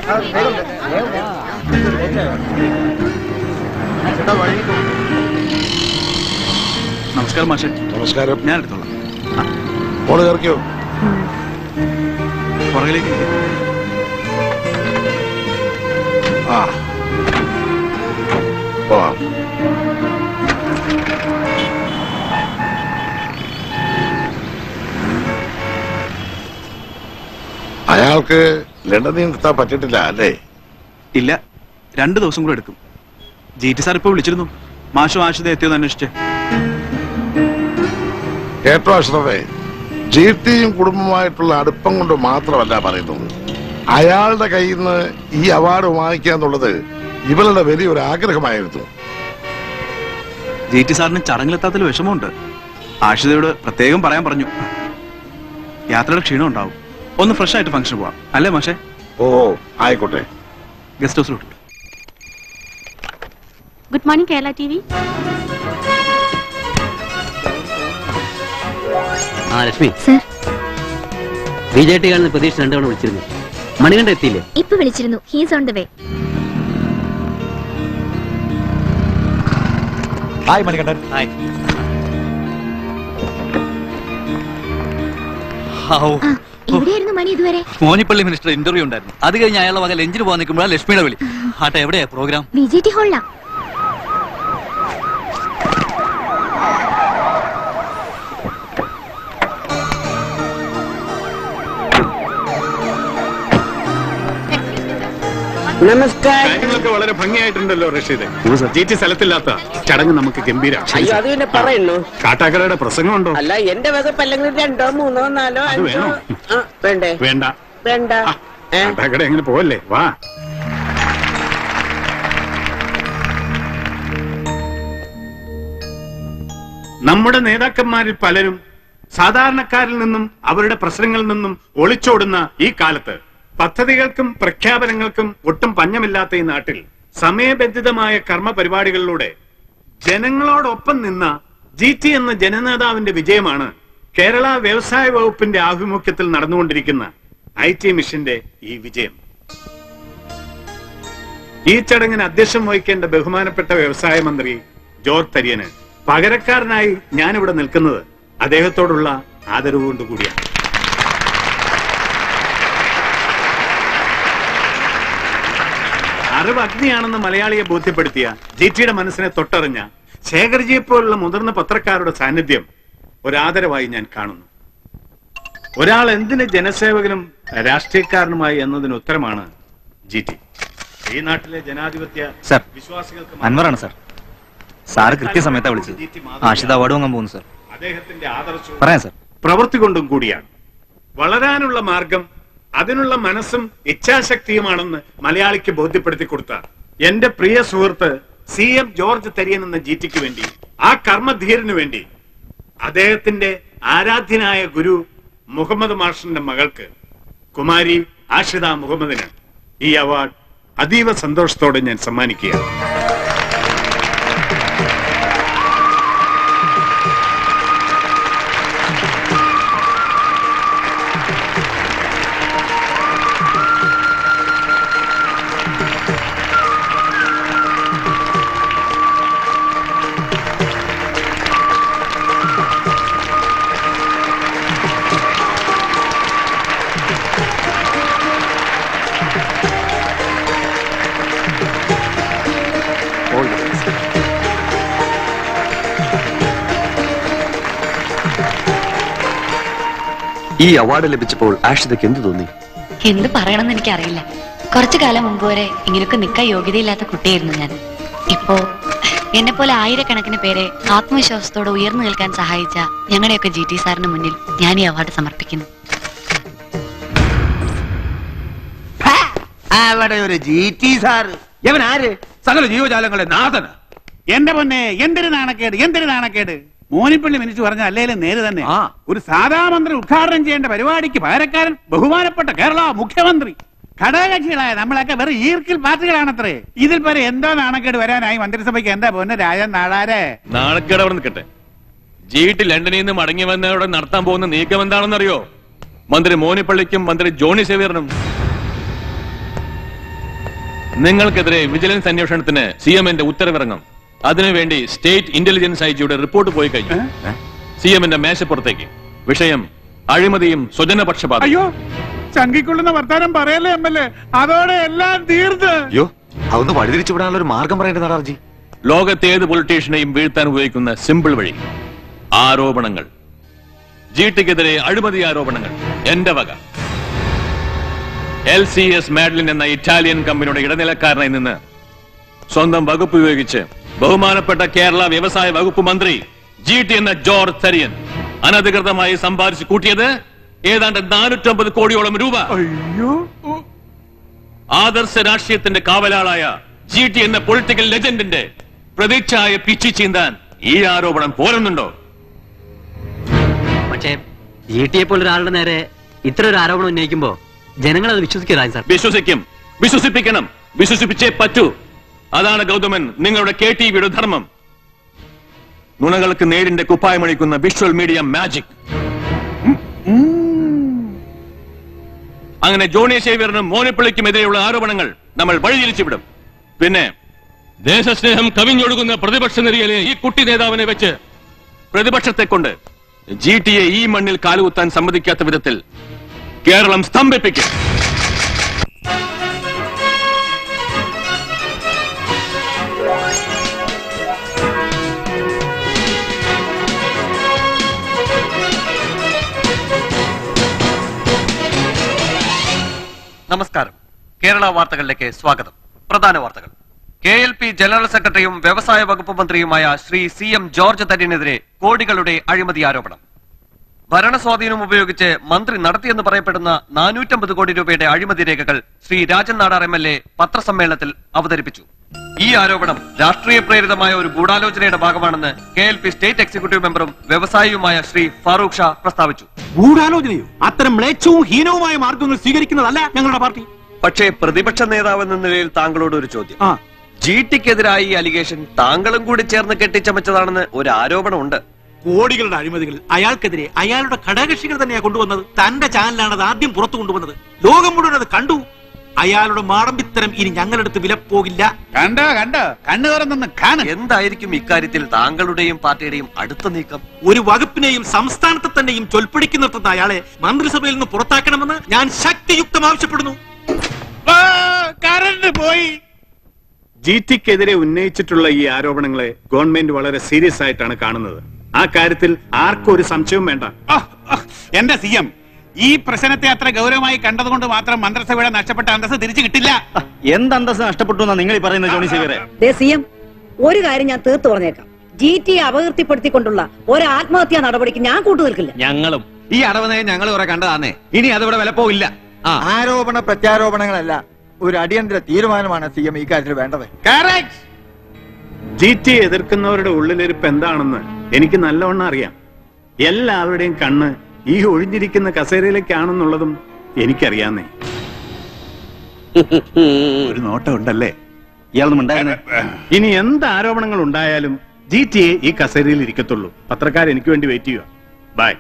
നമസ്കാരം മാഷെ നമസ്കാരം ഞാൻ എടുത്തോളാം മോള് കയറിക്കോ പുറകിലേക്ക് ഇരിക്ക്. ആ പോവാം അയാൾക്ക് ലണ്ടനിൽ നിർത്താൻ പറ്റിയിട്ടില്ല അല്ലേ ഇല്ല രണ്ട് ദിവസം കൂടെ എടുക്കും ജി ടി സാർ ഇപ്പൊ വിളിച്ചിരുന്നു മാഷോ ആശുത എത്തിയോന്ന് അന്വേഷിച്ച് കേട്ടോ അഷ്റഫേ ജീർത്തിയും കുടുംബമായിട്ടുള്ള അടുപ്പം കൊണ്ട് മാത്രമല്ല പറയുന്നത് അയാളുടെ കയ്യിൽ നിന്ന് ഈ അവാർഡ് വാങ്ങിക്കുക എന്നുള്ളത് ഇവളുടെ വലിയൊരു ആഗ്രഹമായിരുന്നു ജി ടി സാറിന് ചടങ്ങിലെത്താത്തതിൽ വിഷമമുണ്ട് ആഷിതയോട് പ്രത്യേകം പറയാൻ പറഞ്ഞു യാത്രയുടെ ക്ഷീണം ഉണ്ടാവും ഒന്ന് ഫ്രഷ് ആയിട്ട് ഫംഗ്ഷൻ പോവാം അല്ലേ മാഷെ ഓ ആയിക്കോട്ടെ ഗസ്റ്റ് ഹൗസിലോട്ട് good morning Kerala T V ആ Lakshmi sir B J T കാണുന്ന പ്രതീക്ഷ രണ്ടു തവണ വിളിച്ചിരുന്നു മണികണ്ഠ എത്തിയില്ലേ ഇപ്പൊ വിളിച്ചിരുന്നു he's on the way hi Manikandan hi ആ എവിടെയായിരുന്നു മണി ഇതുവരെ മോനിപ്പള്ളി മിനിസ്റ്റർ ഇന്റർവ്യൂ ഉണ്ടായിരുന്നു അത് കഴിഞ്ഞ് അയാളുടെ വക ലഞ്ചിന് പോകാൻ നിൽക്കുമ്പോഴാണ് ലക്ഷ്മിയുടെ വിളി ആട്ടെ എവിടെയാ പ്രോഗ്രാം ബി ജെ ടി ഹോളിലാ നമസ്കാരം കാര്യങ്ങളൊക്കെ വളരെ ഭംഗിയായിട്ടുണ്ടല്ലോ റഷീദ് ജി ടി സ്ഥലത്തില്ലാത്ത ചടങ്ങ് നമുക്ക് ഗംഭീരം അയ്യോ അത് പിന്നെ പറയുന്നു കാട്ടാക്കടയുടെ പ്രസംഗമുണ്ടോ അല്ല എന്റെ വകുപ്പ് അല്ലെങ്കിൽ രണ്ടോ മൂന്നോ നാലോ അത് അഞ്ചോ വേണോ? ആ, വേണ്ടേ വേണ്ട വേണ്ട ആ, ഏ? കാട്ടാക്കട എങ്ങനെ പോവല്ലേ വാ നമ്മുടെ നേതാക്കന്മാരിൽ പലരും സാധാരണക്കാരിൽ നിന്നും അവരുടെ പ്രശ്നങ്ങളിൽ നിന്നും ഒളിച്ചോടുന്ന ഈ കാലത്ത് പദ്ധതികൾക്കും പ്രഖ്യാപനങ്ങൾക്കും ഒട്ടും പഞ്ഞമില്ലാത്ത ഈ നാട്ടിൽ സമയബന്ധിതമായ കർമ്മ പരിപാടികളിലൂടെ ജനങ്ങളോടൊപ്പം നിന്ന ജി ടി എന്ന ജനനേതാവിന്റെ വിജയമാണ് കേരള വ്യവസായ വകുപ്പിന്റെ ആഭിമുഖ്യത്തിൽ നടന്നുകൊണ്ടിരിക്കുന്ന ഐ ടി മിഷന്റെ ഈ വിജയം ഈ ചടങ്ങിന് അധ്യക്ഷം വഹിക്കേണ്ട ബഹുമാനപ്പെട്ട വ്യവസായ മന്ത്രി ജോർജ് തരിയന് പകരക്കാരനായി ഞാനിവിടെ നിൽക്കുന്നത് അദ്ദേഹത്തോടുള്ള ആദരവ് കൊണ്ടുകൂടിയാണ് അറിവ് അഗ്നിയാണെന്ന് മലയാളിയെ ബോധ്യപ്പെടുത്തിയ ജി ടിയുടെ മനസ്സിനെ തൊട്ടറിഞ്ഞ ശേഖർജിയെ പോലുള്ള മുതിർന്ന പത്രക്കാരുടെ സാന്നിധ്യം ഒരാദരവായി ഞാൻ കാണുന്നു ഒരാൾ എന്തിന് ജനസേവകനും രാഷ്ട്രീയക്കാരനുമായി എന്നതിന് ഉത്തരമാണ് ജി ടി ഈ നാട്ടിലെ ജനാധിപത്യ സർ വിശ്വാസികൾക്ക് അൻവറാണ് സർ സാറ് കൃത്യസമയത്താ വിളിച്ചത് ആഷിത അവാർഡ് വാങ്ങാൻ പോകുന്നു സർ അദ്ദേഹത്തിന്റെ ആദർശവും പറയാം സർ പ്രവൃത്തി കൊണ്ടും കൂടിയാണ് വളരാനുള്ള മാർഗം അതിനുള്ള മനസ്സും ഇച്ഛാശക്തിയുമാണെന്ന് മലയാളിക്ക് ബോധ്യപ്പെടുത്തി കൊടുത്ത എന്റെ പ്രിയ സുഹൃത്ത് സി എം ജോർജ് തരിയൻ എന്ന ജി ടിക്ക് വേണ്ടി ആ കർമ്മധീരന് വേണ്ടി അദ്ദേഹത്തിന്റെ ആരാധ്യനായ ഗുരു മുഹമ്മദ് മാഷിന്റെ മകൾക്ക് കുമാരി ആഷിത മുഹമ്മദിന് ഈ അവാർഡ് അതീവ സന്തോഷത്തോടെ ഞാൻ സമ്മാനിക്കുകയാണ് ഈ അവാർഡ് ലഭിച്ചപ്പോൾ ആഷിതയ്ക്ക് എന്ത് തോന്നി എന്ത് പറയണമെന്ന് എനിക്കറിയില്ല കുറച്ചു കാലം മുമ്പ് വരെ ഇങ്ങനെയൊക്കെ നിൽക്കാൻ യോഗ്യതയില്ലാത്ത കുട്ടിയായിരുന്നു ഞാൻ ഇപ്പോ എന്നെ പോലെ ആയിരക്കണക്കിന് പേരെ ആത്മവിശ്വാസത്തോടെ ഉയർന്നു നിൽക്കാൻ സഹായിച്ച ഞങ്ങളുടെയൊക്കെ ജി ടി സാറിന് മുന്നിൽ ഞാൻ ഈ അവാർഡ് സമർപ്പിക്കുന്നു അവിടെ ഒരു ജി ടി സാറ് ഇവൻ ആര് സകല ജീവജാലങ്ങളെ നാഥന് എന്റെ പൊന്നെ എന്തൊരു നാണക്കേട് എന്തൊരു നാണക്കേട് മോനിപ്പള്ളി മിനിച്ചു പറഞ്ഞ അല്ലേലും നേര് തന്നെ ഒരു സാധാമന്ത്രി ഉദ്ഘാടനം ചെയ്യേണ്ട പരിപാടിക്ക് പകരക്കാരൻ ബഹുമാനപ്പെട്ട കേരള മുഖ്യമന്ത്രി ഘടകകക്ഷികളായ നമ്മളൊക്കെ വെറും ഈർക്കിൽ പാർട്ടികളാണത്രേ ഇതിൽ പല എന്തോ നാണക്കേട് വരാനായി മന്ത്രിസഭയ്ക്ക് എന്താ പൊന്നെ രാജൻ നാടാരെ നാണക്കേട് അവിടെ നിൽക്കട്ടെ ജീട്ട് ലണ്ടനിൽ നിന്ന് മടങ്ങി വന്നവിടെ നടത്താൻ പോകുന്ന നീക്കം എന്താണെന്നറിയോ മന്ത്രി മോനിപ്പള്ളിക്കും മന്ത്രി ജോണി സേവ്യറിനും നിങ്ങൾക്കെതിരെ വിജിലൻസ് അന്വേഷണത്തിന് സി എമ്മിന്റെ ഉത്തരവിറങ്ങും അതിനുവേണ്ടി സ്റ്റേറ്റ് ഇന്റലിജൻസ് ഐ ജിയുടെ റിപ്പോർട്ട് പോയി കഴിഞ്ഞു സി എമ്മിന്റെ മേശപ്പുറത്തേക്ക് വിഷയം അഴിമതിയും സ്വജനപക്ഷപാതം അയ്യോ ചങ്കിക്കൊള്ളുന്ന വർത്താനം പറയല്ലേ എം എൽ എ അതോടെ എല്ലാം തീർന്ന് അയ്യോ അതൊന്ന് വഴിതിരിച്ചു വിടാനുള്ള ഒരു മാർഗം പറയേണ്ടത് നാടാർജി ലോകത്തെ ഏത് പൊളിറ്റീഷ്യനെയും വീഴ്ത്താൻ ഉപയോഗിക്കുന്ന സിമ്പിൾ വഴി ആരോപണങ്ങൾ ജി ടിക്കെതിരെ അഴിമതി ആരോപണങ്ങൾ എന്റെ വക എൽ സി എസ് മാഡ്ലിൻ എന്ന ഇറ്റാലിയൻ കമ്പനിയുടെ ഇടനിലക്കാരനായി നിന്ന് സ്വന്തം വകുപ്പ് ഉപയോഗിച്ച് ബഹുമാനപ്പെട്ട കേരള വ്യവസായ വകുപ്പ് മന്ത്രി ജി ടി എന്ന ജോർജ് തരിയൻ അനധികൃതമായി സമ്പാദിച്ചു കൂട്ടിയത് ഏതാണ്ട് നാനൂറ്റമ്പത് കോടിയോളം രൂപ അയ്യോ ആദർശ രാഷ്ട്രീയത്തിന്റെ കാവലാളായ ജി ടി എന്ന പൊളിറ്റിക്കൽ ലെജൻഡിന്റെ പ്രതീക്ഷയായ പിച്ചി ചീന്താൻ ഈ ആരോപണം പോരുന്നുണ്ടോ പക്ഷേ ജി ടി എ പോലൊരാളുടെ നേരെ ഇത്ര ഒരു ആരോപണം ഉന്നയിക്കുമ്പോ ജനങ്ങൾ അത് വിശ്വസിക്കരാ സാർ വിശ്വസിക്കും വിശ്വസിപ്പിക്കണം വിശ്വസിപ്പിച്ചേ പറ്റൂ അതാണ് ഗൗതമൻ നിങ്ങളുടെ കെ ടി വിയുടെ ധർമ്മം നുണകൾക്ക് നേരിന്റെ കുപ്പായമണിക്കുന്ന വിഷ്വൽ മീഡിയ മാജിക് അങ്ങനെ ജോണി സേവ്യറിനും മോനിപ്പിളിക്കുമെതിരെയുള്ള ആരോപണങ്ങൾ നമ്മൾ വഴിതിരിച്ചു വിടും പിന്നെ ദേശസ്നേഹം കവിഞ്ഞൊഴുകുന്ന പ്രതിപക്ഷ നിരയിലെ ഈ കുട്ടി നേതാവിനെ വെച്ച് പ്രതിപക്ഷത്തെ കൊണ്ട് ജി ടി എ ഈ മണ്ണിൽ കാലുകുത്താൻ സമ്മതിക്കാത്ത വിധത്തിൽ കേരളം സ്തംഭിപ്പിക്കും നമസ്കാരം കേരള വാർത്തകളിലേക്ക് സ്വാഗതം പ്രധാന വാർത്തകൾ കെ എൽ പി ജനറൽ സെക്രട്ടറിയും വ്യവസായ വകുപ്പ് മന്ത്രിയുമായ ശ്രീ സി എം ജോർജ് തര്യനെതിരെ കോടികളുടെ അഴിമതി ആരോപണം ഭരണസ്വാധീനം ഉപയോഗിച്ച് മന്ത്രി നടത്തിയെന്ന് പറയപ്പെടുന്ന നാനൂറ്റമ്പത് കോടി രൂപയുടെ അഴിമതി രേഖകൾ Shri Rajan Nadar M L A പത്രസമ്മേളനത്തിൽ അവതരിപ്പിച്ചു ഈ ആരോപണം രാഷ്ട്രീയ പ്രേരിതമായ ഒരു ഗൂഢാലോചനയുടെ ഭാഗമാണെന്ന് K L P state executive മെമ്പറും വ്യവസായിയുമായ ശ്രീ ഫാറൂഖ് ഷാ പ്രസ്താവിച്ചു ഗൂഢാലോചനയോ അത്തരം മ്ലേച്ഛവും ഹീനവുമായ മാർഗങ്ങൾ സ്വീകരിക്കുന്നതല്ല ഞങ്ങളുടെ പാർട്ടി പക്ഷേ പ്രതിപക്ഷ നേതാവ് എന്ന നിലയിൽ താങ്കളോട് ഒരു ചോദ്യം ജി ടിക്കെതിരായ ഈ അലിഗേഷൻ താങ്കളും കൂടി ചേർന്ന് കെട്ടിച്ചമച്ചതാണെന്ന് ഒരു ആരോപണമുണ്ട് കോടികളുടെ അഴിമതികൾ അയാൾക്കെതിരെ അയാളുടെ ഘടകകക്ഷികൾ തന്നെയാ കൊണ്ടുവന്നത് തന്റെ ചാനലാണ് അത് ആദ്യം പുറത്തു കൊണ്ടുവന്നത് ലോകം മുഴുവൻ അത് കണ്ടു അയാളുടെ മാടമ്പിത്തരം ഇനി ഞങ്ങളെടുത്ത് വിലപ്പോകില്ല കണ്ടോ കണ്ടോ കണ്ണു തുറന്നൊന്ന് കാണും എന്തായിരിക്കും ഇക്കാര്യത്തിൽ താങ്കളുടെയും പാർട്ടിയുടെയും അടുത്ത നീക്കം ഒരു വകുപ്പിനെയും സംസ്ഥാനത്തെ തന്നെയും ചൊൽപ്പിടിക്ക് നിർത്തുന്ന അയാളെ മന്ത്രിസഭയിൽ നിന്ന് പുറത്താക്കണമെന്ന് ഞാൻ ശക്തിയുക്തം ആവശ്യപ്പെടുന്നു കറണ്ട് പോയി ജി ടിക്കെതിരെ ഉന്നയിച്ചിട്ടുള്ള ഈ ആരോപണങ്ങളെ ഗവൺമെന്റ് വളരെ സീരിയസ് ആയിട്ടാണ് കാണുന്നത് ആ കാര്യത്തിൽ ആർക്കും ഒരു സംശയവും വേണ്ട എന്റെ സി എം ഈ പ്രശ്നത്തെ അത്ര ഗൗരവമായി കണ്ടതുകൊണ്ട് മാത്രം മന്ത്രിസഭയുടെ നഷ്ടപ്പെട്ട അന്തസ് തിരിച്ചു കിട്ടില്ല എന്ത് അന്തസ് നഷ്ടപ്പെട്ടു എന്നാ നിങ്ങൾ ഈ പറയുന്നത് ജോണി സേവരെ ദേ സി എം ഒരു കാര്യം ഞാൻ തീർത്തു പറഞ്ഞേക്കാം ജി ടി അപകീർത്തിപ്പെടുത്തിക്കൊണ്ടുള്ള ഒരു ആത്മഹത്യാ നടപടിക്ക് ഞാൻ കൂട്ടുനിൽക്കില്ല ഞങ്ങളും ഈ അടവനയം ഞങ്ങൾ കുറെ കണ്ടതാന്നേ ഇനി അതിവിടെ വിലപ്പോവില്ല ആരോപണ പ്രത്യാരോപണങ്ങളല്ല ഒരു അടിയന്തര തീരുമാനമാണ് സി എം ഈ കാര്യത്തിൽ വേണ്ടത് ജി ടി എതിർക്കുന്നവരുടെ ഉള്ളിലിരിപ്പ് എന്താണെന്ന് എനിക്ക് നല്ലവണ്ണം അറിയാം എല്ലാവരുടെയും കണ്ണ് ഈ ഒഴിഞ്ഞിരിക്കുന്ന കസേരയിലേക്കാണെന്നുള്ളതും എനിക്കറിയാന്നേ ഒരു നോട്ടം ഉണ്ടല്ലേ ഇയാളൊന്നും ഉണ്ടായിരുന്നേ ഇനി എന്ത് ആരോപണങ്ങൾ ഉണ്ടായാലും ജി ടി എ ഈ കസേരയിൽ ഇരിക്കത്തുള്ളൂ പത്രക്കാർ എനിക്ക് വേണ്ടി വെയിറ്റ് ചെയ്യുക ബൈ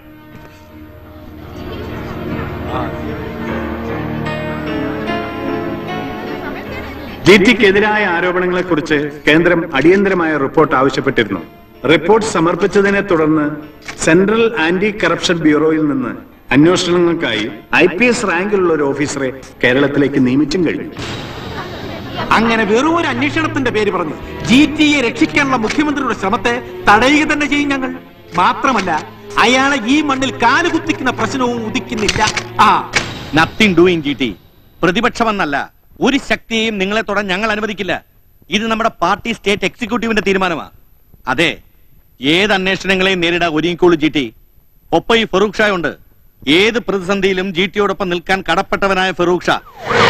ജി ടിക്കെതിരായ ആരോപണങ്ങളെ കുറിച്ച് കേന്ദ്രം അടിയന്തരമായ റിപ്പോർട്ട് ആവശ്യപ്പെട്ടിരുന്നു റിപ്പോർട്ട് സമർപ്പിച്ചതിനെ തുടർന്ന് സെൻട്രൽ ആന്റി കറപ്ഷൻ ബ്യൂറോയിൽ നിന്ന് അന്വേഷണങ്ങൾക്കായി ഐ പി എസ് റാങ്കിലുള്ള ഒരു ഓഫീസറെ കേരളത്തിലേക്ക് നിയമിച്ചും കഴിഞ്ഞു അങ്ങനെ വെറും ഒരു അന്വേഷണത്തിന്റെ പേര് പറഞ്ഞു ജി ടി എ രക്ഷിക്കാനുള്ള മുഖ്യമന്ത്രിയുടെ ശ്രമത്തെ തടയുക തന്നെ ചെയ്യും ഞങ്ങൾ മാത്രമല്ല അയാളെ ഈ മണ്ണിൽ കാലുകുത്തിക്കുന്ന പ്രശ്നവും ഉദിക്കുന്നില്ല ആ നത്തിങ് ഡൂയിങ് ജി ടി പ്രതിപക്ഷമെന്നല്ല ഒരു ശക്തിയെയും നിങ്ങളെ തൊടാൻ ഞങ്ങൾ അനുവദിക്കില്ല ഇത് നമ്മുടെ പാർട്ടി സ്റ്റേറ്റ് എക്സിക്യൂട്ടീവിന്റെ തീരുമാനമാണ് അതെ ഏത് അന്വേഷണങ്ങളെയും നേരിടാൻ ഒരുങ്ങിക്കോളൂ ജി ടി ഒപ്പം ഈ ഫറൂഖ് ഷാ ഉണ്ട് ഏത് പ്രതിസന്ധിയിലും ജി ടിയോടൊപ്പം നിൽക്കാൻ കടപ്പെട്ടവനായ ഫറൂഖ് ഷാ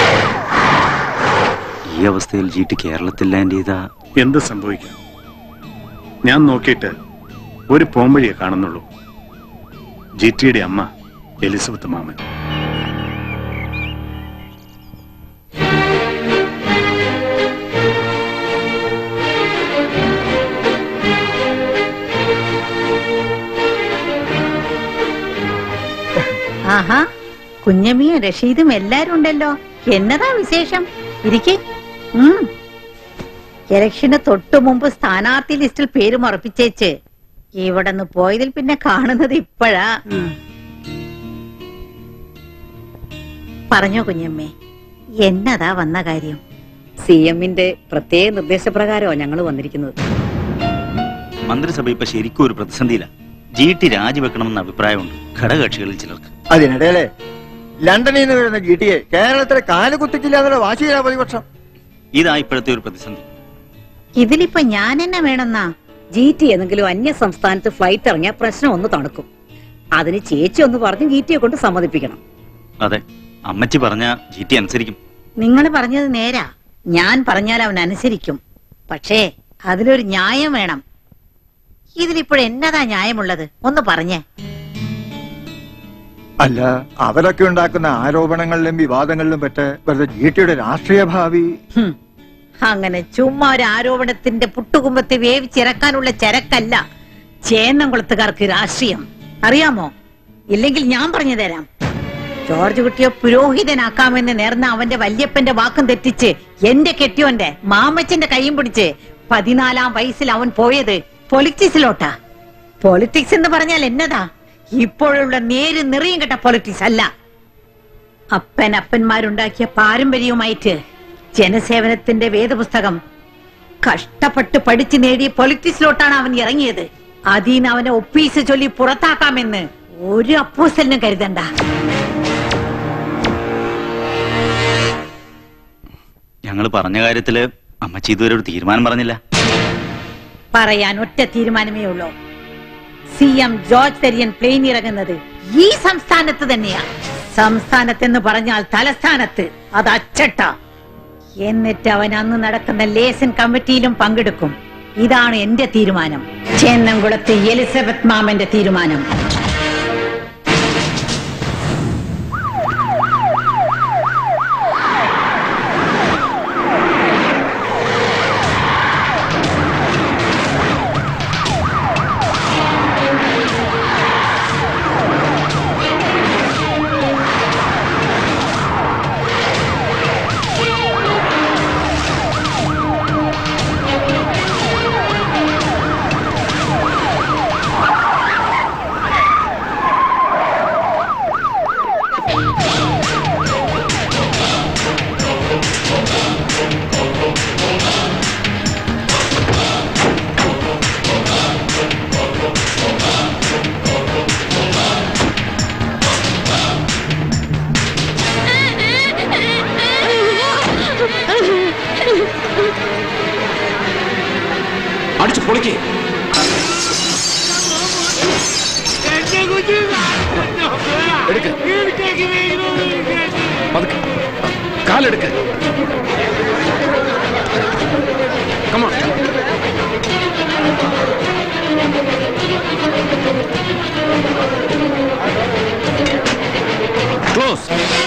ഈ അവസ്ഥയിൽ ജി ടി കേരളത്തിൽ ലാൻഡ് ചെയ്ത എന്ത് സംഭവിക്കാം ഞാൻ നോക്കിയിട്ട് ഒരു പോംവഴിയെ കാണുന്നുള്ളൂ ജി ടിയുടെ അമ്മ എലിസബത്ത് മാമൻ ആഹാ കുഞ്ഞമ്മിയും റഷീദും എല്ലാരും ഉണ്ടല്ലോ എന്നതാ വിശേഷം ഇരിക്കെ ഉം. ഇലക്ഷന് തൊട്ടു മുമ്പ് സ്ഥാനാർത്ഥി ലിസ്റ്റിൽ പേര് മറപ്പിച്ചേച്ച് ഇവിടെ നിന്ന് പോയതിൽ പിന്നെ കാണുന്നത് ഇപ്പോഴാ പറഞ്ഞോ കുഞ്ഞമ്മേ എന്നതാ വന്ന കാര്യം സി എമ്മിന്റെ പ്രത്യേക നിർദ്ദേശപ്രകാരമാണ് ഞങ്ങൾ വന്നിരിക്കുന്നത് മന്ത്രിസഭ ഇപ്പൊ ശരിക്കും ഒരു പ്രതിസന്ധിയില്ല ജി ടി രാജിവെക്കണമെന്ന അഭിപ്രായമുണ്ട് ഘടകകക്ഷികളിൽ ചിലർക്ക് അതിനിടയിലെ ലണ്ടനിൽ നിന്ന് വരുന്ന ജി ടിയെ കേരളത്തിലെ കാലുകുത്തിക്കില്ല എന്നുള്ള വാശിയിലാ പ്രതിപക്ഷം ഇതാ ഇപ്പോഴത്തെ ഒരു പ്രതിസന്ധി ഇതിലിപ്പോ ഞാൻ എന്നെ വേണമെന്നാ ജി ടി ഏതെങ്കിലും അന്യ സംസ്ഥാനത്ത് ഫ്ലൈറ്റ് ഇറങ്ങിയ പ്രശ്നം ഒന്ന് തണുക്കും അതിന് ചേച്ചി ഒന്ന് പറഞ്ഞ് ജി ടിയെ കൊണ്ട് സമ്മതിപ്പിക്കണം അതെ അമ്മച്ചി പറഞ്ഞ ജി ടി അനുസരിക്കും നിങ്ങൾ പറഞ്ഞത് നേരാ ഞാൻ പറഞ്ഞാൽ അവൻ അനുസരിക്കും പക്ഷേ അതിലൊരു ന്യായം വേണം ഇതിലിപ്പോൾ എന്നതാ ന്യായമുള്ളത് ഒന്ന് പറഞ്ഞേ അല്ല അവരൊക്കെ ഉണ്ടാക്കുന്ന ആരോപണങ്ങളിലും വിവാദങ്ങളിലും പെട്ട് വെറുതെ ജി ടിയുടെ രാഷ്ട്രീയ ഭാവി ഹും. അങ്ങനെ ചുമ്മാ ഒരു ആരോപണത്തിന്റെ പുട്ടുകുമ്പത്തെ വേവിച്ചിറക്കാനുള്ള ചരക്കല്ല ചേന്നംകുളത്തുകാർക്ക് രാഷ്ട്രീയം അറിയാമോ ഇല്ലെങ്കിൽ ഞാൻ പറഞ്ഞു തരാം ജോർജ് കുട്ടിയെ പുരോഹിതനാക്കാമെന്ന് നേർന്ന അവന്റെ വല്യപ്പന്റെ വാക്കും തെറ്റിച്ച് എന്റെ കെട്ടിയോന്റെ മാമച്ചന്റെ കൈയും പിടിച്ച് പതിനാലാം വയസ്സിൽ അവൻ പോയത് പൊളിറ്റിക്സിലോട്ടാ പൊളിറ്റിക്സ് എന്ന് പറഞ്ഞാൽ എന്നതാ ഇപ്പോഴുള്ള നേര് നിറയും കെട്ട പൊളിറ്റിക്സ് അല്ല അപ്പൻ അപ്പന്മാരുണ്ടാക്കിയ പാരമ്പര്യവുമായിട്ട് ജനസേവനത്തിന്റെ വേദപുസ്തകം കഷ്ടപ്പെട്ട് പഠിച്ചു നേടിയ പൊളിറ്റിക്സിലോട്ടാണ് അവൻ ഇറങ്ങിയത് അതീന്ന് അവനെ ഒപ്പീസ് ചൊല്ലി പുറത്താക്കാമെന്ന് ഒരു അപ്പൂസലിനും കരുതണ്ട ഞങ്ങൾ പറഞ്ഞ കാര്യത്തില് അമ്മച്ചി ഇതുവരെ ഒരു തീരുമാനം പറഞ്ഞില്ല പറയാൻ ഒറ്റ തീരുമാനമേ ഉള്ളൂ C M George Tharian plane ഇറങ്ങുന്നത് ഈ സംസ്ഥാനത്ത് തന്നെയാ സംസ്ഥാനത്തെന്ന് പറഞ്ഞാൽ തലസ്ഥാനത്ത് അത് അച്ചട്ട എന്നിട്ട് അവൻ അന്ന് നടക്കുന്ന ലേസൻ കമ്മിറ്റിയിലും പങ്കെടുക്കും ഇതാണ് എന്റെ തീരുമാനം ചേന്നംകുളത്തെ എലിസബത്ത് മാമന്റെ തീരുമാനം അടിച്ചു പൊളിക്കേ എടുക്ക് പതുക്കെ കാലെടുക്ക് കമാ ക്ലോസ്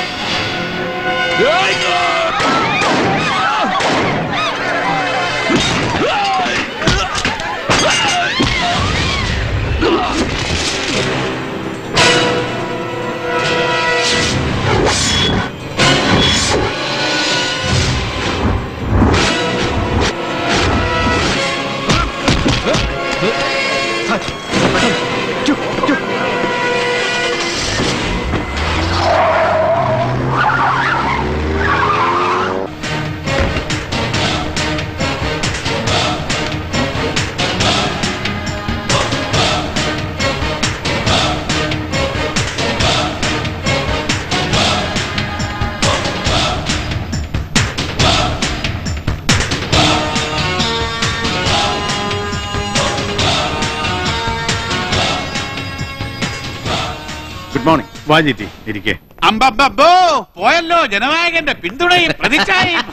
ഗുഡ് മോർണിംഗ് വാജിറ്റി ഇരിക്കേ അമ്പോ പോയല്ലോ ജനനായകന്റെ പിന്തുണയും പ്രതിച്ഛായയും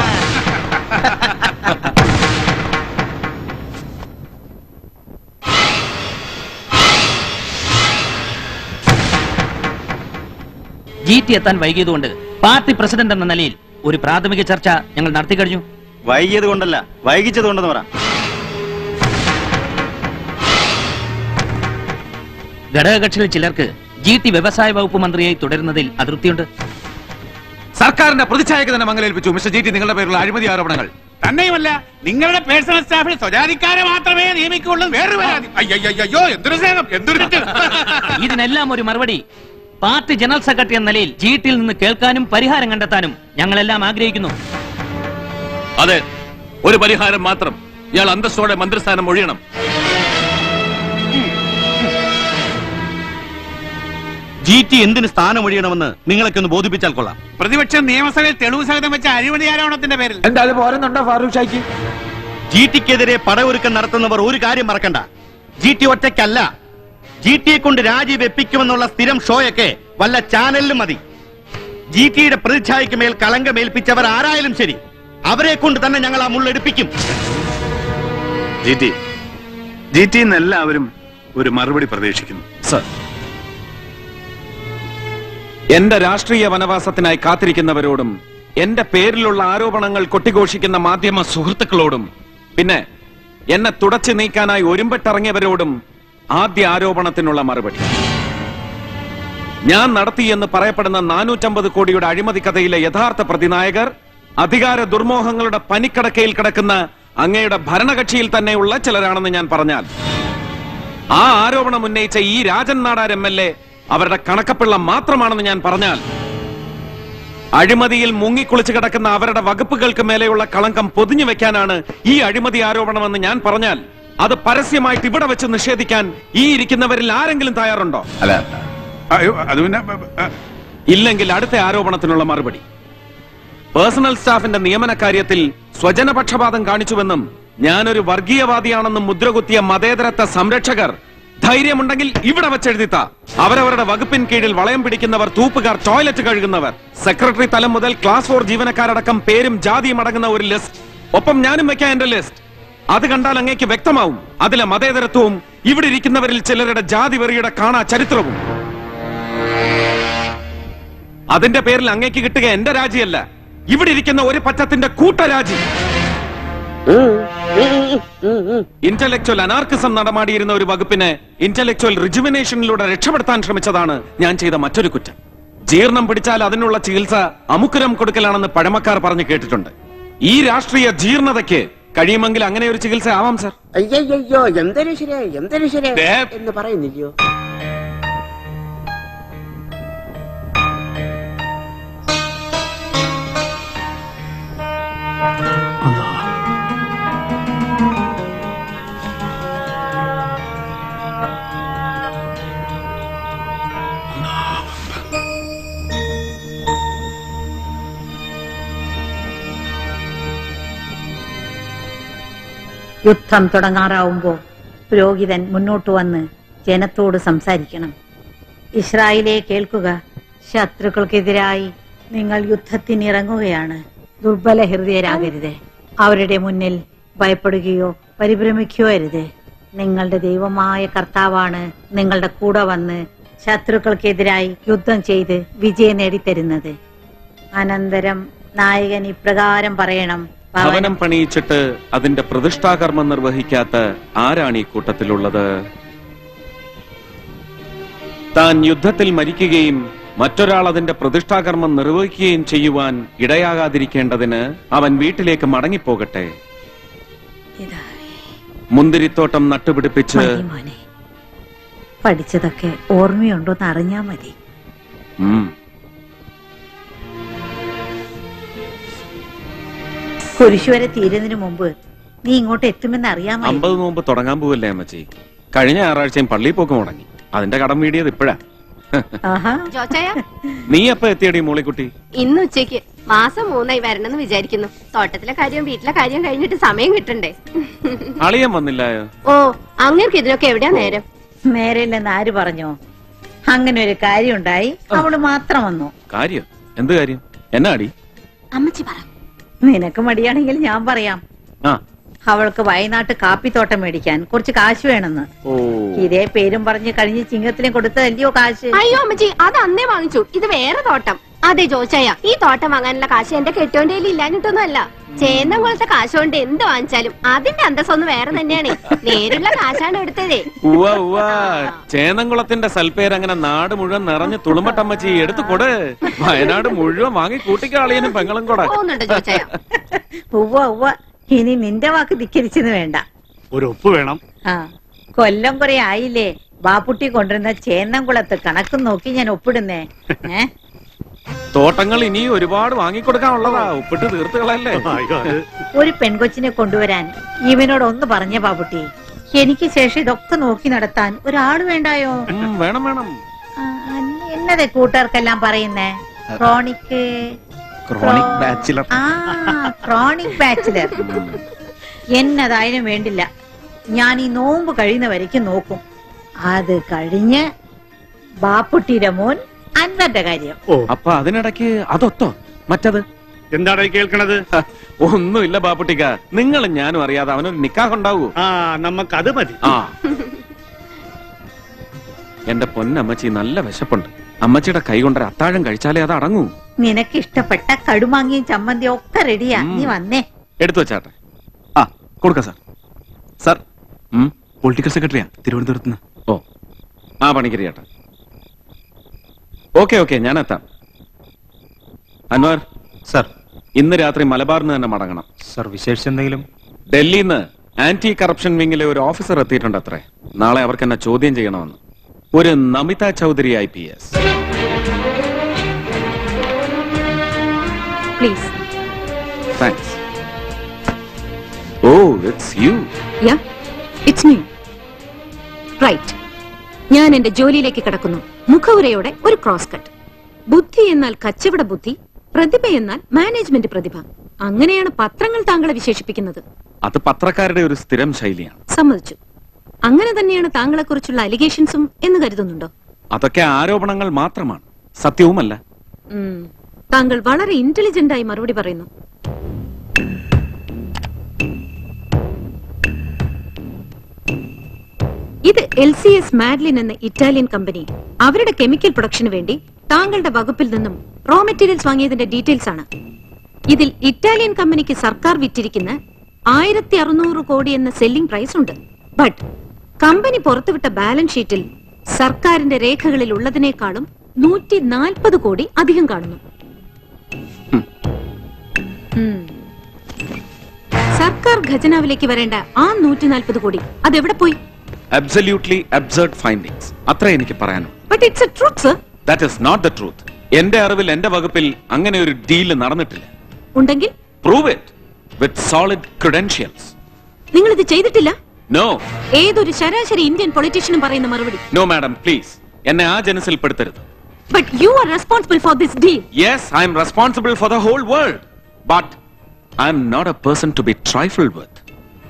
ജി ടി എത്താൻ വൈകിയതുകൊണ്ട് പാർട്ടി പ്രസിഡന്റ് എന്ന നിലയിൽ ഒരു പ്രാഥമിക ചർച്ച ഞങ്ങൾ നടത്തി കഴിഞ്ഞു വൈകിയത് കൊണ്ടല്ല വൈകിച്ചത് കൊണ്ടെന്ന് പറ ഘടകകക്ഷികളിൽ ചിലർക്ക് ജി ടി വ്യവസായ വകുപ്പ് മന്ത്രിയായി തുടരുന്നതിൽ അതൃപ്തിയുണ്ട് സർക്കാരിന്റെ പ്രതിച്ഛായക്ക് തന്നെ മംഗലേൽപ്പിച്ചു മിസ്റ്റർ ജി ടി നിങ്ങളുടെ പേരിലുള്ള അഴിമതി ആരോപണങ്ങൾ തന്നെയുമല്ല നിങ്ങളുടെ പേഴ്സണൽ സ്റ്റാഫിൽ സ്വജാതിക്കാരെ മാത്രമേ നിയമിക്കുള്ളൂ വേറൊരു പരാതി അയ്യോ എന്തൊരു സ്നേഹം എന്തൊരു തെറ്റ്. ഇതിനെല്ലാം ഒരു മറുപടി പാർട്ടി ജനറൽ സെക്രട്ടറി എന്ന നിലയിൽ ജി ടിയിൽ നിന്ന് കേൾക്കാനും പരിഹാരം കണ്ടെത്താനും ഞങ്ങളെല്ലാം ആഗ്രഹിക്കുന്നു അതെ ഒരു പരിഹാരം മാത്രം ഇയാൾ അന്തസ്സോടെ മന്ത്രിസ്ഥാനം ഒഴിയണം ജി ടി എന്തിന് സ്ഥാനം ഒഴിയണമെന്ന് നിങ്ങളൊക്കെ ഒന്ന് ബോധിപ്പിച്ചാൽ കൊള്ളാം പ്രതിപക്ഷം നിയമസഭയിൽ തെളിവ് സഹിതം വെച്ച അഴിമതി ആരോപണത്തിന്റെ പേരിൽ എന്താ അത് പോരുന്നുണ്ടോ ഫാറൂഖ് ഷായ്ക്ക് ജി ടിക്കെതിരെ പടയൊരുക്കം നടത്തുന്നവർ ഒരു കാര്യം മറക്കണ്ട ജി ടി ഒറ്റയ്ക്കല്ല ജി ടിയെ കൊണ്ട് രാജി വെപ്പിക്കുമെന്നുള്ള സ്ഥിരം ഷോയൊക്കെ വല്ല ചാനലിലും മതി ജി ടിയുടെ പ്രതിച്ഛായക്ക് മേൽ കളങ്കമേൽപ്പിച്ചവർ ആരായാലും ശരി അവരെ കൊണ്ട് തന്നെ ഞങ്ങൾ ആ മുള്ളെടുപ്പിക്കും ജി ടി ജി ടി എല്ലാവരും ഒരു മറുപടി പ്രതീക്ഷിക്കുന്നു സർ എന്റെ രാഷ്ട്രീയ വനവാസത്തിനായി കാത്തിരിക്കുന്നവരോടും എന്റെ പേരിലുള്ള ആരോപണങ്ങൾ കൊട്ടിഘോഷിക്കുന്ന മാധ്യമ സുഹൃത്തുക്കളോടും പിന്നെ എന്നെ തുടച്ചു നീക്കാനായി ഒരുമ്പെട്ടിറങ്ങിയവരോടും ആദ്യ ആരോപണത്തിനുള്ള മറുപടി ഞാൻ നടത്തിയെന്ന് പറയപ്പെടുന്ന നാനൂറ്റമ്പത് കോടിയുടെ അഴിമതി കഥയിലെ യഥാർത്ഥ പ്രതിനായകർ അധികാര ദുർമോഹങ്ങളുടെ പനിക്കടക്കയിൽ കിടക്കുന്ന അങ്ങയുടെ ഭരണകക്ഷിയിൽ തന്നെയുള്ള ചിലരാണെന്ന് ഞാൻ പറഞ്ഞാൽ ആ ആരോപണം ഉന്നയിച്ച ഈ Rajan Nadar M L A അവരുടെ കണക്കപ്പിള്ള മാത്രമാണെന്ന് ഞാൻ പറഞ്ഞാൽ അഴിമതിയിൽ മുങ്ങിക്കുളിച്ച് കിടക്കുന്ന അവരുടെ വകുപ്പുകൾക്ക് മേലെയുള്ള കളങ്കം പൊതിഞ്ഞു വെക്കാനാണ് ഈ അഴിമതി ആരോപണമെന്ന് ഞാൻ പറഞ്ഞാൽ അത് പരസ്യമായിട്ട് ഇവിടെ വെച്ച് നിഷേധിക്കാൻ ഈ ഇരിക്കുന്നവരിൽ ആരെങ്കിലും തയ്യാറുണ്ടോ അല്ല അയ്യോ അത് പിന്നെ ഇല്ലെങ്കിൽ അടുത്ത ആരോപണത്തിനുള്ള മറുപടി പേഴ്സണൽ സ്റ്റാഫിന്റെ നിയമന കാര്യത്തിൽ സ്വജനപക്ഷപാതം കാണിച്ചുവെന്നും ഞാനൊരു വർഗീയവാദിയാണെന്നും മുദ്രകുത്തിയ മതേതരത്വ സംരക്ഷകർ ധൈര്യമുണ്ടെങ്കിൽ ഇവിടെ വെച്ചെഴുതിത്ത അവരവരുടെ വകുപ്പിൻ കീഴിൽ വളയം പിടിക്കുന്നവർ തൂപ്പുകാർ ടോയ്ലറ്റ് കഴുകുന്നവർ സെക്രട്ടറി തലം മുതൽ ക്ലാസ് ഫോർ ജീവനക്കാരടക്കം പേരും ജാതിയും അടങ്ങുന്ന ഒരു ലിസ്റ്റ് ഒപ്പം ഞാനും വെക്കാം എന്റെ ലിസ്റ്റ് അത് കണ്ടാൽ അങ്ങേക്ക് വ്യക്തമാവും അതിലെ മതേതരത്വവും ഇവിടെ ഇരിക്കുന്നവരിൽ ചിലരുടെ ജാതി വെറിയുടെ കാണാ ചരിത്രവും അതിന്റെ പേരിൽ അങ്ങേക്ക് കിട്ടുക എന്റെ രാജിയല്ല ഇവിടെ ഇരിക്കുന്ന ഒരു പറ്റത്തിന്റെ കൂട്ടരാജി ഇന്റലക്ച്വൽ അനാർക്കിസം നടമാടിയിരുന്ന ഒരു വകുപ്പിനെ ഇന്റലക്ച്വൽ റിജുവിനേഷനിലൂടെ രക്ഷപ്പെടുത്താൻ ശ്രമിച്ചതാണ് ഞാൻ ചെയ്ത മറ്റൊരു കുറ്റം ജീർണം പിടിച്ചാൽ അതിനുള്ള ചികിത്സ അമുക്കുരം കൊടുക്കലാണെന്ന് പഴമക്കാർ പറഞ്ഞു കേട്ടിട്ടുണ്ട് ഈ രാഷ്ട്രീയ ജീർണതയ്ക്ക് കഴിയുമെങ്കിൽ അങ്ങനെ ഒരു ചികിത്സ ആവാം സർ അയ്യോ എന്തൊരു ശരിയായി എന്തൊരു ശരിയായി ദേ. എന്ന് പറയുന്നില്ലയോ യുദ്ധം തുടങ്ങാറാവുമ്പോ പുരോഹിതൻ മുന്നോട്ട് വന്ന് ജനത്തോട് സംസാരിക്കണം ഇസ്രായേലെ കേൾക്കുക ശത്രുക്കൾക്കെതിരായി നിങ്ങൾ യുദ്ധത്തിനിറങ്ങുകയാണ് ദുർബല ഹൃദയരാകരുത് അവരുടെ മുന്നിൽ ഭയപ്പെടുകയോ പരിഭ്രമിക്കുകയോ അരുത് നിങ്ങളുടെ ദൈവമായ കർത്താവാണ് നിങ്ങളുടെ കൂടെ വന്ന് ശത്രുക്കൾക്കെതിരായി യുദ്ധം ചെയ്ത് വിജയം നേടിത്തരുന്നത് അനന്തരം നായകൻ ഇപ്രകാരം പറയണം ഭവനം പണിയിച്ചിട്ട് അതിന്റെ പ്രതിഷ്ഠാകർമ്മം നിർവഹിക്കാത്ത ആരാണ് ഈ കൂട്ടത്തിലുള്ളത് താൻ യുദ്ധത്തിൽ മരിക്കുകയും മറ്റൊരാൾ അതിന്റെ പ്രതിഷ്ഠാകർമ്മം നിർവഹിക്കുകയും ചെയ്യുവാൻ ഇടയാകാതിരിക്കേണ്ടതിന് അവൻ വീട്ടിലേക്ക് മടങ്ങിപ്പോകട്ടെ മുന്തിരിത്തോട്ടം നട്ടുപിടിപ്പിച്ച് മതി മോനെ പഠിച്ചതൊക്കെ ഓർമ്മയുണ്ടോന്ന് അറിഞ്ഞാ മതി ഉം, കുരിശു വരെ തീരുന്നതിന് മുമ്പ് നീ ഇങ്ങോട്ട് എത്തുമെന്ന് അറിയാമോ അമ്പത് നോമ്പ് തുടങ്ങാൻ പോവല്ലേ അമ്മച്ചി കഴിഞ്ഞ ഞായറാഴ്ചയും പള്ളിയിൽ പോക്ക് മുടങ്ങി അതിന്റെ കടം വീടിയത് ഇപ്പോഴാ ആഹാ ജോച്ചായ നീ എപ്പ എത്തിയടി മൂളിക്കുട്ടി ഇന്ന് ഉച്ചയ്ക്ക് മാസം മൂന്നായി വരണമെന്ന് വിചാരിക്കുന്നു തോട്ടത്തിലെ കാര്യവും വീട്ടിലെ കാര്യം കഴിഞ്ഞിട്ട് സമയം കിട്ടണ്ടേ അളിയൻ വന്നില്ലായോ ഓ അങ്ങേർക്ക് ഇതിനൊക്കെ എവിടെയാ നേരം നേരെയല്ലെന്ന് ആര് പറഞ്ഞോ അങ്ങനെ ഒരു കാര്യം ഉണ്ടായി അവള് മാത്രം വന്നു കാര്യം എന്ത് കാര്യം എന്നാ അടി അമ്മച്ചി പറ നിനക്ക് മടിയാണെങ്കിൽ ഞാൻ പറയാം ആ അവൾക്ക് വയനാട്ട് കാപ്പിത്തോട്ടം മേടിക്കാൻ കുറച്ച് കാശ് വേണമെന്ന് ഓ ഇതേ പേരും പറഞ്ഞ് കഴിഞ്ഞ് ചിങ്ങത്തിലും കൊടുത്തതല്ലയോ കാശ് അയ്യോ അമ്മച്ചി അത് അന്നേ വാങ്ങിച്ചു ഇത് വേറെ തോട്ടം അതെ ജോച്ചയ്യ ഈ തോട്ടം വാങ്ങാനുള്ള കാശ് എന്റെ കെട്ടോന്റെ കയ്യിൽ ഇല്ലാഞ്ഞിട്ടൊന്നും അല്ല ചേന്നംകുളത്തെ കാശ് കൊണ്ട് എന്ത് വാങ്ങിച്ചാലും അതിന്റെ അന്തസ്സൊന്ന് വേറെ തന്നെയാണ് നേരുള്ള കാശാണ് എടുത്തതേ ഉവ്വ ഉവ്വ ചേന്നംകുളത്തിന്റെ സൽപ്പേര് അങ്ങനെ നാട് മുഴുവൻ നിറഞ്ഞ് തുളുമ്പട്ടമ്മച്ചി എടുത്തു കൊട് വയനാട് മുഴുവൻ വാങ്ങി കൂട്ടിക്കാളിയനും പെങ്ങളും കൂടെ പോകുന്നുണ്ട് ജോച്ചയ്യ ഉവ്വ ഉവ്വ ഇനി നിന്റെ വാക്ക് ധിക്കരിച്ചെന്ന് വേണ്ട ഒരു ഒപ്പ് വേണം ആ കൊല്ലം കുറെ ആയില്ലേ ബാപ്പുട്ടി കൊണ്ടുവരുന്ന ചേന്നംകുളത്ത് കണക്ക് നോക്കി ഞാൻ ഒപ്പിടുന്നേ ഏ തോട്ടങ്ങൾ ഇനിയും ഒരുപാട് വാങ്ങിക്കൊടുക്കാനുള്ളതാ ഉപ്പിട്ട് തീർത്ത് കളയല്ലേ ഒരു പെൺകൊച്ചിനെ കൊണ്ടുവരാൻ ഇവനോട് ഒന്ന് പറഞ്ഞ ബാബുട്ടി എനിക്ക് ശേഷം ഇതൊക്കെ നോക്കി നടത്താൻ ഒരാള് വേണ്ടായോ ഉം, വേണം വേണം ആ, എന്നതെ കൂട്ടുകാർക്കെല്ലാം പറയുന്നേ ക്രോണിക് ക്രോണിക് ബാച്ചിലർ ആ ക്രോണിക് ബാച്ചിലർ എന്നതായാലും വേണ്ടില്ല ഞാൻ ഈ നോമ്പ് കഴിയുന്ന വരയ്ക്കും നോക്കും അത് കഴിഞ്ഞ് ബാപ്പുട്ടിയുടെ മോൻ അൻവന്റെ കാര്യം അപ്പൊ അതിനിടയ്ക്ക് അതൊത്തോ മറ്റത് എന്താണ് ഈ കേൾക്കണത് ഒന്നുമില്ല ബാപ്പുട്ടിക്ക നിങ്ങളും ഞാനും അറിയാതെ അവനൊരു നിക്കാഹ് ഉണ്ടാവൂ ആ നമുക്കത് മതി ആ എന്റെ പൊന്നമ്മച്ചി നല്ല വിശപ്പുണ്ട് അമ്മച്ചിയുടെ കൈ കൊണ്ട് ഒരു അത്താഴം കഴിച്ചാലേ അത് അടങ്ങൂ നിനക്ക് ഇഷ്ടപ്പെട്ട കടുമാങ്ങിയും ചമ്മന്തിയും ഒക്കെ റെഡിയാ നീ വന്നേ എടുത്തു വെച്ചാട്ടെ ആ കൊടുക്കാം സാർ സാർ പൊളിറ്റിക്കൽ സെക്രട്ടറിയാ തിരുവനന്തപുരത്ത് നിന്ന് ഓ ആ പണിക്കരി ചേട്ടാ ഓക്കെ ഓക്കെ ഞാൻ എത്താം അൻവർ സർ ഇന്ന് രാത്രി മലബാറിന് തന്നെ മടങ്ങണം സർ വിശേഷിച്ച് എന്തെങ്കിലും ഡൽഹിന്ന് ആന്റി കറപ്ഷൻ വിങ്ങിലെ ഒരു ഓഫീസർ എത്തിയിട്ടുണ്ട് അത്രേ നാളെ അവർക്ക് എന്നെ ചോദ്യം ചെയ്യണമെന്ന് ഒരു Namitha Chaudhary I P S please thanks oh it's you yeah it's me right ഞാൻ എന്റെ ജോലിയിലേക്ക് കടക്കുന്നു മുഖവുരയോടെ ഒരു ക്രോസ് കട്ട് ബുദ്ധി എന്നാൽ കച്ചവട ബുദ്ധി പ്രതിഭ എന്നാൽ മാനേജ്മെന്റ് പ്രതിഭ അങ്ങനെയാണ് പത്രങ്ങൾ താങ്കളെ വിശേഷിപ്പിക്കുന്നത് അത് പത്രക്കാരുടെ ഒരു സ്ഥിരം ശൈലിയാണ് സമ്മതിച്ചു അങ്ങനെ തന്നെയാണ് താങ്കളെക്കുറിച്ചുള്ള അലിഗേഷൻസും എന്ന് കരുതുന്നുണ്ടോ അതൊക്കെ ആരോപണങ്ങൾ മാത്രമാണ് സത്യവുമല്ല ഉം. താങ്കൾ വളരെ ഇന്റലിജന്റ് ആയി മറുപടി പറയുന്നു ഇത് എൽ സി എസ് മാഡ്ലിൻ എന്ന ഇറ്റാലിയൻ കമ്പനി അവരുടെ കെമിക്കൽ പ്രൊഡക്ഷന് വേണ്ടി താങ്കളുടെ വകുപ്പിൽ നിന്നും റോ മെറ്റീരിയൽസ് വാങ്ങിയതിന്റെ ഡീറ്റെയിൽസ് ആണ് ഇതിൽ ഇറ്റാലിയൻ കമ്പനിക്ക് സർക്കാർ വിറ്റിരിക്കുന്ന ആയിരത്തി അറുന്നൂറ് കോടി എന്ന സെല്ലിംഗ് പ്രൈസ് ഉണ്ട് ബട്ട് കമ്പനി പുറത്തുവിട്ട ബാലൻസ് ഷീറ്റിൽ സർക്കാരിന്റെ രേഖകളിൽ ഉള്ളതിനേക്കാളും നൂറ്റി നാൽപ്പത് കോടി അധികം കാണുന്നു ഉം. സർക്കാർ ഖജനാവിലേക്ക് വരേണ്ട ആ നൂറ്റി നാൽപ്പത് കോടി അതെവിടെ പോയി അബ്സല്യൂട്ട്ലി അബ്സർഡ് ഫൈൻഡിങ്സ് അത്ര എനിക്ക് പറയാനുള്ളൂ but it's a truth sir that is not the truth എന്റെ അറിവിൽ എന്റെ വകുപ്പിൽ അങ്ങനെ ഒരു ഡീല് നടന്നിട്ടില്ല ഉണ്ടെങ്കിൽ prove it with solid credentials നിങ്ങൾ ഇത് ചെയ്തിട്ടില്ല നോ ഏതൊരു ശരാശരി ഇന്ത്യൻ പൊളിറ്റീഷ്യനും പറയുന്ന മറുപടി നോ മാഡം പ്ലീസ് എന്നെ ആ ജനസിൽ പെടുത്തരുത് but you are responsible for this deal yes I'm responsible for the whole world but I'm not a person to be trifle with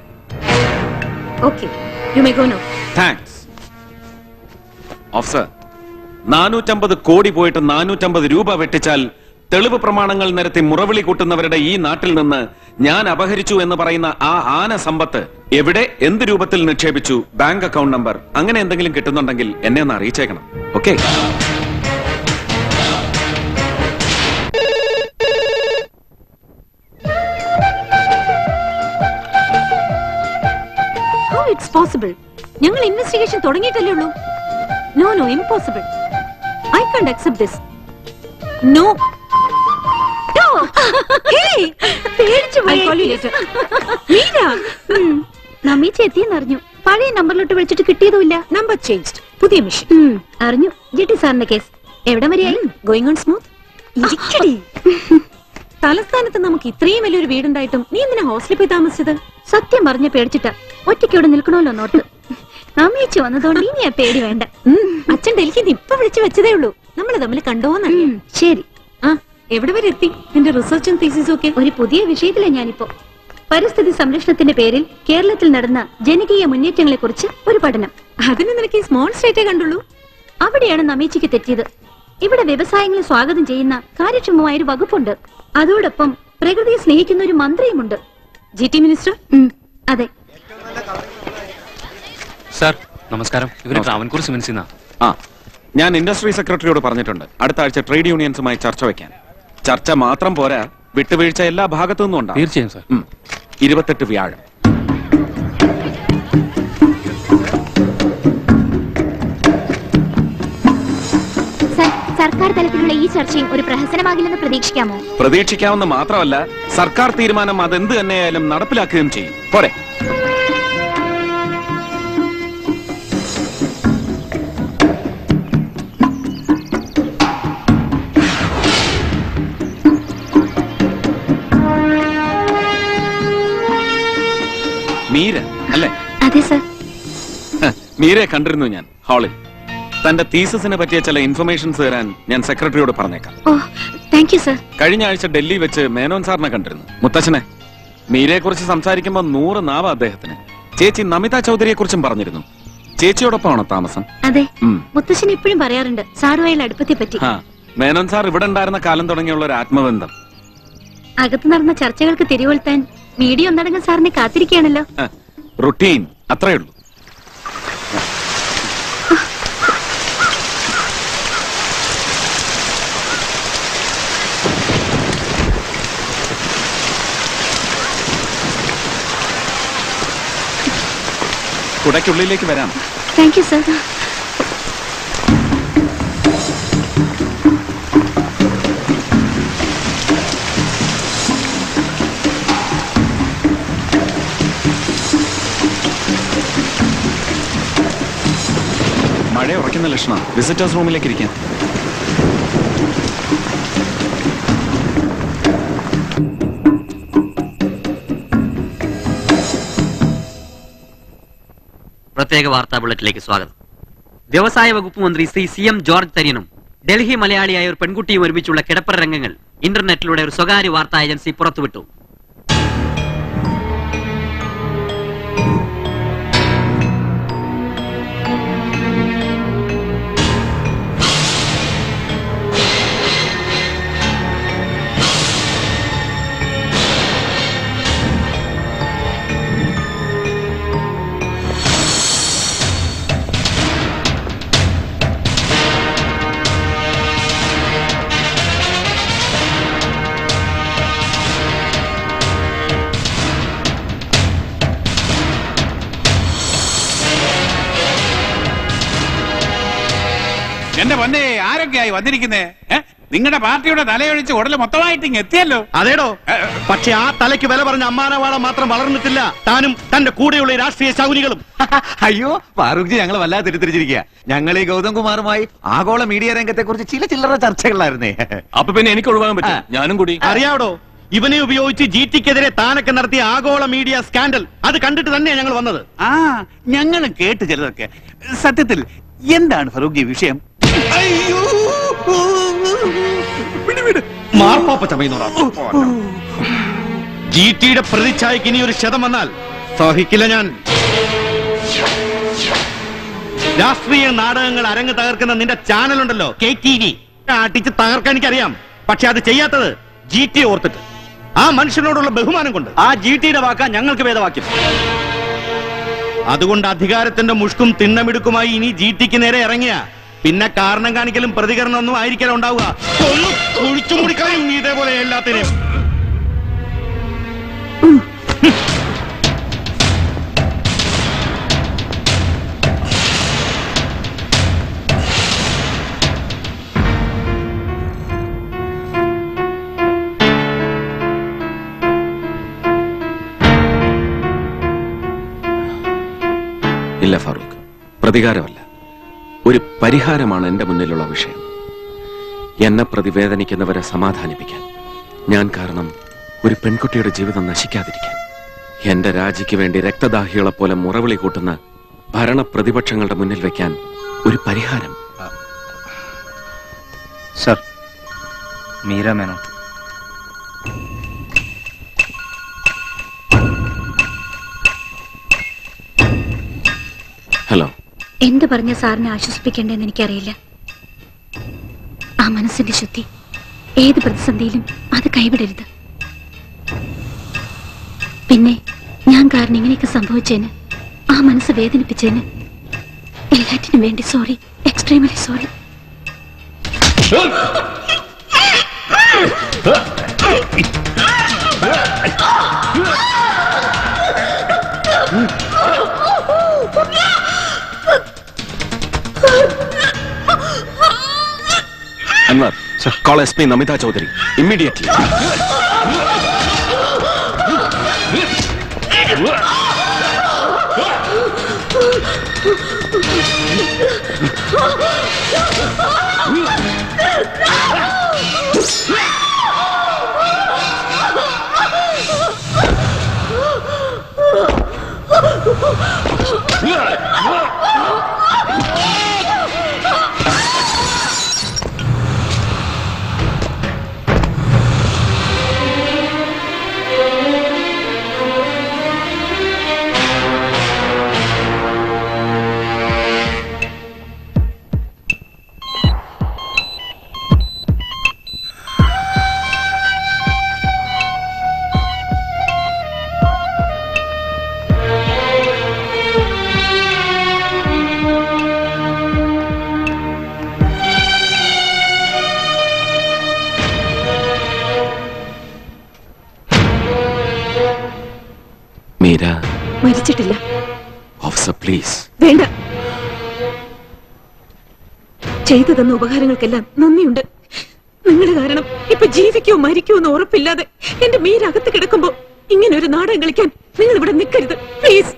okay you may go no thanks officer നാനൂറ്റമ്പത് കോടി പോയിട്ട് നാനൂറ്റമ്പത് രൂപ വെട്ടിച്ചാൽ തെളിവ് പ്രമാണങ്ങൾ നിരത്തി മുറവിളി കൂട്ടുന്നവരുടെ ഈ നാട്ടിൽ നിന്ന് ഞാൻ അപഹരിച്ചു എന്ന് പറയുന്ന ആ ആന സമ്പത്ത് എവിടെ എന്ത് രൂപത്തിൽ നിക്ഷേപിച്ചു ബാങ്ക് അക്കൗണ്ട് നമ്പർ അങ്ങനെ എന്തെങ്കിലും കിട്ടുന്നുണ്ടെങ്കിൽ എന്നെ ഒന്ന് അറിയിച്ചേക്കണം ഓക്കെ ഹൗ ഇറ്റ്സ് പോസിബിൾ ഞങ്ങൾ ഇൻവെസ്റ്റിഗേഷൻ തുടങ്ങിയിട്ടല്ലേ ഉള്ളൂ no no impossible I can't accept this no നമ്മീച്ച എത്തിയെന്നറിഞ്ഞു പഴയ നമ്പറിലോട്ട് വിളിച്ചിട്ട് കിട്ടിയതുമില്ല നമ്പർ ചേഞ്ച്ഡ് പുതിയ മിഷൻ അറിഞ്ഞു ജിട്ടി സാറിന്റെ കേസ് എവിടെ വരെയായി ഗോയിങ് ഓൺ സ്മൂത്ത് തലസ്ഥാനത്ത് നമുക്ക് ഇത്രയും വലിയൊരു വീടുണ്ടായിട്ടും നീ എന്തിനാ ഹോസ്റ്റലിൽ പോയി താമസിച്ചത് സത്യം പറഞ്ഞ പേടിച്ചിട്ടാ ഒറ്റയ്ക്ക് ഇവിടെ നിൽക്കണമല്ലോ നോട്ട് നമ്മീച്ച വന്നതുകൊണ്ട് ഇനി ആ പേടി വേണ്ട ഉം, അച്ഛൻ ഡൽഹിന്ന് ഇപ്പൊ വിളിച്ചു വെച്ചതേ ഉള്ളൂ നമ്മൾ തമ്മിൽ കണ്ടോന്നറിയാം ശരി ആ എവിടെ വരെ എത്തി നിന്റെ റിസർച്ചും തീസിസും ഒക്കെ ഒരു പുതിയ വിഷയത്തിലാണ് ഞാനിപ്പോ പരിസ്ഥിതി സംരക്ഷണത്തിന്റെ പേരിൽ കേരളത്തിൽ നടന്ന ജനകീയ മുന്നേറ്റങ്ങളെ കുറിച്ച് ഒരു പഠനം അതിന് നിനക്ക് ഈ സ്മോൾ സ്റ്റേറ്റേ കണ്ടുള്ളൂ അവിടെയാണ് നമ്മീച്ചയ്ക്ക് തെറ്റിയത് ഇവിടെ വ്യവസായങ്ങളെ സ്വാഗതം ചെയ്യുന്ന കാര്യക്ഷമമായ ഒരു വകുപ്പുണ്ട് അതോടൊപ്പം പ്രകൃതിയെ സ്നേഹിക്കുന്ന ഒരു മന്ത്രിയുമുണ്ട് ജി ടി മിനിസ്റ്റർ അതെ സാർ നമസ്കാരം ഇവര് ട്രാവൻകൂർ സിമൻസിന്നാ ആ ഞാൻ ഇൻഡസ്ട്രി സെക്രട്ടറിയോട് പറഞ്ഞിട്ടുണ്ട് അടുത്ത ആഴ്ച ട്രേഡ് യൂണിയൻസുമായി ചർച്ച വയ്ക്കാൻ ചർച്ച മാത്രം പോരാ വിട്ടുവീഴ്ച എല്ലാ ഭാഗത്തു നിന്നും ഉണ്ടാവും തീർച്ചയായും സാർ ഇരുപത്തെട്ട് വ്യാഴം സർ സർക്കാർ തലത്തിലുള്ള ഈ ചർച്ചയും ഒരു പ്രഹസനമാകില്ലെന്ന് പ്രതീക്ഷിക്കാമോ പ്രതീക്ഷിക്കാവുന്ന മാത്രമല്ല സർക്കാർ തീരുമാനം അതെന്ത് തന്നെയായാലും നടപ്പിലാക്കുകയും ചെയ്യും പോരെ മീര അല്ലേ അതെ സർ ഹ, മീരയെ കണ്ടിരുന്നു ഞാൻ ഹാളിൽ തന്റെ തീസസിനെ പറ്റിയ ചില ഇൻഫർമേഷൻസ് തരാൻ ഞാൻ സെക്രട്ടറിയോട് പറഞ്ഞേക്കാം ഓ താങ്ക് യു സർ കഴിഞ്ഞ ആഴ്ച ഡൽഹി വെച്ച് മേനോൻ സാറിനെ കണ്ടിരുന്നു മുത്തച്ഛനെ മീരയെ കുറിച്ച് സംസാരിക്കുമ്പോൾ നൂറ് നാവ അദ്ദേഹത്തിന് ചേച്ചി നമിത ചൗധരിയെ കുറിച്ചും പറഞ്ഞിരുന്നു ചേച്ചിയോടൊപ്പമാണോ താമസം അതെ ഉം. മുത്തശ്ശൻ എപ്പോഴും പറയാറുണ്ട് സാറുമായുള്ള അടുപ്പത്തെ പറ്റി ആ മേനോൻ സാർ ഇവിടെ ഉണ്ടായിരുന്ന കാലം തുടങ്ങിയുള്ള ഒരു ആത്മബന്ധം അകത്ത് നടന്ന ചർച്ചകൾക്ക് തിരികൊളുത്താൻ മീഡിയ ഒന്നടങ്കം സാറിനെ കാത്തിരിക്കുകയാണല്ലോ ഹ, റുട്ടീൻ അത്രേ ഉള്ളൂ കുടയ്ക്കുള്ളിലേക്ക് വരാം താങ്ക് യു സർ മഴ ഉറക്കുന്ന ലക്ഷണം വിസിറ്റേഴ്സ് റൂമിലേക്ക് ഇരിക്കാം പ്രത്യേക വാർത്താ ബുള്ളറ്റിലേക്ക് സ്വാഗതം വ്യവസായ വകുപ്പ് മന്ത്രി ശ്രീ സി എം ജോർജ് തര്യനും ഡൽഹി മലയാളിയായ ഒരു പെൺകുട്ടിയും ഒരുമിച്ചുള്ള കിടപ്പറ രംഗങ്ങൾ ഇന്റർനെറ്റിലൂടെ ഒരു സ്വകാര്യ വാർത്താ ഏജൻസി പുറത്തുവിട്ടു എന്റെ പൊന്നെ ആരൊക്കെയായി വന്നിരിക്കുന്നേ നിങ്ങളുടെ പാർട്ടിയുടെ തലയൊഴിച്ച് ഉടല് മൊത്തമായിട്ട് ഇങ്ങ് എത്തിയല്ലോ അതേടോ പക്ഷെ ആ തലയ്ക്ക് വില പറഞ്ഞ അമ്മാനവാള മാത്രം വളർന്നിട്ടില്ല താനും തന്റെ കൂടെയുള്ള ഈ രാഷ്ട്രീയ ശൗനികളും അയ്യോ ഫാറൂഖ് ജി ഞങ്ങൾ വല്ലാതെ തിരിച്ചിരിക്കുക ഞങ്ങൾ ഈ ഗൗതം കുമാറുമായി ആഗോള മീഡിയ രംഗത്തെ കുറിച്ച് ചില ചില്ലറ ചർച്ചകളായിരുന്നേ അപ്പൊ പിന്നെ എനിക്ക് ഒഴിവാക്കാൻ പറ്റും ഞാനും കൂടി അറിയാവടോ ഇവനെ ഉപയോഗിച്ച് ജി ടിക്കെതിരെ താനൊക്കെ നടത്തിയ ആഗോള മീഡിയ സ്കാൻഡൽ അത് കണ്ടിട്ട് തന്നെയാണ് ഞങ്ങൾ വന്നത് ആ ഞങ്ങളും കേട്ട് ചിലതൊക്കെ സത്യത്തിൽ എന്താണ് ഫറൂഖ് ജി വിഷയം മാർപ്പാപ്പ ചമയുന്നോടാ ജി ടിയുടെ പ്രതിച്ഛായക്ക് ഇനി ഒരു ശതം വന്നാൽ സഹിക്കില്ല ഞാൻ രാഷ്ട്രീയ നാടകങ്ങൾ അരങ്ങ് തകർക്കുന്ന നിന്റെ ചാനലുണ്ടല്ലോ കെ ടി വി അടിച്ച് തകർക്കാൻ എനിക്കറിയാം പക്ഷെ അത് ചെയ്യാത്തത് ജി ടി ഓർത്തിട്ട് ആ മനുഷ്യനോടുള്ള ബഹുമാനം കൊണ്ട് ആ ജി ടിയുടെ വാക്കാ ഞങ്ങൾക്ക് വേദവാക്യം അതുകൊണ്ട് അധികാരത്തിന്റെ മുഷ്കും തിണ്ണമിടുക്കുമായി ഇനി ജി ടിക്ക് നേരെ ഇറങ്ങിയ പിന്നെ കാരണം കാണിക്കലും പ്രതികരണം ഒന്നും ആയിരിക്കലും ഉണ്ടാവുക ഒന്ന് കുഴിച്ചു മുടിക്കാനും നീ ഇതേപോലെ എല്ലാത്തിനെയും ഇല്ല ഫാറൂഖ് പ്രതികാരമല്ല ഒരു പരിഹാരമാണ് എന്റെ മുന്നിലുള്ള വിഷയം എന്നെ പ്രതിവേദനിക്കുന്നവരെ സമാധാനിപ്പിക്കാൻ ഞാൻ കാരണം ഒരു പെൺകുട്ടിയുടെ ജീവിതം നശിക്കാതിരിക്കാൻ എന്റെ രാജിക്ക് വേണ്ടി രക്തദാഹികളെ പോലെ മുറവിളി കൂട്ടുന്ന ഭരണ പ്രതിപക്ഷങ്ങളുടെ മുന്നിൽ വെക്കാൻ ഒരു പരിഹാരം സർ മീര മേനോൻ ഹലോ എന്ത് പറഞ്ഞ സാറിനെ ആശ്വസിപ്പിക്കേണ്ടെന്ന് എനിക്കറിയില്ല ആ മനസ്സിന്റെ ശുദ്ധി ഏത് പ്രതിസന്ധിയിലും അത് കൈവിടരുത് പിന്നെ ഞാൻ കാരണം ഇങ്ങനെയൊക്കെ സംഭവിച്ചതിന് ആ മനസ്സ് വേദനിപ്പിച്ചതിന് എല്ലാറ്റിനും വേണ്ടി sorry extremely sorry Anwar call S P Namitha Chaudhary immediately Meera മരിച്ചിട്ടില്ല ഓഫീസർ പ്ലീസ് വേണ്ട ചെയ്തു തന്ന ഉപകാരങ്ങൾക്കെല്ലാം നന്ദിയുണ്ട് നിങ്ങൾ കാരണം ഇപ്പൊ ജീവിക്കോ മരിക്കോ എന്ന് ഉറപ്പില്ലാതെ എന്റെ മീരകത്ത് കിടക്കുമ്പോ ഇങ്ങനെ ഒരു നാടകം കളിക്കാൻ നിങ്ങൾ ഇവിടെ നിൽക്കരുത് പ്ലീസ്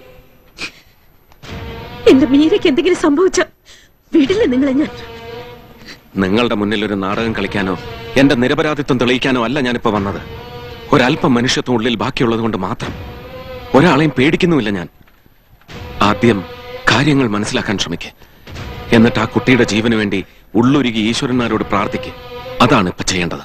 എന്റെ മീരയ്ക്ക് എന്തെങ്കിലും സംഭവിച്ച വിടില്ല നിങ്ങളെ ഞാൻ നിങ്ങളുടെ മുന്നിൽ ഒരു നാടകം കളിക്കാനോ എന്റെ നിരപരാധിത്വം തെളിയിക്കാനോ അല്ല ഞാനിപ്പോ വന്നത് ഒരല്പം മനുഷ്യത്വം ഉള്ളിൽ ബാക്കിയുള്ളത് കൊണ്ട് മാത്രം ഒരാളെയും പേടിക്കുന്നുമില്ല ഞാൻ ആദ്യം കാര്യങ്ങൾ മനസ്സിലാക്കാൻ ശ്രമിക്ക് എന്നിട്ട് ആ കുട്ടിയുടെ ജീവന് വേണ്ടി ഉള്ളൊരുകി ഈശ്വരന്മാരോട് പ്രാർത്ഥിക്ക് അതാണ് ഇപ്പൊ ചെയ്യേണ്ടത്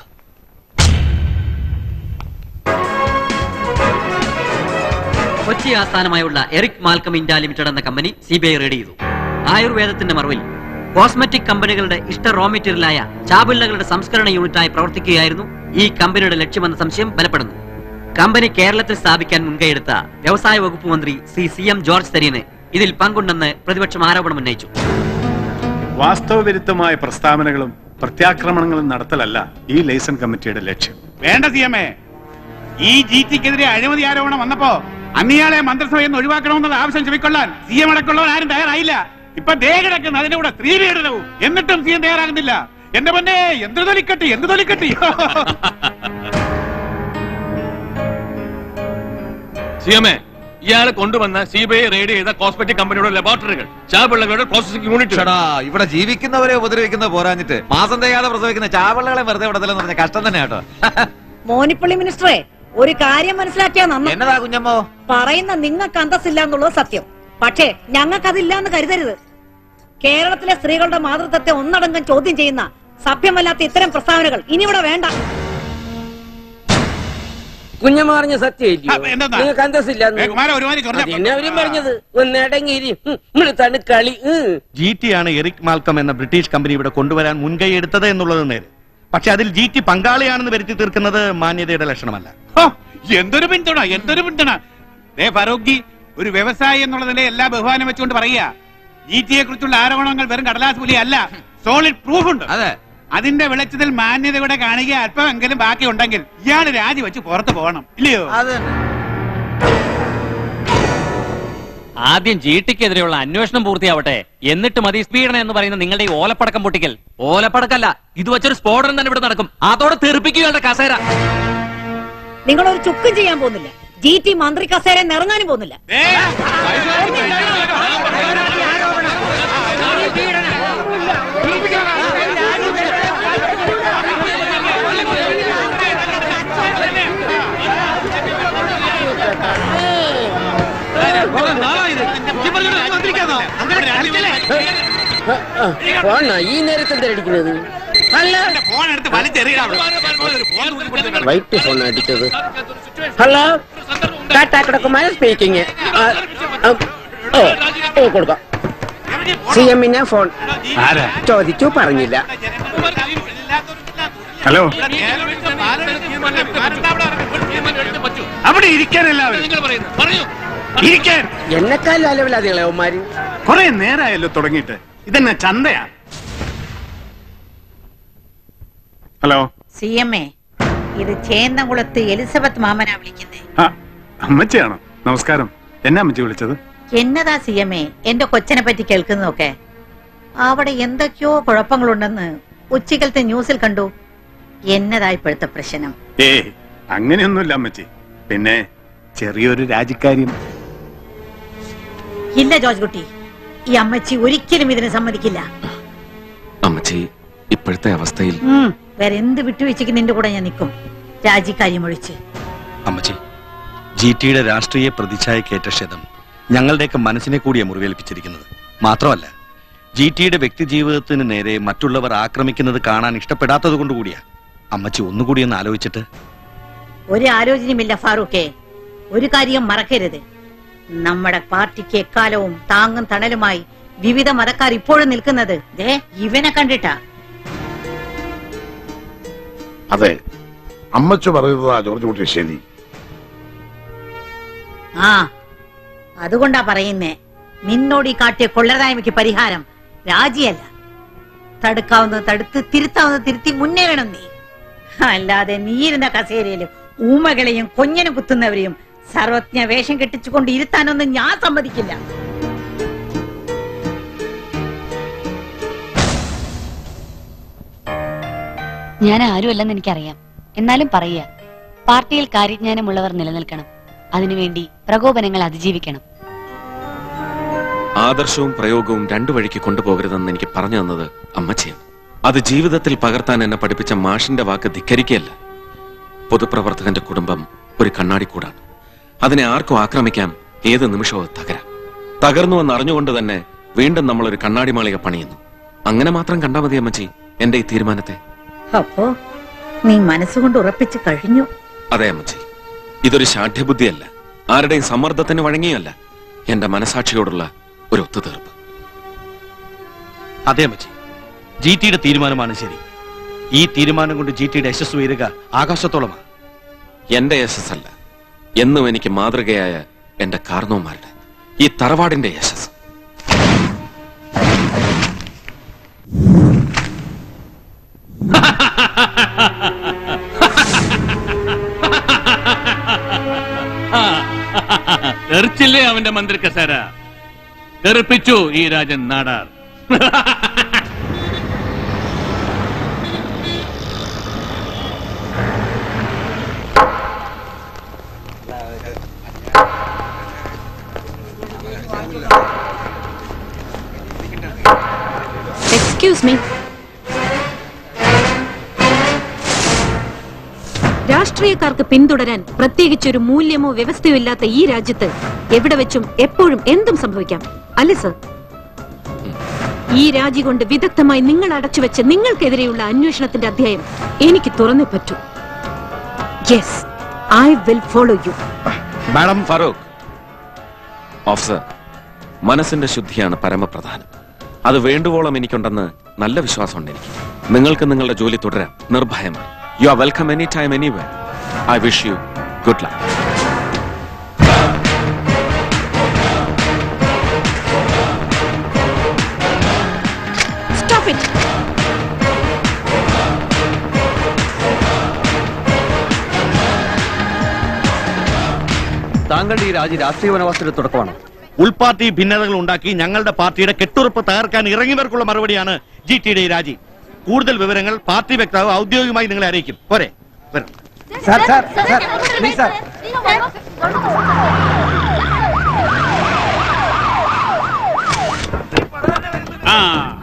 കൊച്ചി ആസ്ഥാനമായുള്ള എറിക് മാൽക്കം ഇന്ത്യ ലിമിറ്റഡ് എന്ന company C B I raid ചെയ്തു ആയുർവേദത്തിന്റെ മറവിൽ കോസ്മെറ്റിക് കമ്പനികളുടെ ഇഷ്ട റോ മെറ്റീരിയലായ ചാബുല്ലകളുടെ സംസ്കരണ യൂണിറ്റായി പ്രവർത്തിക്കുകയായിരുന്നു ഈ കമ്പനിയുടെ ലക്ഷ്യമെന്ന സംശയം ബലപ്പെടുന്നു കമ്പനി കേരളത്തിൽ സ്ഥാപിക്കാൻ മുൻകൈയെടുത്ത വ്യവസായ വകുപ്പ് മന്ത്രി ശ്രീ സി എം ജോർജ് തരീന് ഇതിൽ പങ്കുണ്ടെന്ന് പ്രതിപക്ഷം ആരോപണം ഉന്നയിച്ചു വാസ്തവവിരുദ്ധമായ പ്രസ്താവനകളും പ്രത്യാക്രമണങ്ങളും നടത്തലല്ല ഈ ലൈസൺ കമ്മിറ്റിയുടെ ലക്ഷ്യം വേണ്ട സി എം എ ഈ ജി ടിക്കെതിരെ അഴിമതി ആരോപണം വന്നപ്പോ അന്നിയാളെ മന്ത്രിസഭയിൽ നിന്ന് ഒഴിവാക്കണമെന്നുള്ള ആവശ്യം ചെവിക്കൊള്ളാൻ സി എം അടക്കമുള്ളവർ ആരും തയ്യാറായില്ല ഇപ്പൊ ദേ കിടക്കുന്ന അതിന്റെ കൂടെ സ്ത്രീ പീഡനവും എന്നിട്ടും സി എം തയ്യാറാകുന്നില്ല എന്റെ പൊന്നെ എന്ത് തൊലിക്കട്ടി എന്ത് തൊലിക്കട്ടി സി എം എ ഇയാളെ കൊണ്ടുവന്ന സി ബി ഐ റെയ്ഡ് ചെയ്ത കോസ്മെറ്റിക് കമ്പനിയുടെ ലബോറട്ടറികൾ ചാപിള്ളകളുടെ പ്രോസസിംഗ് യൂണിറ്റ് ചേടാ ഇവിടെ ജീവിക്കുന്നവരെ ഉപദ്രവിക്കുന്ന പോരാഞ്ഞിട്ട് മാസം തികയാതെ പ്രസവിക്കുന്ന ചാവള്ളകളെ വെറുതെ വിടത്തില്ലെന്ന് പറഞ്ഞ കഷ്ടം തന്നെ കേട്ടോ മോനിപ്പള്ളി മിനിസ്റ്ററെ ഒരു കാര്യം മനസ്സിലാക്കിയാ നന്ന് എന്നതാ കുഞ്ഞമ്മോ പറയുന്ന നിങ്ങൾക്ക് അന്തസ്സില്ല എന്നുള്ളത് സത്യം പക്ഷേ ഞങ്ങൾക്കതില്ല എന്ന് കരുതരുത് കേരളത്തിലെ സ്ത്രീകളുടെ മാതൃത്വത്തെ ഒന്നടങ്കം ചോദ്യം ചെയ്യുന്ന സഭ്യമല്ലാത്ത ഇത്തരം പ്രസ്താവനകൾ ഇനിയിവിടെ വേണ്ട കുഞ്ഞമ്മ പറഞ്ഞ സത്യമില്ലയോ അപ്പൊ എന്തെന്നാ? നിങ്ങൾക്ക് അന്തസ്സില്ല ഏ, കുമാരാ, ഒരുമാതിരി ചൊറിഞ്ഞ- എന്നെ അവരും പറഞ്ഞത് ഒന്ന് അടങ്ങിയിരി ഇവിടുത്താണ് കളി ഉം. ജി ടി ആണ് എറിക് മാൽക്കം എന്ന ബ്രിട്ടീഷ് കമ്പനി ഇവിടെ കൊണ്ടുവരാൻ മുൻകൈ എടുത്തത് എന്നുള്ളത് നേര് പക്ഷെ അതിൽ ജി ടി പങ്കാളിയാണെന്ന് വരുത്തി തീർക്കുന്നത് മാന്യതയുടെ ലക്ഷണമല്ല ഹോ, എന്തൊരു പിന്തുണ എന്തൊരു പിന്തുണ ദേ ഫറൂഖ് ജി ഒരു വ്യവസായി എന്നുള്ളതിന്റെ എല്ലാ ബഹുമാനം വെച്ചുകൊണ്ട് പറയുക ജി ടിയെ കുറിച്ചുള്ള ആരോപണങ്ങൾ വെറും കടലാസ് പുലി അല്ല സോളിഡ് പ്രൂഫ് ഉണ്ട് അതെ അതിന്റെ വെളിച്ചത്തിൽ മാന്യതയുടെ കാണുക അല്പമെങ്കിലും ബാക്കി ഉണ്ടെങ്കിൽ ഇയാള് രാജിവെച്ച് പുറത്തു പോകണം ഇല്ലയോ ആദ്യം ജി ടിക്കെതിരെയുള്ള അന്വേഷണം പൂർത്തിയാവട്ടെ എന്നിട്ട് മതി സ്പീഡന എന്ന് പറയുന്ന നിങ്ങളുടെ ഈ ഓലപ്പടക്കം പൊട്ടിക്കൽ ഓലപ്പടക്കല്ല ഇത് വെച്ചൊരു സ്ഫോടനം തന്നെ ഇവിടെ നടക്കും അതോടെ തെറിപ്പിക്കുകയുടെ കസേര നിങ്ങൾ ഒരു ചുക്കും ചെയ്യാൻ പോകുന്നില്ല ജി ടി മന്ത്രി കസേര ഇറങ്ങാനും പോകുന്നില്ല ഫോണാ ഈ നേരത്തെ എന്താ അടിക്കുന്നത് അല്ല ഫോൺ എടുത്ത് വലിച്ചെറിയാ വൈറ്റ് ഫോൺ അടിച്ചത് ഹലോ കാട്ടാക്കടക്കുമാര സ്പീക്കിങ് ഓ ഓ കൊടുക്കാം സി എമ്മിനെ ഫോൺ ചോദിച്ചു പറഞ്ഞില്ല ഹലോ അവിടെ ഇരിക്കാൻ എല്ലാവരും ഇരിക്കാൻ എന്നെക്കാൾ അലവിലാതെ അവന്മാര് കുറെ നേരമായല്ലോ തുടങ്ങിയിട്ട് ഇതെന്നെ ചന്തയാ ഹലോ സി എം എ ഇത് ചേന്നംകുളത്ത് എലിസബത്ത് മാമനാ വിളിക്കുന്നത് ആ അമ്മച്ചിയാണോ നമസ്കാരം എന്നെ അമ്മച്ചി വിളിച്ചത് എന്നതാ സി എം എ എന്റെ കൊച്ചനെ പറ്റി കേൾക്കുന്നതൊക്കെ അവിടെ എന്തൊക്കെയോ കുഴപ്പങ്ങളുണ്ടെന്ന് ഉച്ചക്കലത്തെ ന്യൂസിൽ കണ്ടു എന്നതാ ഇപ്പോഴത്തെ പ്രശ്നം ഏ അങ്ങനെയൊന്നുമില്ല അമ്മച്ചി പിന്നെ ചെറിയൊരു രാജിക്കാര്യം ഇല്ല ജോർജ് കുട്ടി ഈ അമ്മച്ചി ഒരിക്കലും ഇതിന് സമ്മതിക്കില്ല അമ്മച്ചി ഇപ്പോഴത്തെ അവസ്ഥയിൽ ഉം, വേറെ എന്ത് വിട്ടുവീഴ്ചയ്ക്ക് നിന്റെ കൂടെ ഞാൻ നിൽക്കും രാജിക്കാര്യം ഒഴിച്ച് അമ്മച്ചി ജി ടിയുടെ രാഷ്ട്രീയ പ്രതിച്ഛായക്കേറ്റ ക്ഷതം ഞങ്ങളുടെയൊക്കെ മനസ്സിനെ കൂടിയാണ് മുറിവേൽപ്പിച്ചിരിക്കുന്നത് മാത്രമല്ല ജി ടിയുടെ വ്യക്തി ജീവിതത്തിന് നേരെ മറ്റുള്ളവർ ആക്രമിക്കുന്നത് കാണാൻ ഇഷ്ടപ്പെടാത്തത് കൊണ്ട് കൂടിയാ അമ്മച്ചി ഒന്നുകൂടി ഒന്ന് ആലോചിച്ചിട്ട് ഒരു ആലോചനയുമില്ല ഫാറൂഖെ ഒരു കാര്യം മറക്കരുത് നമ്മുടെ പാർട്ടിക്ക് എക്കാലവും താങ്ങും തണലുമായി വിവിധ മതക്കാർ ഇപ്പോഴും നിൽക്കുന്നത് ദേ ഇവനെ കണ്ടിട്ടാ അതെ അമ്മച്ചു പറയുന്നതാ ജോർജ് കുട്ടി ശരി ആ അതുകൊണ്ടാ പറയുന്നേ നിന്നോട് ഈ കാട്ടിയ കൊള്ളരായ്മയ്ക്ക് പരിഹാരം രാജിയല്ല തടുക്കാവുന്നത് തടുത്ത് തിരുത്താവുന്നത് തിരുത്തി മുന്നേറണം നീ അല്ലാതെ നീയിരുന്ന കസേരയിലും ഊമകളെയും കൊഞ്ഞനും കുത്തുന്നവരെയും സർവജ്ഞ വേഷം കെട്ടിച്ചുകൊണ്ട് ഇരുത്താനൊന്നും ഞാൻ സമ്മതിക്കില്ല ഞാൻ ആരുമല്ലെന്ന് എനിക്കറിയാം എന്നാലും പറയുക പാർട്ടിയിൽ കാര്യജ്ഞാനമുള്ളവർ നിലനിൽക്കണം അതിനുവേണ്ടി പ്രകോപനങ്ങൾ അതിജീവിക്കണം ആദർശവും പ്രയോഗവും രണ്ടു വഴിക്ക് കൊണ്ടുപോകരുതെന്ന് എനിക്ക് പറഞ്ഞു തന്നത് അമ്മച്ചിയാണ് അത് ജീവിതത്തിൽ പകർത്താൻ എന്നെ പഠിപ്പിച്ച മാഷിന്റെ വാക്ക് ധിക്കരിക്കുകയല്ല പൊതുപ്രവർത്തകന്റെ കുടുംബം ഒരു കണ്ണാടിക്കൂടാണ് അതിനെ ആർക്കും ആക്രമിക്കാം ഏത് നിമിഷവും തകരാം തകർന്നുവെന്ന് അറിഞ്ഞുകൊണ്ട് തന്നെ വീണ്ടും നമ്മൾ ഒരു കണ്ണാടി മാളിക പണിയുന്നു അങ്ങനെ മാത്രം കണ്ടാൽ മതി അമ്മച്ചി എന്റെ ഈ തീരുമാനത്തെ അപ്പോ നീ മനസ്സുകൊണ്ട് ഉറപ്പിച്ചു കഴിഞ്ഞു അതെ അമ്മച്ചി ഇതൊരു ശാഠ്യബുദ്ധിയല്ല ആരുടെയും സമ്മർദ്ദത്തിന് വഴങ്ങിയല്ല എന്റെ മനസാക്ഷിയോടുള്ള ഒരു ഒത്തുതീർപ്പ് അതെ അമ്മച്ചി ജി ടിയുടെ തീരുമാനമാണ് ശരി ഈ തീരുമാനം കൊണ്ട് ജി ടിയുടെ യശസ് ഉയരുക ആകാശത്തോളമാണ് എന്റെ യശസ്സല്ല എന്നും എനിക്ക് മാതൃകയായ എന്റെ കാർന്നവന്മാരുടെ ഈ തറവാടിന്റെ യശസ് തെറിച്ചില്ലേ അവന്റെ മന്ത്രി കസേര തെറിപ്പിച്ചു ഈ രാജൻ നാടാർ എക്സ്ക്യൂസ് മീ രാഷ്ട്രീയക്കാർക്ക് പിന്തുടരാൻ പ്രത്യേകിച്ച് ഒരു മൂല്യമോ വ്യവസ്ഥയോ ഇല്ലാത്ത ഈ രാജ്യത്ത് എവിടെ വെച്ചും എപ്പോഴും എന്തും സംഭവിക്കാം അല്ലേ സർ ഈ രാജി കൊണ്ട് വിദഗ്ധമായി നിങ്ങൾ അടച്ചുവെച്ച നിങ്ങൾക്കെതിരെയുള്ള അന്വേഷണത്തിന്റെ അധ്യായം എനിക്ക് തുറന്നേ പറ്റൂ yes I will follow you madam Farooq officer മനസ്സിന്റെ ശുദ്ധിയാണ് പരമപ്രധാനം അത് വേണ്ടുവോളം എനിക്കുണ്ടെന്ന് നല്ല വിശ്വാസമുണ്ട് എനിക്ക് നിങ്ങൾക്ക് നിങ്ങളുടെ ജോലി തുടരാം നിർഭയമായി you are welcome any time anyway I wish you good luck stop it താങ്കളുടെ ഈ രാജി രാഷ്ട്രീയ വനവാസത്തിന്റെ തുടക്കമാണ് ഉൾപാർട്ടി ഭിന്നതകൾ ഉണ്ടാക്കി ഞങ്ങളുടെ പാർട്ടിയുടെ കെട്ടുറപ്പ് തകർക്കാൻ ഇറങ്ങിയവർക്കുള്ള മറുപടിയാണ് ജി ടിയുടെ ഈ രാജി കൂടുതൽ വിവരങ്ങൾ പാർട്ടി വക്താവ് ഔദ്യോഗികമായി നിങ്ങളെ അറിയിക്കും പോരെ വരും sir sir sir please sir ആ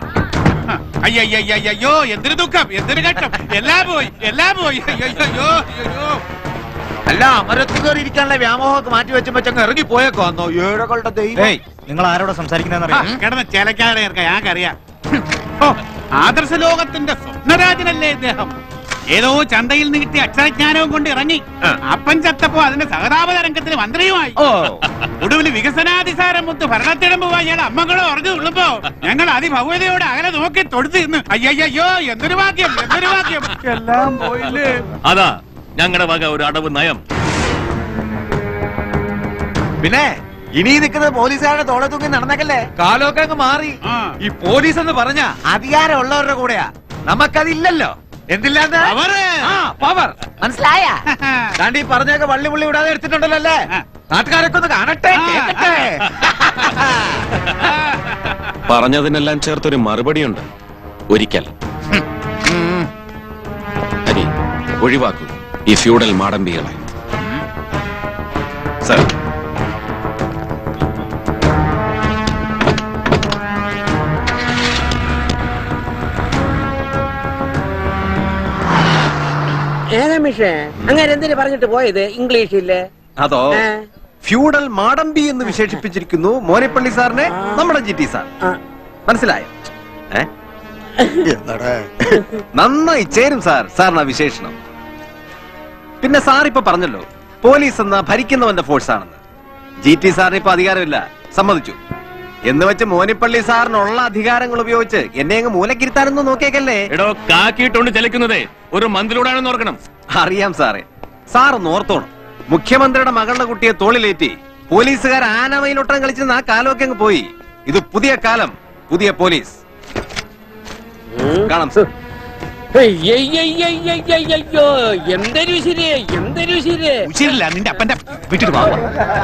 അയ്യോ എന്തൊരു ദുഃഖം എന്തൊരു ഘട്ടം എല്ലാം പോയി എല്ലാം പോയി അയ്യോ അയ്യോ അല്ല അമരത്ത് കയറി ഇരിക്കാനുള്ള വ്യാമോഹമൊക്കെ മാറ്റി വെച്ചുമ്പോ ഇറങ്ങി പോയേക്കോ ഏഴകളുടെ ദൈവം നിങ്ങൾ ആരോടാ സംസാരിക്കുന്നതെന്ന് കിടന്ന് ചിലക്കാടെ ഇറക്കാം ഞങ്ങൾക്കറിയാം ഓ ആദർശ ലോകത്തിന്റെ സ്വപ്നരാജനല്ലേ ഇദ്ദേഹം ഏതോ ചന്തയിൽ നിന്ന് കിട്ടിയ അക്ഷരജ്ഞാനവും കൊണ്ട് ഇറങ്ങി അപ്പൻ ചത്തപ്പോ അതിന്റെ സഹതാപ രംഗത്തിന് മന്ത്രിയുമായി ഒടുവിൽ വികസനാധിസാരം മുത്ത് ഭരണത്തിടമ്പുവാ ഞങ്ങൾ അമ്മകളോ അറിഞ്ഞു ഉള്ളപ്പോ ഞങ്ങൾ അതിഭവ്യതയോടെ അകലെ നോക്കി തൊടുത്ത് ഇന്ന് അയ്യയ്യോ എന്തൊരു ഭാഗ്യം എന്തൊരു ഭാഗ്യം എല്ലാം പോയില്ലേ അതാ ഞങ്ങളുടെ വക ഒരു അടവ് നയം പിന്നെ ഇനി നിൽക്കുന്ന പോലീസുകാരുടെ തോളെ തൂങ്ങി നടന്നേക്കല്ലേ കാലമൊക്കെ അങ്ങ് മാറി ഈ പോലീസ് എന്ന് പറഞ്ഞ അധികാരം ഉള്ളവരുടെ കൂടെയാ നമുക്കതില്ലല്ലോ എന്തില്ലാന്ന് പവർ മനസ്സിലായ താണ്ടി ഈ പറഞ്ഞൊക്കെ വള്ളി പുള്ളി വിടാതെ എടുത്തിട്ടുണ്ടല്ലോ അല്ലേ നാട്ടുകാരൊക്കെ ഒന്ന് കാണട്ടെ കേക്കട്ടെ പറഞ്ഞതിനെല്ലാം ചേർത്തൊരു മറുപടിയുണ്ട് ഒരിക്കൽ ഹരി ഒഴിവാക്കൂ ഈ ഫ്യൂഡൽ മാടമ്പികളെ സർ ഏതാ മിഷേ അങ്ങനെ എന്തിനു പറഞ്ഞിട്ട് പോയത് ഇംഗ്ലീഷില്ലേ അതോ ഫ്യൂഡൽ മാടമ്പി എന്ന് വിശേഷിപ്പിച്ചിരിക്കുന്നു മോനിപ്പള്ളി സാറിനെ നമ്മുടെ ജി ടി സാർ മനസ്സിലായോ ഏ? നന്നായി ചേരും സാർ സാറിന് ആ വിശേഷണം പിന്നെ സാർ ഇപ്പൊ പറഞ്ഞല്ലോ പോലീസ് എന്ന ഭരിക്കുന്നവന്റെ ഫോഴ്സ് ആണെന്ന് ജി ടി സാറിന് ഇപ്പൊ അധികാരമില്ല സമ്മതിച്ചു എന്ന് വെച്ച് മോനിപ്പള്ളി സാറിനുള്ള അധികാരങ്ങൾ ഉപയോഗിച്ച് എന്നെ അങ്ങ് മൂലക്കിരുത്താനൊന്നും നോക്കിയേക്കല്ലേ എടോ കാക്കിയിട്ടുണ്ട് ചലിക്കുന്നതേ ഒരു മന്ത്രിയോടാണെന്ന് ഓർക്കണം അറിയാം സാറേ സാർ ഒന്ന് ഓർത്തോണം മുഖ്യമന്ത്രിയുടെ മകളുടെ കുട്ടിയെ തോളിലേറ്റി പോലീസുകാർ ആനമയിലൊട്ടം കളിച്ചിരുന്ന ആ കാലമൊക്കെ അങ്ങ് പോയി ഇത് പുതിയ കാലം പുതിയ പോലീസ് കാണാം സാർ അയ്യോ എന്തൊരു ശരി എന്തൊരു ശരി ഉശിരില്ല നിന്റെ അപ്പന്റെ വീട്ടിൽ വാ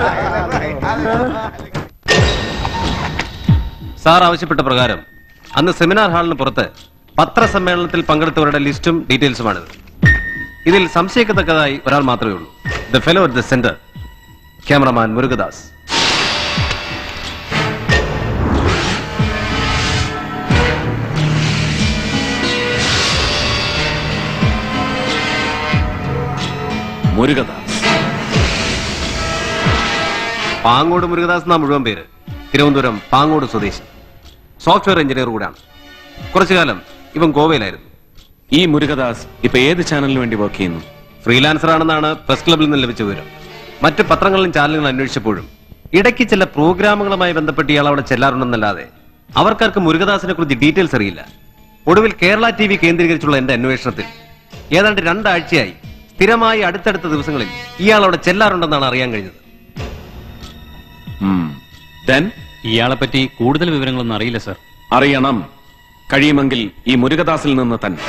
സാർ ആവശ്യപ്പെട്ട പ്രകാരം അന്ന് സെമിനാർ ഹാളിന് പുറത്ത് പത്രസമ്മേളനത്തിൽ പങ്കെടുത്തവരുടെ ലിസ്റ്റും ഡീറ്റെയിൽസുമാണിത് ഇതിൽ സംശയിക്കത്തക്കതായി ഒരാൾ മാത്രമേ ഉള്ളൂ the fellow at the centre cameraman Murugadas Murugadas Pangode Murugadas എന്നാ മുഴുവൻ പേര് തിരുവനന്തപുരം പാങ്ങോട് സ്വദേശി സോഫ്റ്റ്വെയർ എഞ്ചിനീയർ കൂടാണ് കുറച്ചു കാലം ഇവൻ ഗോവയിലായിരുന്നു ഈ മുരുകദാസ് ഇപ്പൊ ഏത് ചാനലിന് വേണ്ടി വർക്ക് ചെയ്യുന്നു ഫ്രീലാൻസർ ആണെന്നാണ് പ്രസ് ക്ലബിൽ നിന്ന് ലഭിച്ച വിവരം മറ്റ് പത്രങ്ങളിലും ചാനലുകളും അന്വേഷിച്ചപ്പോഴും ഇടയ്ക്ക് ചില പ്രോഗ്രാമുകളുമായി ബന്ധപ്പെട്ട് ഇയാൾ അവിടെ ചെല്ലാറുണ്ടെന്നല്ലാതെ അവർക്കാർക്ക് മുരുകദാസിനെ കുറിച്ച് ഡീറ്റെയിൽസ് അറിയില്ല ഒടുവിൽ കേരള ടി വി കേന്ദ്രീകരിച്ചുള്ള എന്റെ അന്വേഷണത്തിൽ ഏതാണ്ട് രണ്ടാഴ്ചയായി സ്ഥിരമായി അടുത്തടുത്ത ദിവസങ്ങളിൽ ഇയാൾ അവിടെ ചെല്ലാറുണ്ടെന്നാണ് അറിയാൻ കഴിഞ്ഞത് ഇയാളെ പറ്റി കൂടുതൽ വിവരങ്ങളൊന്നും അറിയില്ല സർ അറിയണം കഴിയുമെങ്കിൽ ഈ മുരുകദാസിൽ നിന്ന് തന്നെ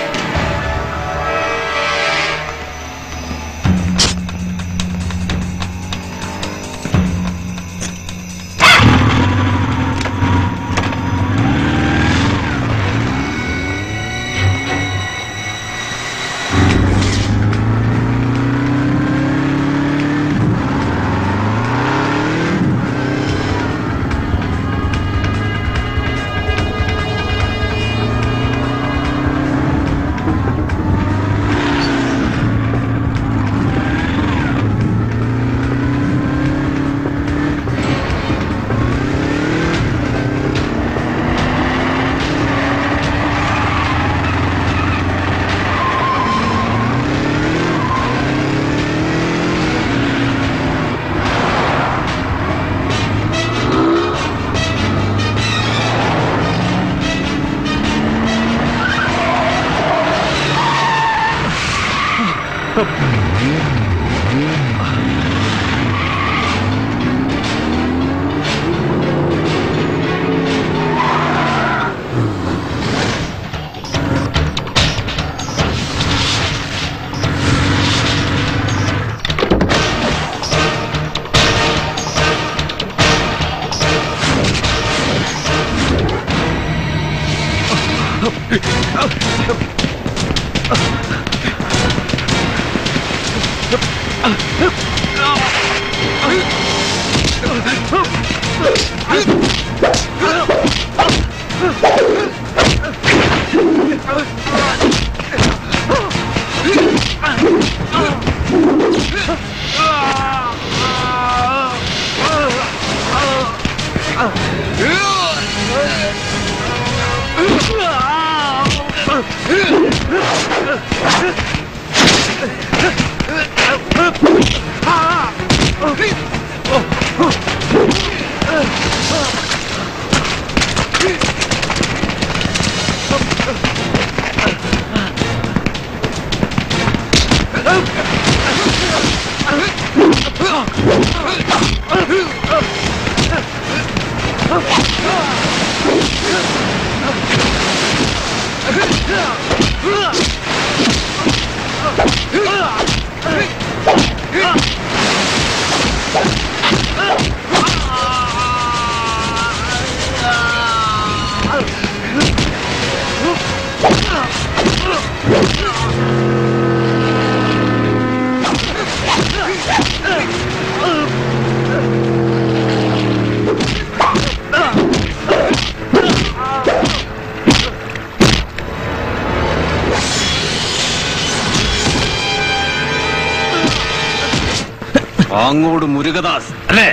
Oh! അങ്ങോട്ട് മുരുകദാസ് അല്ലേ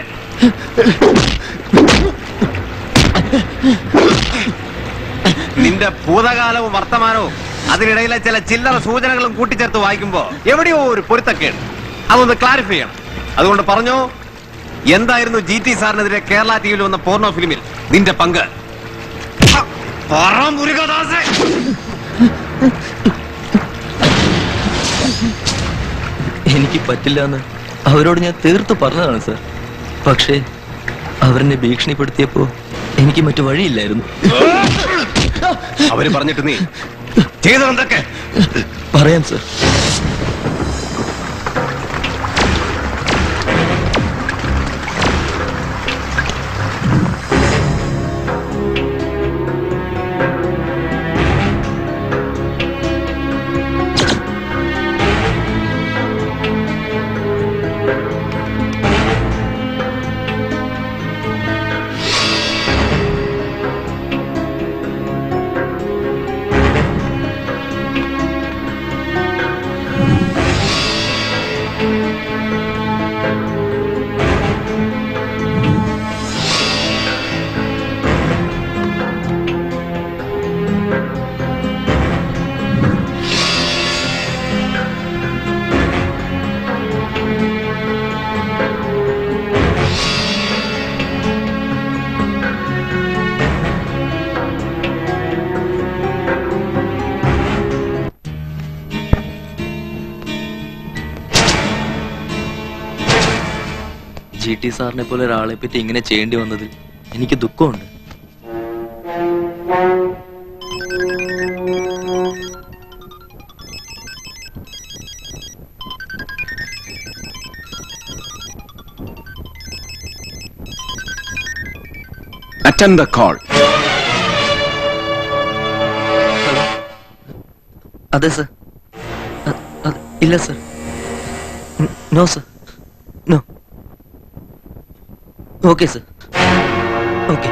നിന്റെ ഭൂതകാലവും വർത്തമാനവും അതിനിടയിലെ ചില ചില്ലറ സൂചനകളും കൂട്ടിച്ചേർത്ത് വായിക്കുമ്പോ എവിടെയോ ഒരു പൊരുത്തക്കേട് അതൊന്ന് ക്ലാരിഫൈ ചെയ്യണം അതുകൊണ്ട് പറഞ്ഞോ എന്തായിരുന്നു ജി ടി സാറിനെതിരെ കേരള ടിവിയിൽ വന്ന പോർണോ ഫിലിമിൽ നിന്റെ പങ്ക് ഹ, പറ മുരുകദാസേ എനിക്ക് പറ്റില്ല എന്ന് അവരോട് ഞാൻ തീർത്തു പറഞ്ഞതാണ് സർ പക്ഷേ അവരെന്നെ ഭീഷണിപ്പെടുത്തിയപ്പോ എനിക്ക് മറ്റു വഴിയില്ലായിരുന്നു അവര് പറഞ്ഞിട്ട് നീ ചെയ്തതെന്തൊക്കെ പറയാം സർ ജി ടി സാറിനെ പോലെ ഒരാളെ പറ്റി ഇങ്ങനെ ചെയ്യേണ്ടി വന്നതിൽ എനിക്ക് ദുഃഖമുണ്ട് Attend the call. അതെ സർ അ- അ- ഇല്ല sir no sir no okay sir okay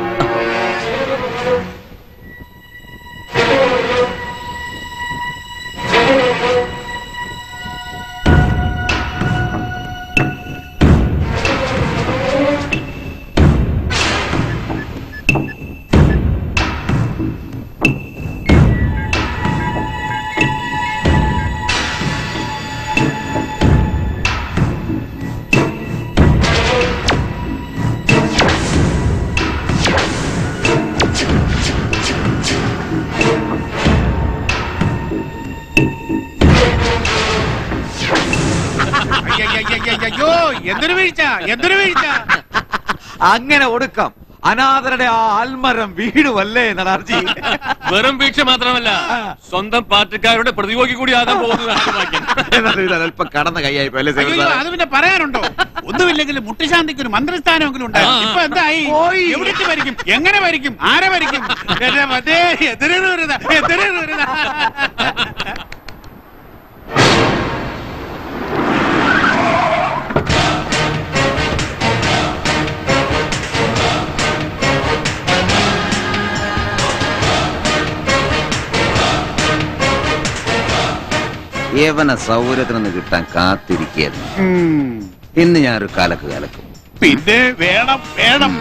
അയ്യോ എന്തൊരു വീഴ്ച എന്തൊരു വീഴ്ച അങ്ങനെ ഒടുക്കം അനാഥരുടെ ആ ആൽമരം വീടുമല്ലേ നടാർജി വെറും വീഴ്ച മാത്രമല്ല സ്വന്തം പാർട്ടിക്കാരുടെ പ്രതിയോഗി കൂടി ആകാൻ പോകുന്നതാണ് അല്പം കടന്ന കൈയായി പോയല്ലേ സേവൻ അയ്യോ സാറേ? അത് പിന്നെ പറയാനുണ്ടോ ഒന്നുമില്ലെങ്കിലും മുട്ടുശാന്തിക്ക് ഒരു മന്ത്രിസ്ഥാനമെങ്കിലും ഉണ്ടായിരുന്നു ഇപ്പൊ എന്തായി എവിടേക്ക് ഭരിക്കും എങ്ങനെ ഭരിക്കും ആരെ ഭരിക്കും എന്റെ മറ്റേ എതിരെ ദൂരത എതിരെ ദൂരത യവന സൗകര്യത്തിനൊന്ന് കിട്ടാൻ കാത്തിരിക്കുകയായിരുന്നു ഇന്ന് ഞാനൊരു കലക്ക് കലക്കും പിന്നെ വേണം വേണം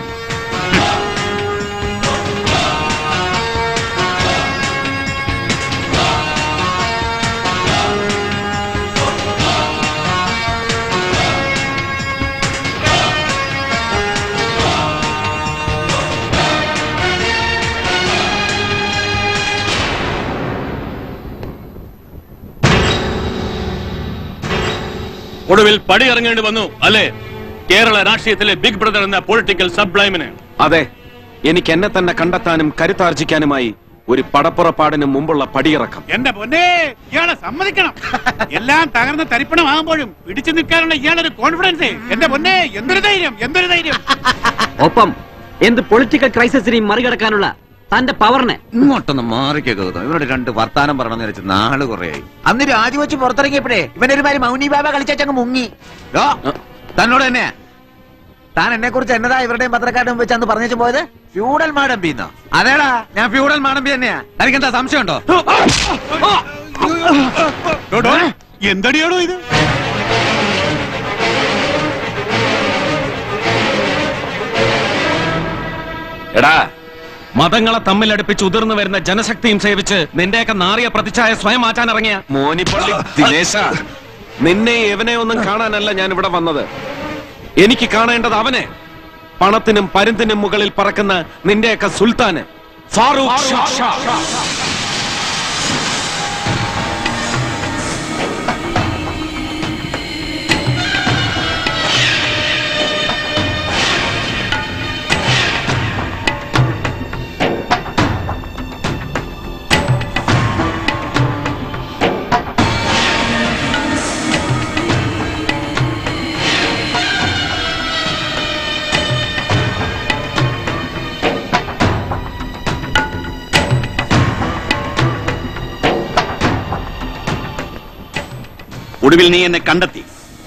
ഒടുവിൽ പടിയിറങ്ങേണ്ടി വന്നു അല്ലേ കേരള രാഷ്ട്രീയത്തിലെ ബിഗ് ബ്രദർ എന്ന പൊളിറ്റിക്കൽ സബ്ലൈമിന് അതെ എനിക്ക് എന്നെ തന്നെ കണ്ടെത്താനും കരുത്താർജിക്കാനുമായി ഒരു പടപ്പുറപ്പാടിന് മുമ്പുള്ള പടിയിറക്കം എന്റെ പൊന്നെ ഇയാളെ സമ്മതിക്കണം എല്ലാം തകർന്ന് തരിപ്പണമാകുമ്പോഴും പിടിച്ചു നിൽക്കാനുള്ള ഇയാളൊരു കോൺഫിഡൻസ് എന്റെ പൊന്നെ എന്തൊരു ധൈര്യം എന്തൊരു ധൈര്യം ഒപ്പം എന്ത് പൊളിറ്റിക്കൽ ക്രൈസിസിനെയും മറികടക്കാനുള്ള തന്റെ പവറിനെ ഇങ്ങോട്ടൊന്ന് മാറിക്കൊക്കെ ഇവരോട് രണ്ട് വർത്താനം പറയണമെന്ന് വെച്ച് നാള് കുറയായി അന്ന് രാജിവെച്ച് പുറത്തിറങ്ങിയപ്പോഴേ ഇവനൊരു മാതിരി മൗനി ബാബ കളിച്ചങ്ങ് മുങ്ങി ഡോ, തന്നോട് തന്നെ താൻ എന്നെ കുറിച്ച് എന്നതാ ഇവരുടെയും പത്രക്കാരുടെ വെച്ച് അന്ന് പറഞ്ഞു പോയത് ഫ്യൂഡൽ മാടമ്പിന്നോ അതേടാ ഞാൻ ഫ്യൂഡൽ മാടമ്പി തന്നെയാ എനിക്കെന്താ സംശയമുണ്ടോ എന്തടിയാണോ ഇത് എടാ മതങ്ങളെ തമ്മിലടുപ്പിച്ച് ഉതിർന്നു വരുന്ന ജനശക്തിയും സേവിച്ച് നിന്റെയൊക്കെ നാറിയ പ്രതിച്ഛായ സ്വയം മാറ്റാൻ ഇറങ്ങിയ മോനിപ്പള്ളി ദിനേശ നിന്നെ എവനെ ഒന്നും കാണാനല്ല ഞാൻ ഇവിടെ വന്നത് എനിക്ക് കാണേണ്ടത് അവനെ പണത്തിനും പരുന്തിനും മുകളിൽ പറക്കുന്ന നിന്റെയൊക്കെ സുൽത്താന് ഫാറൂഖ് ഷാ. ഒടുവിൽ നീ എന്നെ കണ്ടെത്തി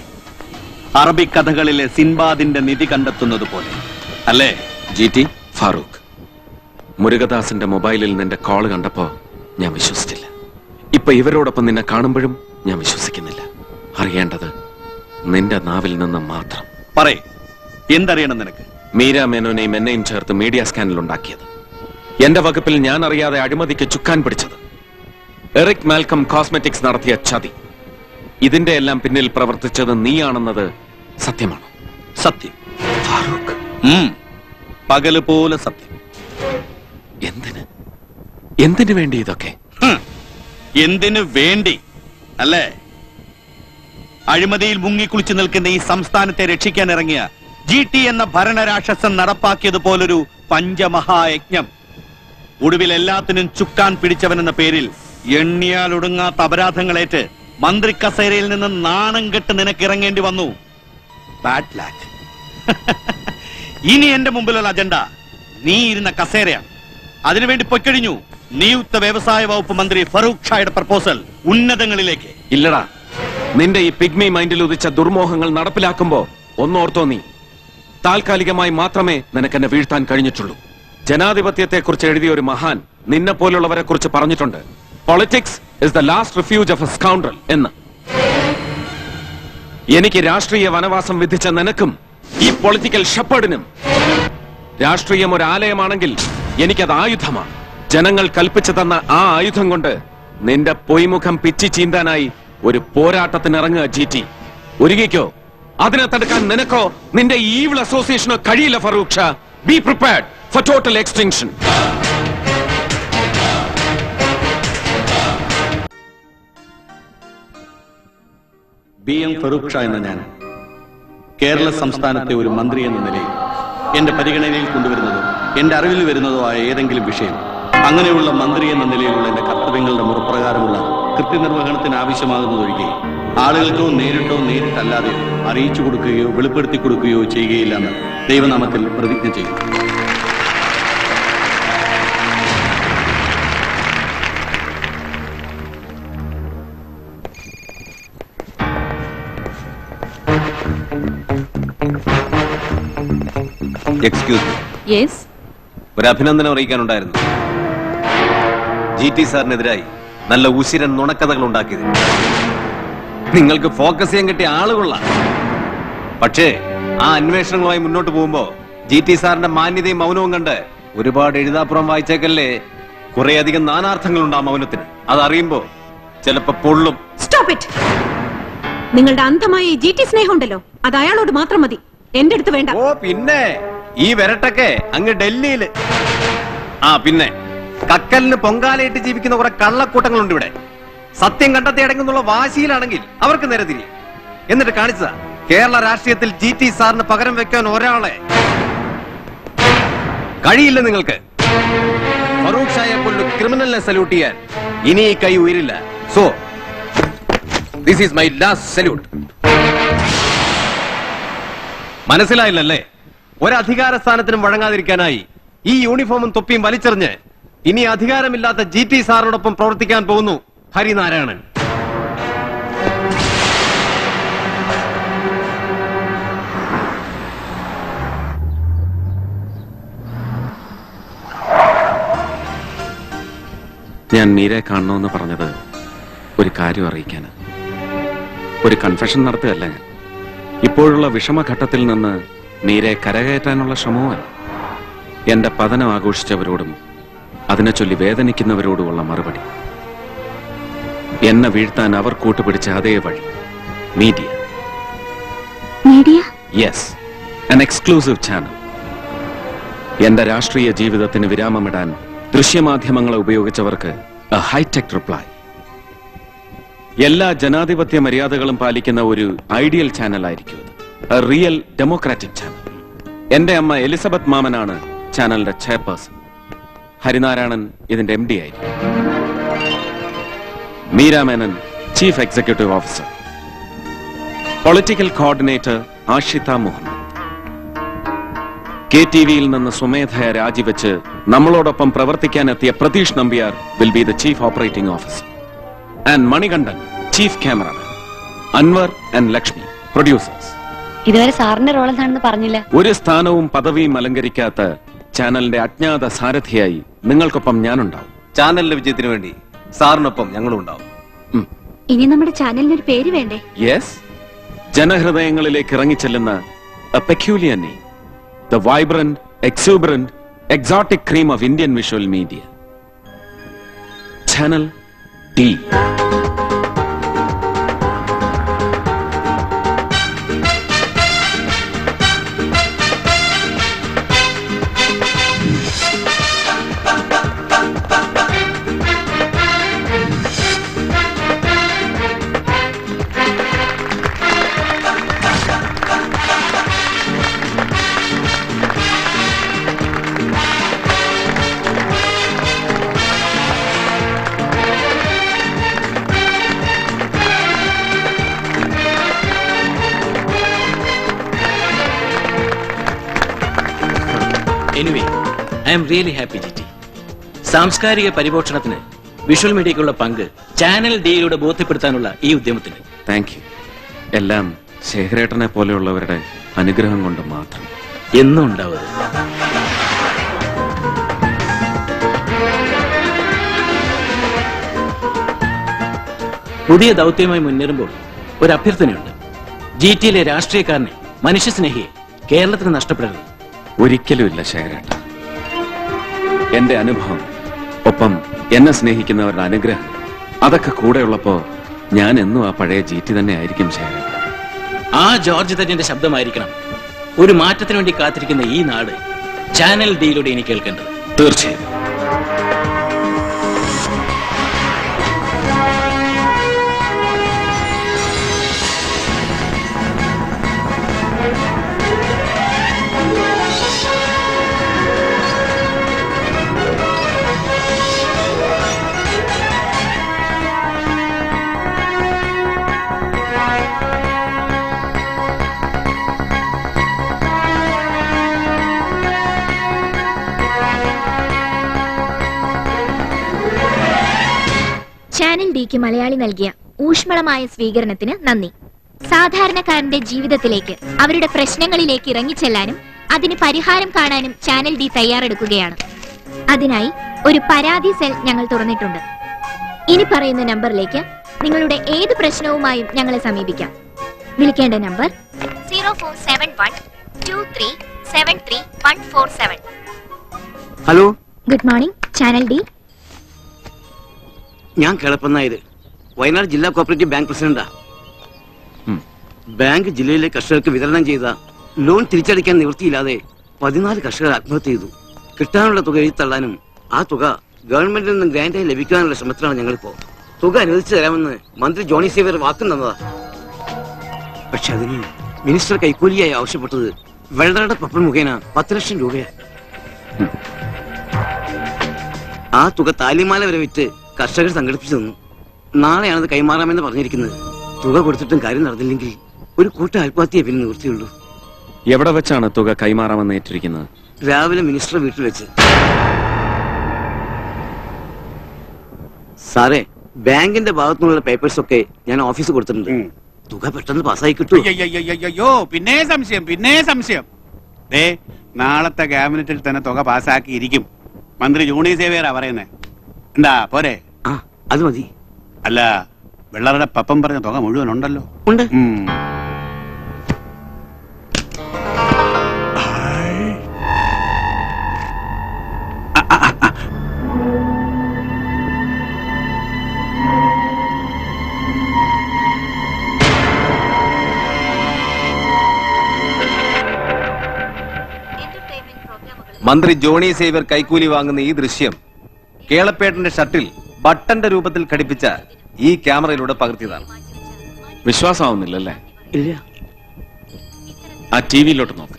അറബിക് കഥകളിലെ സിൻബാദിന്റെ നിധി കണ്ടെത്തുന്നത് പോലെ അല്ലേ ജി ടി ഫാറൂഖ് മുരുകദാസിന്റെ മൊബൈലിൽ നിന്റെ കോള് കണ്ടപ്പോ ഞാൻ വിശ്വസിച്ചില്ല ഇപ്പൊ ഇവരോടൊപ്പം നിന്നെ കാണുമ്പോഴും ഞാൻ വിശ്വസിക്കുന്നില്ല അറിയേണ്ടത് നിന്റെ നാവിൽ നിന്ന് മാത്രം പറയേ എന്തറിയണം നിനക്ക് മീര മേനോനെയും എന്നെയും ചേർത്ത് മീഡിയ സ്കാനിൽ ഉണ്ടാക്കിയത് എന്റെ വകുപ്പിൽ ഞാൻ അറിയാതെ അഴിമതിക്ക് ചുക്കാൻ പിടിച്ചത് എറിക് മാൽക്കം കോസ്മെറ്റിക്സ് നടത്തിയ ചതി ഇതിന്റെ എല്ലാം പിന്നിൽ പ്രവർത്തിച്ചത് നീയാണെന്നത് സത്യമാണോ സത്യം ഉം. പകല് പോലെ സത്യം എന്തിന് എന്തിനു വേണ്ടി ഇതൊക്കെ ഹും. എന്തിനു വേണ്ടി അല്ലേ അഴിമതിയിൽ മുങ്ങിക്കുളിച്ചു നിൽക്കുന്ന ഈ സംസ്ഥാനത്തെ രക്ഷിക്കാൻ ഇറങ്ങിയ ജി ടി എന്ന ഭരണരാക്ഷസൻ നടപ്പാക്കിയതുപോലൊരു പഞ്ചമഹായജ്ഞം ഒടുവിൽ എല്ലാത്തിനും ചുക്കാൻ പിടിച്ചവനെന്ന പേരിൽ എണ്ണിയാൽ ഒടുങ്ങാത്ത അപരാധങ്ങളേറ്റ് മന്ത്രി കസേരയിൽ നിന്ന് നാണം കെട്ട് നിനക്ക് ഇറങ്ങേണ്ടി വന്നു ബാഡ് ലാക്ക് ഇനി എന്റെ മുമ്പിലുള്ള അജണ്ട നീ ഇരുന്ന കസേരയാണ് അതിനുവേണ്ടി പൊയ്ക്കഴിഞ്ഞു നിയുക്ത വ്യവസായ വകുപ്പ് മന്ത്രി ഫറൂഖ് ഷായുടെ പ്രപ്പോസൽ ഉന്നതങ്ങളിലേക്ക് ഇല്ലടാ നിന്റെ ഈ പിഗ്മി മൈൻഡിൽ ഉദിച്ച ദുർമോഹങ്ങൾ നടപ്പിലാക്കുമ്പോ ഒന്നോർത്തോ നീ താൽക്കാലികമായി മാത്രമേ നിനക്ക് എന്നെ വീഴ്ത്താൻ കഴിഞ്ഞിട്ടുള്ളൂ ജനാധിപത്യത്തെ കുറിച്ച് എഴുതിയ ഒരു മഹാൻ നിന്നെ പോലുള്ളവരെ കുറിച്ച് പറഞ്ഞിട്ടുണ്ട് politics is the last refuge of a scoundrel എന്ന് എനിക്ക് രാഷ്ട്രീയ വനവാസം വിധിച്ച നിനക്കും ഈ പൊളിറ്റിക്കൽ ഷെപ്പേർഡിനും രാഷ്ട്രീയം ഒരു ആലയമാണെങ്കിൽ എനിക്കത് ആയുധമാണ് ജനങ്ങൾ കൽപ്പിച്ചു തന്ന ആ ആയുധം കൊണ്ട് നിന്റെ പൊയ്മുഖം പിച്ചി ചീന്താനായി ഒരു പോരാട്ടത്തിനിറങ്ങുക ജി ടി ഒരുങ്ങിക്കോ അതിനെ തടുക്കാൻ നിനക്കോ നിന്റെ ഈവിൾ അസോസിയേഷനോ കഴിയില്ല Farooq Shah be prepared for total extinction B M Farooq Shah എന്ന ഞാൻ കേരള സംസ്ഥാനത്തെ ഒരു മന്ത്രി എന്ന നിലയിൽ എന്റെ പരിഗണനയിൽ കൊണ്ടുവരുന്നതോ എന്റെ അറിവിൽ വരുന്നതോ ആയ ഏതെങ്കിലും വിഷയം അങ്ങനെയുള്ള മന്ത്രി എന്ന നിലയിലുള്ള എന്റെ കർത്തവ്യങ്ങളുടെ മുറപ്രകാരമുള്ള കൃത്യനിർവഹണത്തിന് ആവശ്യമാകുന്നതൊഴികെ ആളുകൾക്കോ നേരിട്ടോ നേരിട്ടല്ലാതെയോ അറിയിച്ചു കൊടുക്കുകയോ വെളിപ്പെടുത്തി കൊടുക്കുകയോ ചെയ്യുകയില്ലെന്ന് ദൈവനാമത്തിൽ പ്രതിജ്ഞ ചെയ്യുന്നു എക്സ്ക്യൂസ് യെസ് ഒരു അഭിനന്ദനം അറിയിക്കാനുണ്ടായിരുന്നു ജി ടി സാറിനെതിരായി നല്ല ഉശിരൻ നുണക്കഥകൾ ഉണ്ടാക്കിയത് നിങ്ങൾക്ക് ഫോക്കസ് ചെയ്യാൻ കിട്ടിയ ആളുകൊള്ള പക്ഷേ ആ അന്വേഷണങ്ങളുമായി മുന്നോട്ട് പോകുമ്പോ ജി ടി സാറിന്റെ മാന്യതയും മൗനവും കണ്ട് ഒരുപാട് എഴുതാപ്പുറം വായിച്ചേക്കല്ലേ കുറേയധികം നാനാർത്ഥങ്ങളുണ്ട് ആ മൗനത്തിന് അതറിയുമ്പോ ചിലപ്പോ പൊള്ളും സ്റ്റോപ്പ് ഇറ്റ് നിങ്ങളുടെ അന്ധമായ ഈ ജി ടി സ്നേഹം ഉണ്ടല്ലോ അത് അയാളോട് മാത്രം മതി എന്റെ അടുത്ത് വേണ്ട ഓ പിന്നെ ഈ വരട്ടൊക്കെ അങ്ങ് ഡൽഹിയില് ആ പിന്നെ കക്കലിന് പൊങ്കാലയിട്ട് ജീവിക്കുന്ന കുറെ കള്ളക്കൂട്ടങ്ങളുണ്ട് ഇവിടെ സത്യം കണ്ടെത്തി അടങ്ങുന്നുള്ള വാശിയിലാണെങ്കിൽ അവർക്ക് നേരെ തിരിയും എന്നിട്ട് കാണിച്ചതാ കേരള രാഷ്ട്രീയത്തിൽ ജി ടി സാറിന് പകരം വെക്കാൻ ഒരാളെ കഴിയില്ല നിങ്ങൾക്ക് ഫറൂഖ് ഷായെ പോലൊരു ക്രിമിനലിനെ സല്യൂട്ട് ചെയ്യാൻ ഇനി ഈ കൈ ഉയരില്ല so this is my last salute മനസ്സിലായില്ലല്ലേ ഒരധികാര സ്ഥാനത്തിനും വഴങ്ങാതിരിക്കാനായി ഈ യൂണിഫോമും തൊപ്പിയും വലിച്ചെറിഞ്ഞ് ഇനി അധികാരമില്ലാത്ത ജി ടി സാറിനോടൊപ്പം പ്രവർത്തിക്കാൻ പോകുന്നു ഹരിനാരായണൻ ഞാൻ മീരെ കാണണമെന്ന് പറഞ്ഞത് ഒരു കാര്യം അറിയിക്കാൻ ഒരു കൺഫെഷൻ നടത്തുകയല്ല ഞാൻ ഇപ്പോഴുള്ള വിഷമഘട്ടത്തിൽ നിന്ന് മീരെ കരകയറ്റാനുള്ള ശ്രമവുമല്ല എന്റെ പതനം ആഘോഷിച്ചവരോടും അതിനെ ചൊല്ലി വേദനിക്കുന്നവരോടുമുള്ള മറുപടി എന്നെ വീഴ്ത്താൻ അവർ കൂട്ടുപിടിച്ച അതേ വഴി media media yes an exclusive channel എന്റെ രാഷ്ട്രീയ ജീവിതത്തിന് വിരാമമിടാൻ ദൃശ്യമാധ്യമങ്ങളെ ഉപയോഗിച്ചവർക്ക് എ ഹൈടെക് റിപ്ലൈ എല്ലാ ജനാധിപത്യ മര്യാദകളും പാലിക്കുന്ന ഒരു ഐഡിയൽ ചാനൽ ആയിരിക്കും ഇത് റിയൽ ഡെമോക്രാറ്റിക് ചാനൽ എന്റെ അമ്മ എലിസബത്ത് മാമനാണ് ചാനലിന്റെ ചെയർപേഴ്സൺ ഹരിനാരായണൻ ഇതിന്റെ എം ഡി ആയിരിക്കും Meera Menon chief executive officer political coordinator Ashitha Muhammad K T വിയിൽ നിന്ന് സ്വമേധയ രാജിവെച്ച് നമ്മളോടൊപ്പം പ്രവർത്തിക്കാനെത്തിയ Pratheesh Nambiar will be the chief operating officer and Manikandan chief cameraman Anwar and Lakshmi producers ഇതുവരെ സാറിന്റെ റോൾ എന്താണെന്ന് പറഞ്ഞില്ല ഒരു സ്ഥാനവും പദവിയും അലങ്കരിക്കാത്ത ചാനലിന്റെ അജ്ഞാത സാരഥിയായി നിങ്ങൾക്കൊപ്പം ഞാനുണ്ടാവും ചാനലിന്റെ വിജയത്തിന് വേണ്ടി സാറിനൊപ്പം ഞങ്ങളും ഉണ്ടാവും ഇനി നമ്മുടെ ചാനലിന് ഒരു പേര് വേണ്ടേ യെസ് ജനഹൃദയങ്ങളിലേക്ക് ഇറങ്ങിച്ചെല്ലുന്ന a peculiar name the vibrant exuberant exotic cream of Indian visual media channel D anyway I'm really happy G T സാംസ്കാരിക പരിപോഷണത്തിന് വിഷ്വൽ മീഡിയക്കുള്ള പങ്ക് ചാനൽ ഡിയിലൂടെ ബോധ്യപ്പെടുത്താനുള്ള ഈ ഉദ്യമത്തിന് താങ്ക് യു എല്ലാം ശേഖരേട്ടനെ പോലെയുള്ളവരുടെ അനുഗ്രഹം കൊണ്ട് മാത്രം എന്നും ഉണ്ടാവരുത് പുതിയ ദൗത്യവുമായി മുന്നേറുമ്പോൾ ഒരു അഭ്യർത്ഥനയുണ്ട് ജി ടിയിലെ രാഷ്ട്രീയക്കാരനെ മനുഷ്യസ്നേഹിയെ കേരളത്തിന് നഷ്ടപ്പെടരുത് ഒരിക്കലുമില്ല ശേഖരേട്ട എന്റെ അനുഭവം ഒപ്പം എന്നെ സ്നേഹിക്കുന്നവരുടെ അനുഗ്രഹം അതൊക്കെ കൂടെയുള്ളപ്പോ ഞാൻ എന്നും ആ പഴയ ജീറ്റി തന്നെ ആയിരിക്കും ശേഖരേട്ട ആ ജോർജ് തന്റെ ശബ്ദമായിരിക്കണം ഒരു മാറ്റത്തിന് വേണ്ടി കാത്തിരിക്കുന്ന ഈ നാട് ചാനൽ ഡിയിലൂടെ ഇനി കേൾക്കേണ്ടത് തീർച്ചയായും ചാനൽ ഡിക്ക് മലയാളി നൽകിയ ഊഷ്മളമായ സ്വീകരണത്തിന് നന്ദി സാധാരണക്കാരന്റെ ജീവിതത്തിലേക്ക് അവരുടെ പ്രശ്നങ്ങളിലേക്ക് ഇറങ്ങിച്ചെല്ലാനും അതിന് പരിഹാരം കാണാനും ചാനൽ ഡി തയ്യാറെടുക്കുകയാണ് അതിനായി ഒരു പരാതി സെൽ ഞങ്ങൾ തുറന്നിട്ടുണ്ട് ഇനി പറയുന്ന നമ്പറിലേക്ക് നിങ്ങളുടെ ഏത് പ്രശ്നവുമായും ഞങ്ങളെ സമീപിക്കാം വിളിക്കേണ്ട number zero four seven one two three seven three one four seven hello good morning channel D ഞാൻ കിളപ്പന്നായത് വയനാട് ജില്ലാ കോപ്പറേറ്റീവ് ബാങ്ക് പ്രസിഡന്റാ ബാങ്ക് ജില്ലയിലെ കർഷകർക്ക് വിതരണം ചെയ്ത ലോൺ തിരിച്ചടയ്ക്കാൻ നിവൃത്തിയില്ലാതെ പതിനാല് കർഷകർ ആത്മഹത്യ ചെയ്തു കിട്ടാനുള്ള തുക എഴുതിത്തള്ളാനും ആ തുക ഗവൺമെന്റിൽ നിന്ന് ഗ്രാൻഡായി ലഭിക്കാനുള്ള ശ്രമത്തിലാണ് ഞങ്ങളിപ്പോ തുക അനുവദിച്ചു തരാമെന്ന് മന്ത്രി ജോണി സേവ്യർ വാക്കും തന്നതാ പക്ഷെ അതിന് മിനിസ്റ്റർ കൈക്കൂലിയായി ആവശ്യപ്പെട്ടത് വെള്ളറയുടെ പപ്പൻ മുഖേന പത്ത് ലക്ഷം രൂപയാ ആ തുക താലിമാല വരെ വിറ്റ് കർഷകർ സംഘടിപ്പിച്ചു തന്നു നാളെയാണത് കൈമാറാമെന്ന് പറഞ്ഞിരിക്കുന്നത് തുക കൊടുത്തിട്ടും കാര്യം നടന്നില്ലെങ്കിൽ ഒരു കൂട്ട ആത്മഹത്യയെ പിന്നെ നിവൃത്തിയുള്ളൂ എവിടെ വെച്ചാണ് തുക കൈമാറാമെന്ന് ഏറ്റിരിക്കുന്നത് രാവിലെ മിനിസ്റ്റർ വീട്ടിൽ വെച്ച് സാറേ ബാങ്കിന്റെ ഭാഗത്തുനിന്നുള്ള പേപ്പേഴ്സ് ഒക്കെ ഞാൻ ഓഫീസിൽ കൊടുത്തിട്ടുണ്ട് തുക പെട്ടെന്ന് പാസ്സായി കിട്ടുമോ അയ്യോ പിന്നെ സംശയം പിന്നെ സംശയം ദേ നാളത്തെ ക്യാബിനറ്റിൽ തന്നെ തുക പാസ്സാക്കിയിരിക്കും മന്ത്രി ജൂണി സേവിയറാ പറയുന്നേ എന്താ പോരെ ആ അത് മതി അല്ല വെള്ളറുടെ പപ്പം പറഞ്ഞ തുക മുഴുവൻ ഉണ്ടല്ലോ ഉണ്ട് മന്ത്രി ജോണി സേവ്യർ കൈക്കൂലി വാങ്ങുന്ന ഈ ദൃശ്യം കേളപ്പേട്ടന്റെ ഷർട്ടിൽ ബട്ടന്റെ രൂപത്തിൽ ഘടിപ്പിച്ച ഈ ക്യാമറയിലൂടെ പകർത്തിയതാണ് വിശ്വാസമാവുന്നില്ലല്ലേ ഇല്ല ആ ടി വിയിലോട്ട് നോക്ക്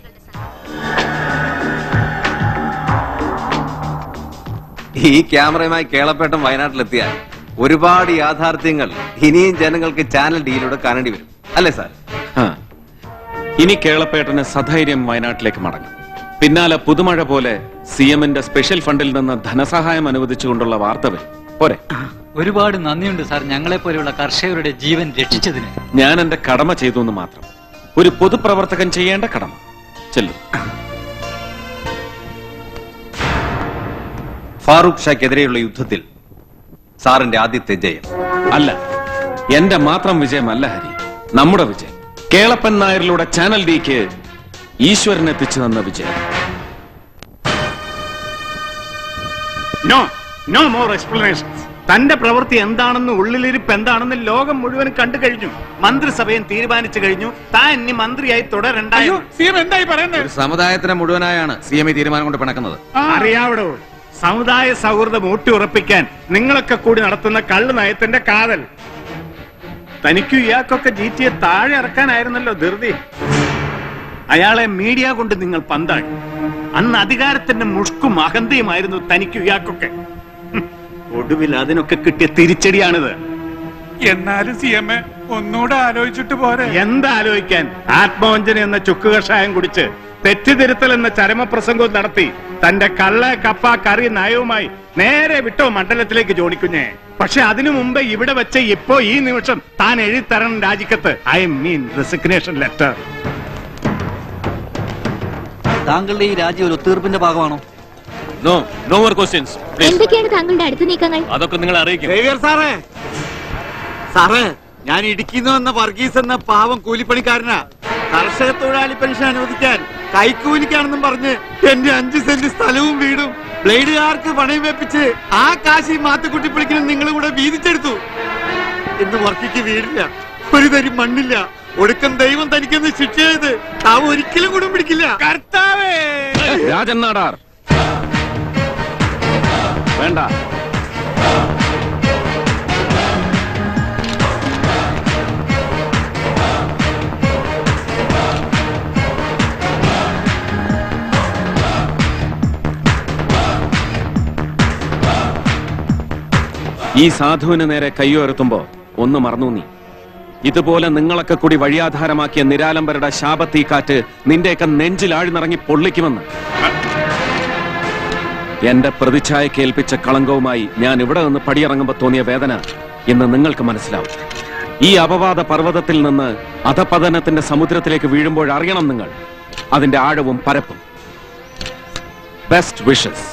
ഈ ക്യാമറയുമായി കേളപ്പേട്ടൻ വയനാട്ടിലെത്തിയാൽ ഒരുപാട് യാഥാർത്ഥ്യങ്ങൾ ഇനിയും ജനങ്ങൾക്ക് ചാനൽ ഡിയിലൂടെ കാണേണ്ടി വരും അല്ലേ സാർ ആ. ഇനി കേളപ്പേട്ടന് സധൈര്യം വയനാട്ടിലേക്ക് മടങ്ങും പിന്നാലെ പുതുമഴ പോലെ സി എമ്മിന്റെ സ്പെഷ്യൽ ഫണ്ടിൽ നിന്ന് ധനസഹായം അനുവദിച്ചുകൊണ്ടുള്ള വാർത്ത വരും പോരെ ഒരുപാട് നന്ദിയുണ്ട് സാർ ഞങ്ങളെ പോലെയുള്ള കർഷകരുടെ ജീവൻ രക്ഷിച്ചതിന് ഞാൻ എന്റെ കടമ ചെയ്തു എന്ന് മാത്രം ഒരു പൊതുപ്രവർത്തകൻ ചെയ്യേണ്ട കടമ ചെല്ലും ഫാറൂഖ് ഷാക്കെതിരെയുള്ള യുദ്ധത്തിൽ സാറിന്റെ ആദ്യത്തെ ജയം അല്ല എന്റെ മാത്രം വിജയമല്ല ഹരി നമ്മുടെ വിജയം കേളപ്പൻ നായരിലൂടെ ചാനൽ ഡിക്ക് ഈശ്വരൻ എത്തിച്ചു തന്ന വിജയം നോ നോ മോർ എക്സ്പ്ലനേഷൻസ് തന്റെ പ്രവൃത്തി എന്താണെന്ന് ഉള്ളിലിരിപ്പ് എന്താണെന്ന് ലോകം മുഴുവൻ കണ്ടു കഴിഞ്ഞു മന്ത്രിസഭയും തീരുമാനിച്ചു കഴിഞ്ഞു താൻ ഇനി മന്ത്രിയായി തുടരണ്ടായോ സി എം എന്തായി പറയുന്നത് ഒരു സമുദായത്തിനെ മുഴുവനായാണ് സി എം ഈ തീരുമാനം കൊണ്ട് പിണക്കുന്നത് അറിയാവിടോ സമുദായ സൗഹൃദം ഊട്ടിയുറപ്പിക്കാൻ നിങ്ങളൊക്കെ കൂടി നടത്തുന്ന കള്ളു നയത്തിന്റെ കാതൽ തനിക്കും ഇയാൾക്കൊക്കെ ജി ടിയെ താഴെ ഇറക്കാനായിരുന്നല്ലോ ധൃതി അയാളെ മീഡിയ കൊണ്ട് നിങ്ങൾ പന്താഴി അന്ന് അധികാരത്തിന്റെ മുഷ്കും അഹന്തയുമായിരുന്നു തനിക്കും ഇയാൾക്കൊക്കെ ഹും, ഒടുവിൽ അതിനൊക്കെ കിട്ടിയ തിരിച്ചടിയാണിത് എന്നാലും സി എം എ ഒന്നുകൂടെ ആലോചിച്ചിട്ട് പോരെ എന്താലോചിക്കാൻ ആത്മവഞ്ചന എന്ന ചുക്ക് കഷായം കുടിച്ച് തെറ്റിതിരുത്തൽ എന്ന ചരമപ്രസംഗവും നടത്തി തന്റെ കള്ള കപ്പ കറി നയവുമായി നേരെ വിട്ടോ മണ്ഡലത്തിലേക്ക് ജോണിക്കുഞ്ഞെ പക്ഷെ അതിനു മുമ്പ് ഇവിടെ വെച്ച് ഇപ്പോ ഈ നിമിഷം താൻ എഴുതിത്തരണം രാജിക്കത്ത് ഐ മീൻ റെസിഗ്നേഷൻ ലെറ്റർ താങ്കളുടെ ഈ രാജ്യം ഒരു ഒത്തീർപ്പിന്റെ ഭാഗമാണോ നോ നോ മോർ ക്വസ്റ്റ്യൻസ് എന്തൊക്കെയാണ് താങ്കളുടെ അടുത്ത നീക്കങ്ങൾ അതൊക്കെ നിങ്ങൾ അറിയിക്കും സേവ്യർ സാറേ സാറേ ഞാൻ ഇടുക്കിന്ന് വന്ന വർഗീസ് എന്ന പാവം കൂലിപ്പണിക്കാരനാ കർഷക തൊഴിലാളി പെൻഷൻ അനുവദിക്കാൻ കൈക്കൂലിക്കാണെന്നും പറഞ്ഞ് എന്റെ അഞ്ച് സെന്റ് സ്ഥലവും വീടും ബ്ലേഡുകാർക്ക് പണയം വെപ്പിച്ച് ആ കാശി മാത്തുക്കുട്ടിപ്പിളിക്കലും നിങ്ങൾ കൂടെ വീതിച്ചെടുത്തു ഇന്ന് വർക്കിക്ക് വീടില്ല ഒരു തരി മണ്ണില്ല ഒടുക്കം ദൈവം തനിക്കൊന്ന് ശിക്ഷ ചെയ്ത് താവ് ഒരിക്കലും കൂടെ പിടിക്കില്ല കർത്താവേ രാജൻ നാടാർ വേണ്ട ഈ സാധുവിന് നേരെ കയ്യുയർത്തുമ്പോ ഒന്ന് മറന്നു നീ ഇതുപോലെ നിങ്ങളൊക്കെ കൂടി വഴിയാധാരമാക്കിയ നിരാലംബരുടെ ശാപത്തീ കാറ്റ് നിന്റെയൊക്കെ നെഞ്ചിൽ ആഴ്ന്നിറങ്ങി പൊള്ളിക്കുമെന്ന് എന്റെ പ്രതിച്ഛായ കേൾപ്പിച്ച കളങ്കവുമായി ഞാൻ ഇവിടെ നിന്ന് പടിയിറങ്ങുമ്പോൾ തോന്നിയ വേദന ഇന്ന് നിങ്ങൾക്ക് മനസ്സിലാവും ഈ അപവാദ പർവ്വതത്തിൽ നിന്ന് അധപതനത്തിന്റെ സമുദ്രത്തിലേക്ക് വീഴുമ്പോൾ അറിയണം നിങ്ങൾ അതിന്റെ ആഴവും പരപ്പും ബെസ്റ്റ് വിഷസ്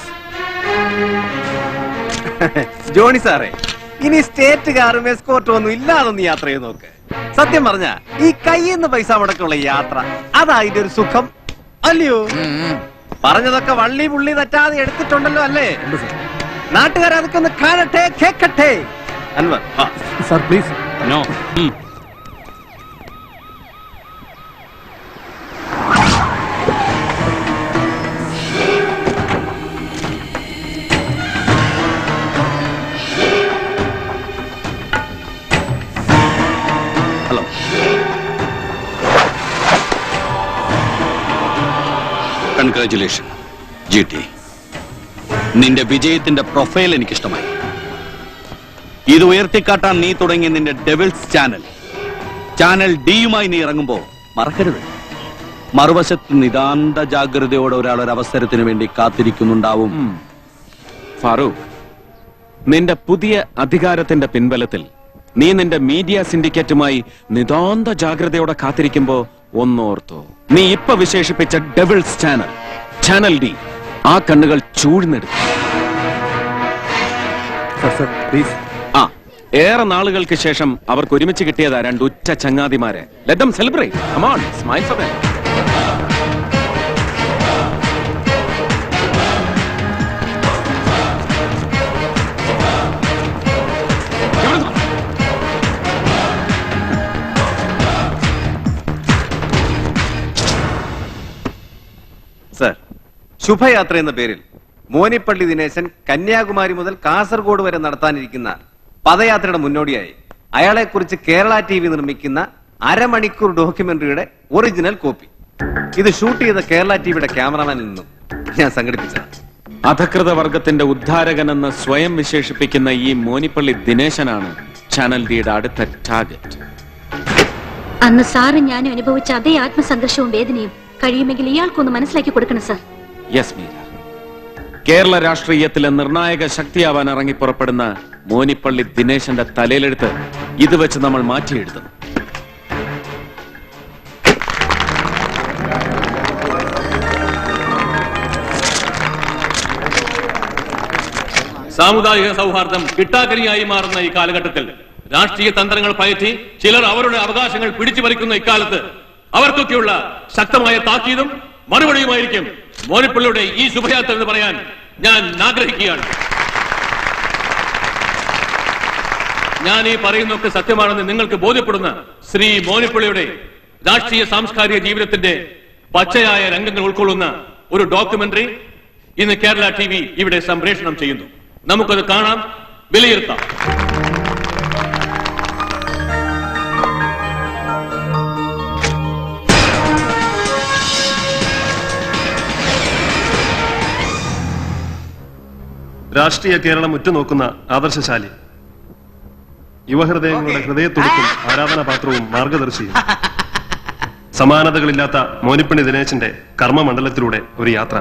ജോണി സാറേ ഇനി സ്റ്റേറ്റ് കാറും എസ്കോർട്ടും ഒന്നും ഇല്ലാതൊന്ന് യാത്ര ചെയ്ത് നോക്ക് സത്യം പറഞ്ഞ ഈ കയ്യിന്ന് പൈസ മുടക്കുള്ള യാത്ര അതാ അതിന്റെ ഒരു സുഖം അല്ലയോ പറഞ്ഞതൊക്കെ വള്ളി പുള്ളി തെറ്റാതെ എടുത്തിട്ടുണ്ടല്ലോ അല്ലേ നാട്ടുകാർ അതൊക്കെ ഒന്ന് കാണട്ടെ കേക്കട്ടെ Anwar sir please no hello congratulation G T നിന്റെ വിജയത്തിന്റെ പ്രൊഫൈൽ എനിക്കിഷ്ടമായി ഇത് ഉയർത്തിക്കാട്ടാൻ നീ തുടങ്ങിയ നിന്റെ ഡെവിൾസ് ചാനൽ ചാനൽ ഡിയുമായി നീ ഇറങ്ങുമ്പോ മറക്കരുത് മറുവശത്ത് നിതാന്ത ജാഗ്രതയോടെ ഒരാൾ ഒരു അവസരത്തിന് വേണ്ടി കാത്തിരിക്കുന്നുണ്ടാവും ഫാറൂഖ് നിന്റെ പുതിയ അധികാരത്തിന്റെ പിൻബലത്തിൽ നീ നിന്റെ മീഡിയ സിൻഡിക്കേറ്റുമായി നിതാന്ത ജാഗ്രതയോടെ കാത്തിരിക്കുമ്പോ ഒന്നോർത്തോ നീ ഇപ്പൊ വിശേഷിപ്പിച്ച ഡെവിൾസ് ചാനൽ ചാനൽ ഡി ആ കണ്ണുകൾ ചൂഴ്ന്നെടുത്തു ആ ഏറെ നാളുകൾക്ക് ശേഷം അവർക്ക് ഒരുമിച്ച് കിട്ടിയതാ രണ്ട് ഉറ്റ ചങ്ങാതിമാരെ let them celebrate come on smile for them sir ശുഭയാത്ര എന്ന പേരിൽ മോനിപ്പള്ളി ദിനേശൻ കന്യാകുമാരി മുതൽ കാസർഗോഡ് വരെ നടത്താനിരിക്കുന്ന പദയാത്രയുടെ മുന്നോടിയായി അയാളെക്കുറിച്ച് കേരള ടി വി നിർമ്മിക്കുന്ന അരമണിക്കൂർ ഡോക്യുമെന്ററിയുടെ ഒറിജിനൽ കോപ്പി ഇത് ഷൂട്ട് ചെയ്ത കേരള ടിവിയുടെ ക്യാമറമാനിൽ നിന്നും ഞാൻ സംഘടിപ്പിച്ചതാണ് അധകൃത വർഗത്തിന്റെ ഉദ്ധാരകനെന്ന് സ്വയം വിശേഷിപ്പിക്കുന്ന ഈ മോനിപ്പള്ളി ദിനേശനാണ് ചാനൽ ഡിയുടെ അടുത്ത ടാർഗറ്റ് അന്ന് സാറും ഞാനും അനുഭവിച്ച അതേ ആത്മസംഘർഷവും വേദനയും കഴിയുമെങ്കിൽ ഇയാൾക്കൊന്ന് മനസ്സിലാക്കി കൊടുക്കണം സാർ യെസ് മീര കേരള രാഷ്ട്രീയത്തിലെ നിർണായക ശക്തിയാവാൻ ഇറങ്ങി പുറപ്പെടുന്ന മോനിപ്പള്ളി ദിനേശന്റെ തലയിലെടുത്ത് ഇത് വെച്ച് നമ്മൾ മാറ്റിയെഴുതും സാമുദായിക സൗഹാർദ്ദം കിട്ടാക്കനിയായി മാറുന്ന ഈ കാലഘട്ടത്തിൽ രാഷ്ട്രീയ തന്ത്രങ്ങൾ പയറ്റി ചിലർ അവരുടെ അവകാശങ്ങൾ പിടിച്ചു പറിക്കുന്ന ഇക്കാലത്ത് അവർക്കൊക്കെയുള്ള ശക്തമായ താക്കീതും മറുപടിയുമായിരിക്കും മോനിപ്പള്ളിയുടെ ഈ ശുഭയാത്ര എന്ന് പറയാൻ ഞാൻ ആഗ്രഹിക്കുകയാണ് ഞാൻ ഈ പറയുന്നതൊക്കെ സത്യമാണെന്ന് നിങ്ങൾക്ക് ബോധ്യപ്പെടുന്ന ശ്രീ മോനിപ്പള്ളിയുടെ രാഷ്ട്രീയ സാംസ്കാരിക ജീവിതത്തിന്റെ പച്ചയായ രംഗങ്ങൾ ഉൾക്കൊള്ളുന്ന ഒരു ഡോക്യുമെന്ററി ഇന്ന് കേരള ടി വി ഇവിടെ സംപ്രേഷണം ചെയ്യുന്നു നമുക്കത് കാണാം വിലയിരുത്താം രാഷ്ട്രീയ കേരളം ഉറ്റുനോക്കുന്ന ആദർശശാലി യുവഹൃദയങ്ങളുടെ ഹൃദയത്തുടുക്കും ആരാധനാപാത്രവും മാർഗദർശിയും സമാനതകളില്ലാത്ത മോനിപ്പണി ദിനേശന്റെ കർമ്മമണ്ഡലത്തിലൂടെ ഒരു യാത്ര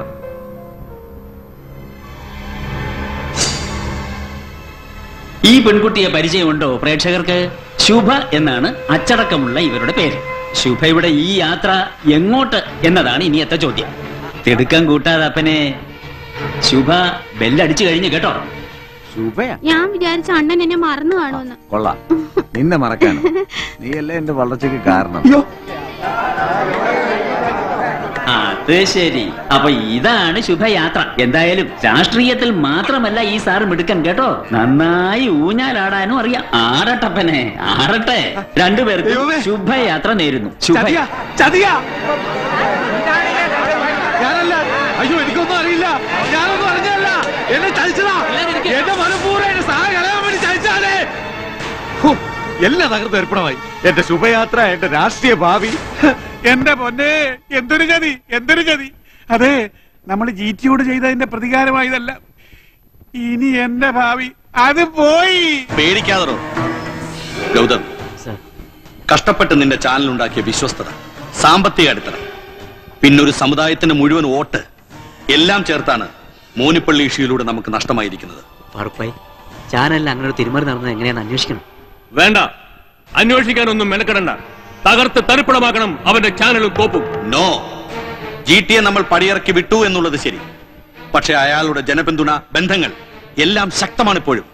ഈ പെൺകുട്ടിയെ പരിചയമുണ്ടോ പ്രേക്ഷകർക്ക് ശുഭ എന്നാണ് അച്ചടക്കമുള്ള ഇവരുടെ പേര് ശുഭയുടെ ഈ യാത്ര എങ്ങോട്ട് എന്നതാണ് ഇനിയത്തെ ചോദ്യം തിടുക്കം കൂട്ടാതെ അപ്പനെ ശുഭ ബെല്ലടിച്ചു കഴിഞ്ഞു കേട്ടോ ശുഭയാ ഞാൻ വിചാരിച്ച അണ്ണൻ എന്നെ മറന്നു കാണുമെന്ന് കൊള്ളാം നിന്നെ മറക്കാനോ നീയല്ലേ എന്റെ വളർച്ചയ്ക്ക് കാരണം അത് ശരി അപ്പൊ ഇതാണ് ശുഭയാത്ര എന്തായാലും രാഷ്ട്രീയത്തിൽ മാത്രമല്ല ഈ സാർ മിടുക്കൻ കേട്ടോ നന്നായി ഊഞ്ഞാലാടാനും അറിയാം ആടട്ടപ്പനെ ആടട്ടെ രണ്ടുപേർക്കും ശുഭയാത്ര നേരുന്നു ശുഭ ചതിയാ ഞാനല്ല അയ്യോ എനിക്കൊന്നും അറിയില്ല ഞാനൊന്നും അറിഞ്ഞല്ല എന്നെ ചതിച്ചതാ എന്റെ മനഃപൂർവ്വം എന്റെ സാ കളയാൻ വേണ്ടി ചതിച്ചാലേ ഹോ, എല്ലാം തകർത്ത് ഏർപ്പണമായി എന്റെ ശുഭയാത്ര എന്റെ രാഷ്ട്രീയ ഭാവി എന്റെ പൊന്നെ എന്തൊരു ചതി എന്തൊരു ചതി അതെ നമ്മൾ ജി ടിയോട് ചെയ്തതിന്റെ പ്രതികാരമായതല്ല ഇനി എന്റെ ഭാവി അത് പോയി പേടിക്കാതറോ ഗൗതം കഷ്ടപ്പെട്ട് നിന്റെ ചാനൽ ഉണ്ടാക്കിയ വിശ്വസ്തത സാമ്പത്തിക അടിത്തറ പിന്നൊരു സമുദായത്തിന്റെ മുഴുവൻ വോട്ട് എല്ലാം ചേർത്താണ് മോനിപ്പള്ളി ഇഷ്യൂയിലൂടെ നമുക്ക് നഷ്ടമായിരിക്കുന്നത് ഫാറൂഖ് ഭായി ചാനലിൽ അങ്ങനെ ഒരു തിരുമറി നടന്നത് എങ്ങനെയാന്ന് അന്വേഷിക്കണം വേണ്ട അന്വേഷിക്കാനൊന്നും മെനക്കെടണ്ട തകർത്ത് തരിപ്പണമാക്കണം അവന്റെ ചാനലും കോപ്പും നോ ജി ടിയെ നമ്മൾ പടിയിറക്കി വിട്ടു എന്നുള്ളത് ശരി പക്ഷെ അയാളുടെ ജനപിന്തുണ ബന്ധങ്ങൾ എല്ലാം ശക്തമാണ് ഇപ്പോഴും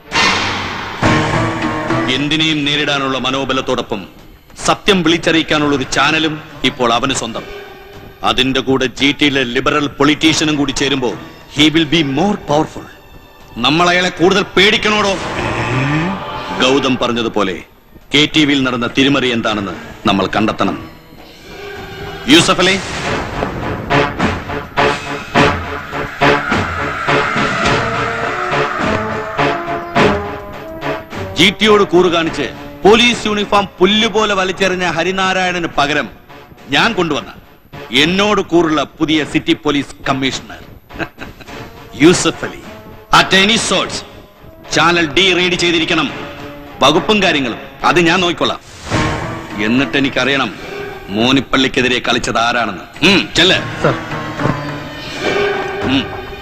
എന്തിനേയും നേരിടാനുള്ള മനോബലത്തോടൊപ്പം സത്യം വിളിച്ചറിയിക്കാനുള്ള ഒരു ചാനലും ഇപ്പോൾ അവന് സ്വന്തം അതിന്റെ കൂടെ ജി ടിയിലെ ലിബറൽ പൊളിറ്റീഷ്യനും കൂടി ചേരുമ്പോൾ he will be more powerful നമ്മൾ അയാളെ കൂടുതൽ പേടിക്കണോടോ ഗൗതം പറഞ്ഞതുപോലെ കെ ടി വിയിൽ നടന്ന തിരിമറി എന്താണെന്ന് നമ്മൾ കണ്ടെത്തണം യൂസഫ് അലേ ജി ടിയോട് കൂറ് കാണിച്ച് പോലീസ് യൂണിഫോം പുല്ലുപോലെ വലിച്ചെറിഞ്ഞ ഹരിനാരായണന് പകരം ഞാൻ കൊണ്ടുവന്ന എന്നോട് കൂറുള്ള പുതിയ city police commissioner Yusuf Ali at any source channel D read ചെയ്തിരിക്കണം വകുപ്പും കാര്യങ്ങളും അത് ഞാൻ നോക്കിക്കൊള്ളാം എന്നിട്ട് എനിക്കറിയണം മോനിപ്പള്ളിക്കെതിരെ കളിച്ചത് ആരാണെന്ന് ഉം, ചെല്ല് ഉം.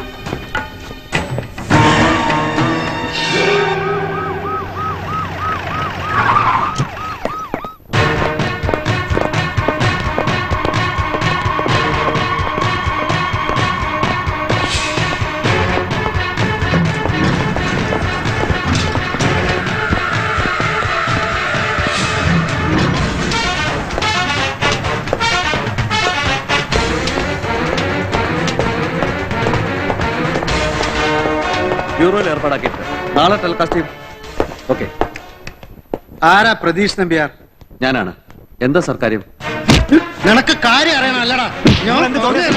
ബ്യൂറോയിൽ ഏർപ്പാടാക്കിയിട്ട് നാളെ ടെലികാസ്റ്റ് ചെയ്യും ഓക്കെ ആരാ പ്രതീഷ് നമ്പ്യാർ ഞാനാണ് എന്താ സർ കാര്യം നിനക്ക് കാര്യം അറിയണം അല്ലടാ ഞാൻ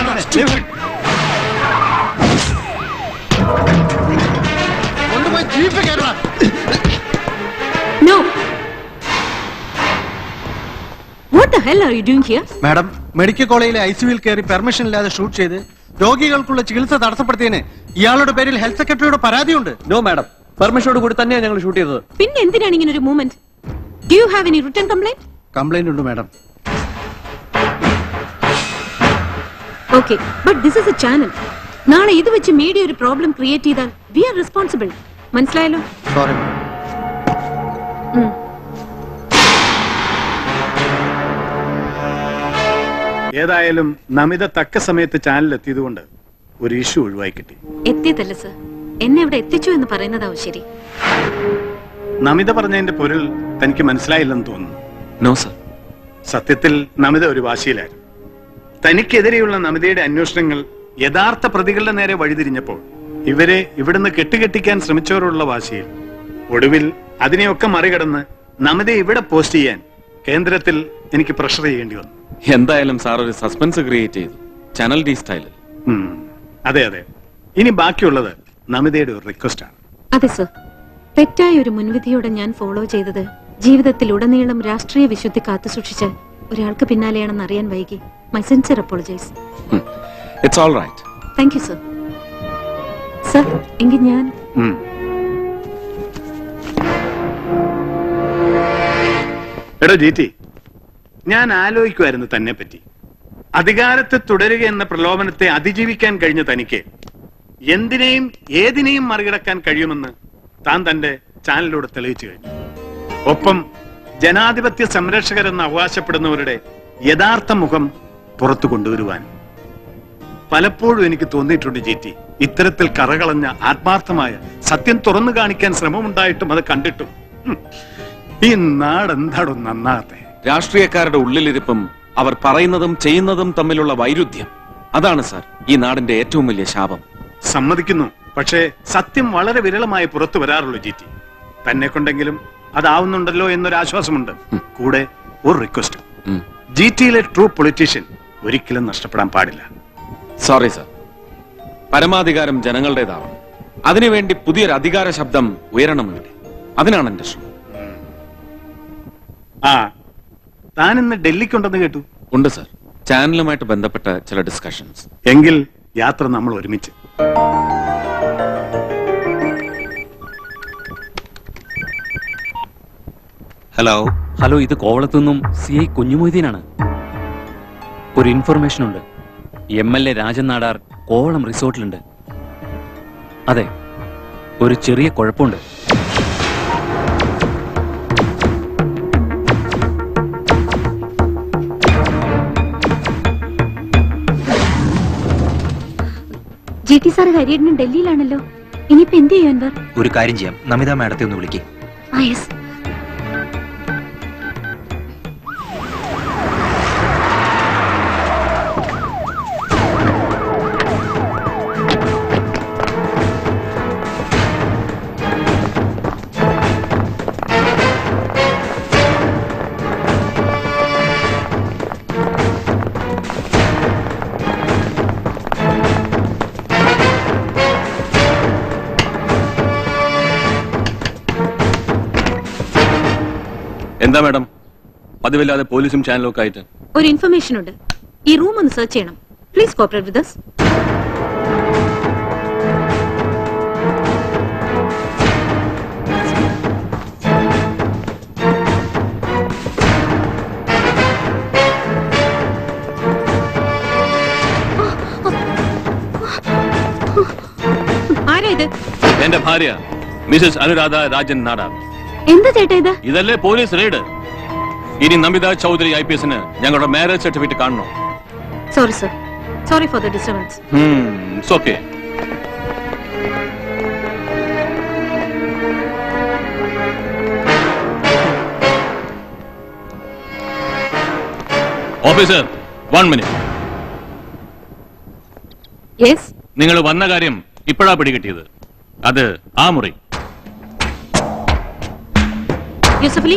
കൊണ്ടുപോയി ജീപ്പ് കയറണം no what the hell are you doing here madam medical കോളേജിലെ ഐ സിയുവിൽ കയറി പെർമിഷൻ ഇല്ലാതെ ഷൂട്ട് ചെയ്ത് രോഗികൾക്കുള്ള ചികിത്സ തടസ്സപ്പെടുത്തിയതിന് ഇയാളുടെ പേരിൽ ഹെൽത്ത് സെക്രട്ടറിയുടെ പരാതിയുണ്ട് നോ മാഡം പെർമിഷനോട് കൂടി തന്നെയാണ് ഞങ്ങൾ ഷൂട്ട് ചെയ്തത് പിന്നെ എന്തിനാണ് ഇങ്ങനെ ഒരു movement do you have any return complaint complaint ഉണ്ട് madam okay but this is a channel നാളെ ഇത് വെച്ച് മീഡിയ ഒരു പ്രോബ്ലം ക്രിയേറ്റ് ചെയ്താൽ വി ആർ റെസ്പോൺസിബിൾ മനസ്സിലായല്ലോ സോറി ഉം. ഏതായാലും നമിത തക്ക സമയത്ത് ചാനലിൽ എത്തിയതുകൊണ്ട് ഒരു ഇഷ്യൂ ഒഴിവായി കിട്ടി എത്തിയതല്ല സർ എന്നെ അവിടെ എത്തിച്ചു എന്ന് പറയുന്നതാവും ശരി നമിത പറഞ്ഞതിന്റെ പൊരുൾ തനിക്ക് മനസ്സിലായില്ലെന്ന് തോന്നുന്നു നോ സർ സത്യത്തിൽ നമിത ഒരു വാശിയിലായിരുന്നു തനിക്കെതിരെയുള്ള നമിതയുടെ അന്വേഷണങ്ങൾ യഥാർത്ഥ പ്രതികളുടെ നേരെ വഴിതിരിഞ്ഞപ്പോൾ ഇവരെ ഇവിടുന്ന് കെട്ടുകെട്ടിക്കാൻ ശ്രമിച്ചവരോടുള്ള വാശിയിൽ ഒടുവിൽ അതിനെയൊക്കെ മറികടന്ന് നമിതയെ ഇവിടെ പോസ്റ്റ് ചെയ്യാൻ കേന്ദ്രത്തിൽ എനിക്ക് പ്രഷർ ചെയ്യേണ്ടി വന്നു എന്തായാലും സാർ ഒരു സസ്പെൻസ് ക്രിയേറ്റ് ചെയ്തു ചാനൽ ഡി സ്റ്റൈലിൽ ഉം. അതെ അതെ ഇനി ബാക്കിയുള്ളത് നമിതയുടെ ഒരു റിക്വസ്റ്റ് ആണ് അതെ സർ തെറ്റായ ഒരു മുൻവിധിയോടെ ഞാൻ ഫോളോ ചെയ്തത് ജീവിതത്തിൽ ഉടനീളം രാഷ്ട്രീയ വിശുദ്ധി കാത്തുസൂക്ഷിച്ച ഒരാൾക്ക് പിന്നാലെയാണെന്ന് അറിയാൻ വൈകി my sincere apologise it's all right thank you sir sir എങ്കിൽ ഞാൻ ഉം. എടോ ജീറ്റി ഞാൻ ആലോചിക്കുമായിരുന്നു തന്നെ പറ്റി അധികാരത്തെ തുടരുക എന്ന പ്രലോഭനത്തെ അതിജീവിക്കാൻ കഴിഞ്ഞ തനിക്ക് എന്തിനേയും ഏതിനേയും മറികടക്കാൻ കഴിയുമെന്ന് താൻ തന്റെ ചാനലിലൂടെ തെളിയിച്ചു കഴിഞ്ഞു ഒപ്പം ജനാധിപത്യ സംരക്ഷകരെന്ന് അവകാശപ്പെടുന്നവരുടെ യഥാർത്ഥ മുഖം പുറത്തു കൊണ്ടുവരുവാൻ പലപ്പോഴും എനിക്ക് തോന്നിയിട്ടുണ്ട് ജീറ്റി ഇത്തരത്തിൽ കറകളഞ്ഞ ആത്മാർത്ഥമായ സത്യം തുറന്നു കാണിക്കാൻ ശ്രമമുണ്ടായിട്ടും അത് കണ്ടിട്ടും ഹും, ഈ നാടെന്താടോ നന്നാകത്തെ രാഷ്ട്രീയക്കാരുടെ ഉള്ളിലിരിപ്പും അവർ പറയുന്നതും ചെയ്യുന്നതും തമ്മിലുള്ള വൈരുദ്ധ്യം അതാണ് സാർ ഈ നാടിന്റെ ഏറ്റവും വലിയ ശാപം സമ്മതിക്കുന്നു പക്ഷേ സത്യം വളരെ വിരളമായി പുറത്തു വരാറുള്ളൂ ജീറ്റി തന്നെ കൊണ്ടെങ്കിലും അതാവുന്നുണ്ടല്ലോ എന്നൊരു ആശ്വാസമുണ്ട് കൂടെ ഒരു റിക്വസ്റ്റ് ജിറ്റിയിലെ ട്രൂ പൊളിറ്റീഷ്യൻ ഒരിക്കലും നഷ്ടപ്പെടാൻ പാടില്ല സോറി സാർ പരമാധികാരം ജനങ്ങളുടേതാവണം അതിനുവേണ്ടി പുതിയൊരു അധികാര ശബ്ദം ഉയരണം ഇവിടെ അതിനാണ് എന്റെ ശ്രമം ആ താൻ ഇന്ന് ഡൽഹിക്കുണ്ടെന്ന് കേട്ടു ഉണ്ട് സാർ ചാനലുമായിട്ട് ബന്ധപ്പെട്ട ചില ഡിസ്കഷൻസ് എങ്കിൽ യാത്ര നമ്മൾ ഒരുമിച്ച് ഹലോ ഹലോ ഇത് കോവളത്തുനിന്നും സി ഐ കുഞ്ഞുമൊയ്തീനാണ് ഒരു ഇൻഫർമേഷൻ ഉണ്ട് M L A Rajan Nadar Kovalam റിസോർട്ടിലുണ്ട് അതെ ഒരു ചെറിയ കുഴപ്പമുണ്ട് ജി ടി സാർ ഹരിയേട്ടനും ഡൽഹിയിലാണല്ലോ ഇനിയിപ്പോ എന്ത് ചെയ്യും അൻവർ ഒരു കാര്യം ചെയ്യാം നമിത മാഡത്തെ ഒന്ന് വിളിക്കേ ആ യെസ് എന്താ മാഡം പതിവില്ലാതെ പോലീസും ചാനലും ഒക്കെ ആയിട്ട് ഒരു ഇൻഫർമേഷൻ ഉണ്ട് ഈ റൂം ഒന്ന് സെർച്ച് ചെയ്യണം പ്ലീസ് കോപ്പറേറ്റ് വിത്ത് us എന്റെ ഭാര്യ മിസസ് അനുരാധ രാജൻ നാടാർ എന്താ ചേട്ടാ ഇത് ഇതല്ലേ പോലീസ് റെയ്ഡ് ഇനി നമിത ചൗധരി ഐ പി എസിന് ഞങ്ങളുടെ മാരേജ് സർട്ടിഫിക്കറ്റ് കാണണോ sorry sir sorry for the disturbance it's okay officer one minute yes നിങ്ങൾ വന്ന കാര്യം ഇപ്പോഴാ പിടികിട്ടിയത് അത് ആ മുറി യൂസഫലി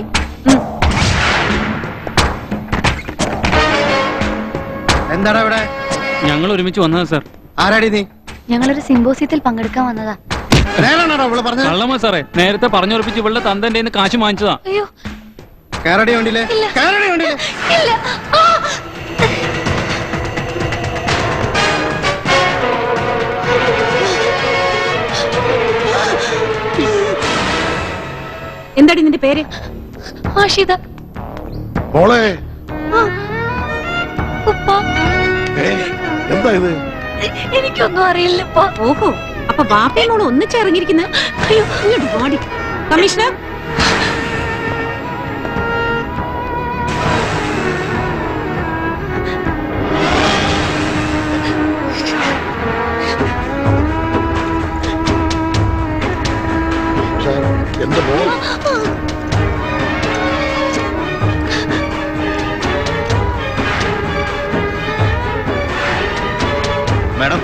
എന്താടാ ഇവിടെ ഞങ്ങൾ ഒരുമിച്ച് വന്നതാ സാർ ആരാടി നീ ഞങ്ങളൊരു സിംബോസിയത്തിൽ പങ്കെടുക്കാൻ വന്നതാ നേരാണോടാ അവള് പറഞ്ഞത് കള്ളമ്മ സാറേ നേരത്തെ പറഞ്ഞുറപ്പിച്ച് ഇവളുടെ തന്തന്റെ കയ്യിന്ന് കാശ് വാങ്ങിച്ചതാ അയ്യോ കയറടി വണ്ടിയിലെ കയറടി വണ്ടിയിലെ ഇല്ല ആ! എന്താടി നിന്റെ പേര് ആഷിത മോളെ ആ. ഉപ്പ എന്താ ഇത് എനിക്കൊന്നും അറിയില്ലപ്പ ഓഹോ അപ്പൊ ബാപ്പയും മോളും ഒന്നിച്ചിറങ്ങിയിരിക്കുന്ന അയ്യോ ഇങ്ങോട്ട് പാടി കമ്മീഷണർ എന്റെ മോൾ മാഡം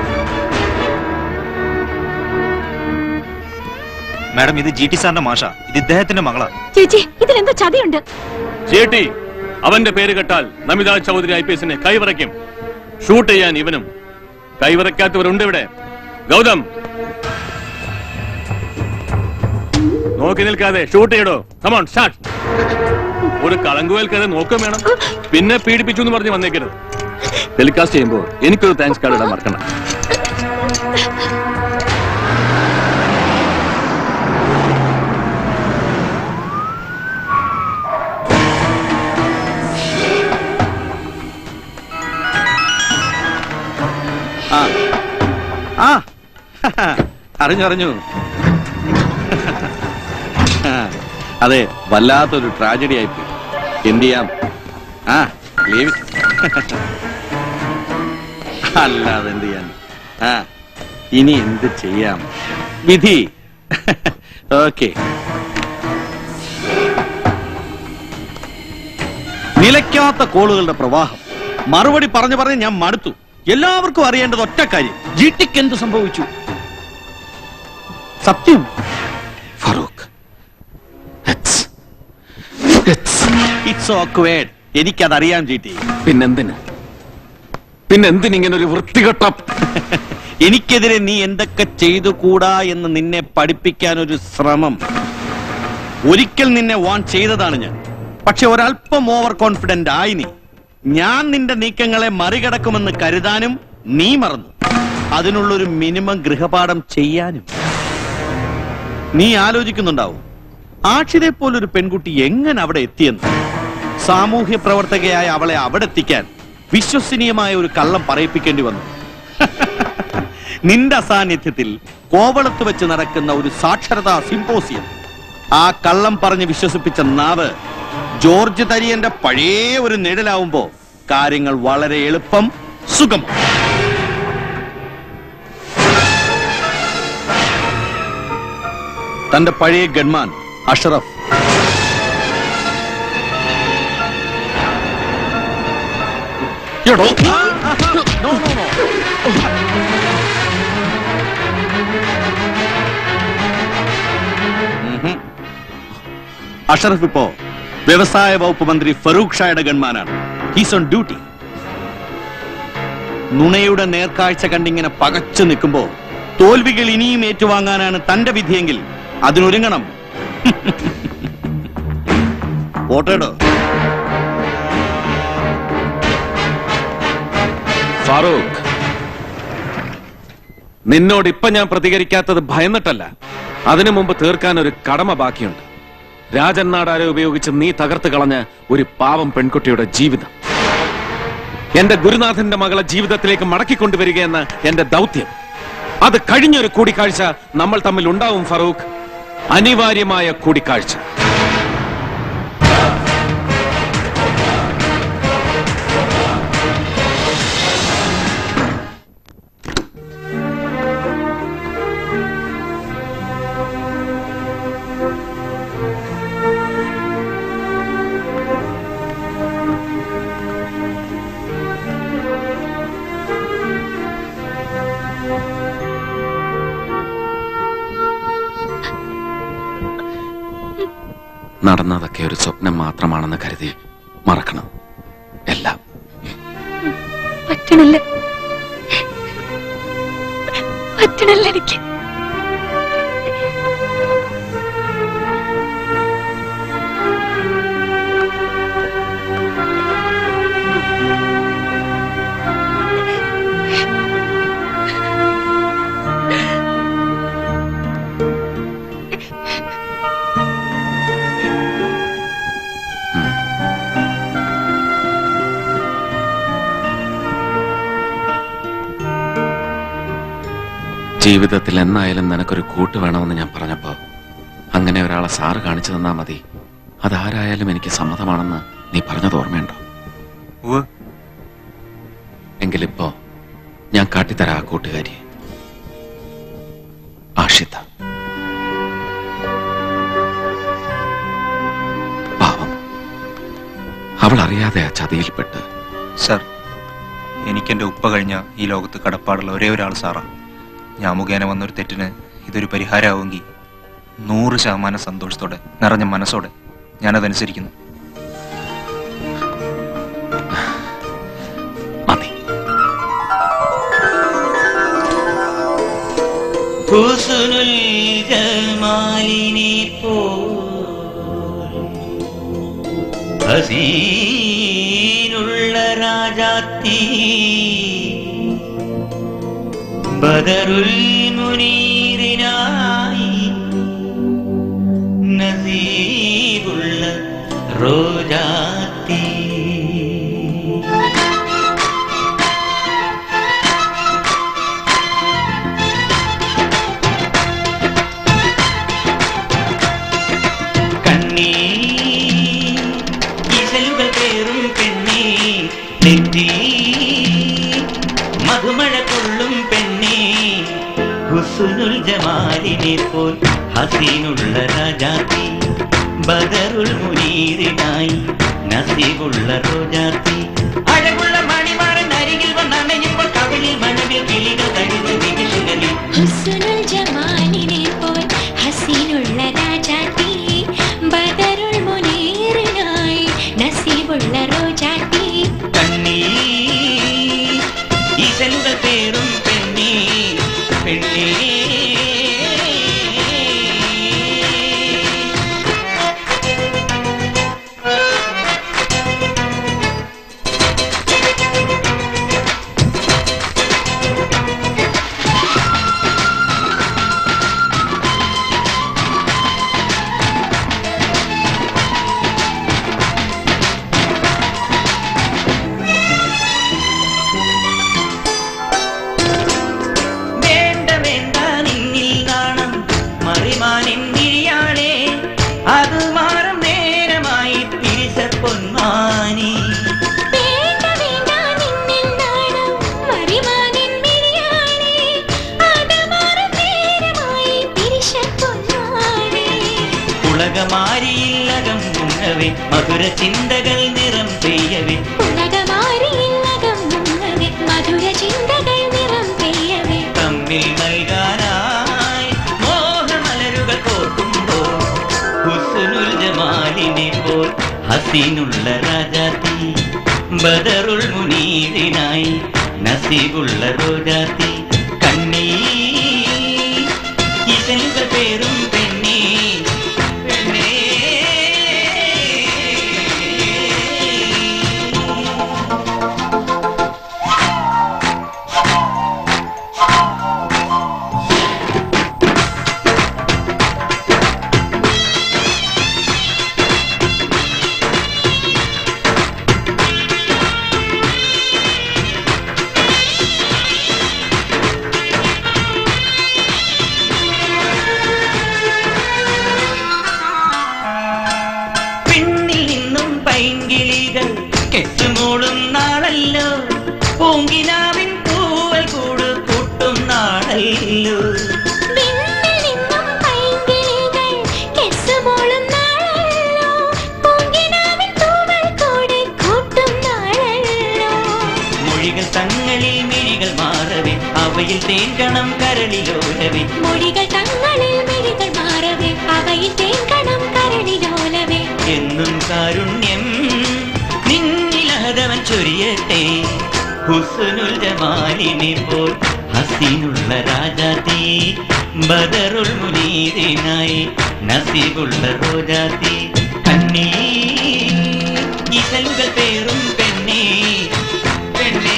മാഡം ഇത് ജി ടി സാറിന്റെ മാഷ ഇത് ഇദ്ദേഹത്തിന്റെ മകളാ ചേച്ചി ഇതിലെന്തോ ചതിയുണ്ട് ചേട്ടി അവന്റെ പേര് കേട്ടാൽ നമിത ചൗധരി ഐ പി എസിനെ കൈവറയ്ക്കും ഷൂട്ട് ചെയ്യാൻ ഇവനും കൈവറയ്ക്കാത്തവരുണ്ട് ഇവിടെ ഗൗതം നോക്കി നിൽക്കാതെ ഷൂട്ട് ചെയ്യടോ കമോൺ സ്റ്റാർട്ട് ഒരു കളങ്കുവേൽക്കാതെ നോക്കും വേണം പിന്നെ പീഡിപ്പിച്ചു എന്ന് പറഞ്ഞ് വന്നേക്കരുത് ടെലികാസ്റ്റ് ചെയ്യുമ്പോൾ എനിക്കൊരു താങ്ക്സ് കാർഡ് ഇടാൻ മറക്കണം ആ ആ അറിഞ്ഞു അറിഞ്ഞു ആ, അതെ വല്ലാത്തൊരു ട്രാജഡി ആയിപ്പോയി എന്ത് ചെയ്യാം ആ ലീവ് അല്ലാതെ എന്ത് ചെയ്യാൻ ആ ഇനി എന്ത് ചെയ്യാം വിധി ഓക്കെ നിലയ്ക്കാത്ത കോളുകളുടെ പ്രവാഹം മറുപടി പറഞ്ഞു പറഞ്ഞ് ഞാൻ മടുത്തു എല്ലാവർക്കും അറിയേണ്ടത് ഒറ്റ കാര്യം ജിട്ടിക്ക് എന്ത് സംഭവിച്ചു സത്യം ഫറൂഖ് ഇറ്റ്സ് ഓക്വേഡ് എനിക്കതറിയാം ജിറ്റി പിന്നെന്തിന് പിന്നെന്തിനിങ്ങനെ ഒരു വൃത്തികെട്ട എനിക്കെതിരെ നീ എന്തൊക്കെ ചെയ്തു കൂടാ എന്ന് നിന്നെ പഠിപ്പിക്കാൻ ഒരു ശ്രമം ഒരിക്കൽ നിന്നെ വാൺ ചെയ്തതാണ് ഞാൻ പക്ഷെ ഒരല്പം ഓവർ കോൺഫിഡന്റ് ആയി നീ ഞാൻ നിന്റെ നീക്കങ്ങളെ മറികടക്കുമെന്ന് കരുതാനും നീ മറന്നു അതിനുള്ളൊരു മിനിമം ഗൃഹപാഠം ചെയ്യാനും നീ ആലോചിക്കുന്നുണ്ടാവും ആഷിരെ പോലൊരു പെൺകുട്ടി എങ്ങനെ അവിടെ എത്തിയെന്ന് സാമൂഹ്യ പ്രവർത്തകയായ അവളെ അവിടെ എത്തിക്കാൻ വിശ്വസനീയമായ ഒരു കള്ളം പറയിപ്പിക്കേണ്ടി വന്നു നിന്റെ അസാന്നിധ്യത്തിൽ കോവളത്ത് വെച്ച് നടക്കുന്ന ഒരു സാക്ഷരതാ സിംപോസിയം ആ കള്ളം പറഞ്ഞ് വിശ്വസിപ്പിച്ച നാവ് ജോർജ് തരിയന്റെ പഴയ ഒരു നിഴലാവുമ്പോ കാര്യങ്ങൾ വളരെ എളുപ്പം സുഗമം തന്റെ പഴയ ഗൺമാൻ അഷറഫ് എടോ ഉഹും. അഷറഫ് ഇപ്പോ വ്യവസായ വകുപ്പ് മന്ത്രി ഫറൂഖ് ഷായുടെ ഗൺമാനാണ് ഹീസ് ഓൺ ഡ്യൂട്ടി നുണയുടെ നേർക്കാഴ്ച കണ്ടിങ്ങനെ പകച്ചു നിൽക്കുമ്പോ തോൽവികൾ ഇനിയും ഏറ്റുവാങ്ങാനാണ് തന്റെ വിധിയെങ്കിൽ അതിനൊരുങ്ങണം പോട്ടേടോ ഫാറൂഖ് നിന്നോട് ഇപ്പൊ ഞാൻ പ്രതികരിക്കാത്തത് ഭയന്നിട്ടല്ല അതിനു മുമ്പ് തീർക്കാൻ ഒരു കടമ ബാക്കിയുണ്ട് രാജൻ നാടാരെ ഉപയോഗിച്ച് നീ തകർത്ത് കളഞ്ഞ ഒരു പാവം പെൺകുട്ടിയുടെ ജീവിതം എന്റെ ഗുരുനാഥന്റെ മകളെ ജീവിതത്തിലേക്ക് മടക്കിക്കൊണ്ടുവരികയെന്ന എന്റെ ദൗത്യം അത് കഴിഞ്ഞൊരു കൂടിക്കാഴ്ച നമ്മൾ തമ്മിൽ ഉണ്ടാവും ഫറൂഖ് അനിവാര്യമായ കൂടിക്കാഴ്ച നടന്നതൊക്കെ ഒരു സ്വപ്നം മാത്രമാണെന്ന് കരുതി മറക്കണം എല്ലാം പറ്റണില്ല പറ്റണില്ല എനിക്ക് ജീവിതത്തിൽ എന്നായാലും നിനക്കൊരു കൂട്ട് വേണമെന്ന് ഞാൻ പറഞ്ഞപ്പോ അങ്ങനെ ഒരാളെ സാറ് കാണിച്ചു തന്നാ മതി അതാരായാലും എനിക്ക് സമ്മതമാണെന്ന് നീ പറഞ്ഞത് ഓർമ്മയുണ്ടോ എങ്കിലിപ്പോ ഞാൻ കാട്ടിത്തരാ ആ കൂട്ടുകാരി ആഷിത പാവം അവൾ അറിയാതെ ആ ചതിയിൽപ്പെട്ട് സർ എനിക്കെന്റെ ഉപ്പ കഴിഞ്ഞ ഈ ലോകത്ത് കടപ്പാടുള്ള ഒരേ ഒരാൾ സാറാണ് ഞാൻ മുഖേന വന്നൊരു തെറ്റിന് ഇതൊരു പരിഹാരമാവുമെങ്കിൽ നൂറ് ശതമാനം സന്തോഷത്തോടെ നിറഞ്ഞ മനസ്സോടെ ഞാനതനുസരിക്കുന്നു ഹുസ്നുൽ ജമാലിനെ പോൽ ഹസീനുള്ള രാജാത്തി ബദറുൽ മുനീറിനായി നസീബുള്ള റോജാത്തി കണ്ണീ ഇസലുകൾ പേറും പെണ്ണേ നെറ്റി മധുമഴ കൊള്ളും പെണ്ണേ ഹുസുനുൽ ജമാലിനെ പോൽ ഹസീനുള്ള രാജാത്തി ബദറുൽ മുനീറിനായി നസീബുള്ള റോജാത്തി അഴകുള്ള മണിമാരൻ അരികിൽ വന്നണയുമ്പോൾ കവിളിൽ മണവിൽ കിളികൾ കഴിവ് നിമിഷങ്ങളിൽ ഹുസ്നുൽ ജമാലിനെ പോൽ ഹസീനുള്ള രാജാത്തി ബദറുൽ മുനീറിനായി നസീബുള്ള റോജാത്തി കണ്ണീ ഈശലുകൾ പേറും പെണ്ണേ പെണ്ണേ വേണ്ട വേണ്ട നിന്നിൽ നാണം മറിമാനിൻ വിഴിയാണേ അത് മാറും നേരമായി തിരിച്ച പൊന്മാനി വേണ്ട വേണ്ട നിന്നിൽ നാണം മറിമാനിൻ മിഴിയാണേ അത് മാറും നേരമായി പിരിശപ്പൊന്നാണേ ഉലകമാരിയില്ലകം മുങ്ങവേ മധുര ചിന്തകൾ നിറം പെയ്യവേ ഉലകമാരിയില്ലകം മുങ്ങവേ മധുര ചിന്തകൾ നിറം പെയ്യവേ തമ്മിൽ നൽകാനായി മോഹമലരുകൾ കോർക്കുമ്പോൾ ഹുസ്നുൽ ജമാലിനെ പോൽ ഹസീനുള്ള രാജാത്തി ബദറുൽ മുനീറിനായി നസീബുള്ള റോജാത്തി കണ്ണീ ഇസലുകൾ പേരും പെണ്ണേ പെണ്ണേ പൂങ്കിനാവിൻ പൂവൽ കൂട് കൂട്ടും നാളല്ലോ വിണ്ണിൽ നിന്നും പൈങ്കിളികൾ കെസ്സുമോളും നാളല്ലോ. പൂങ്കിനാവിൻ തൂവൽ കൂടെ കൂട്ടും നാളല്ലോ. മൊഴികൾ തങ്ങളിൽ മിഴികൾ മാറവേ അവയിൽ തേങ്കണം കരളിലോലവേ മൊഴികൾ തങ്ങളിൽ മിഴികൾ മാറവേ അവയിൽ തേങ്കണം കരളിലോലവേ എന്നും കാരുണ്യം നിന്നിലഹതവൻ ചൊരിയട്ടെ ഹുസ്നുൽ ജമാലിനെ പോൽ ഹസീനുള്ള രാജാതി ബദറുൽ മുനീറിനായി നസീബുള്ള റോജാതി കണ്ണീ ഇതളുകൾ പേറും പെണ്ണേ പെണ്ണേ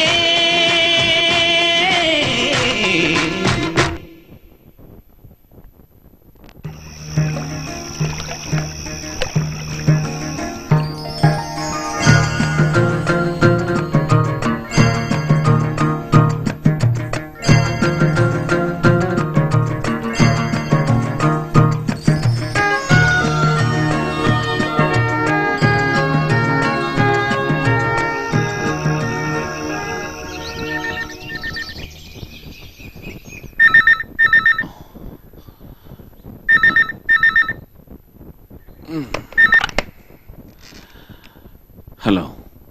ഹലോ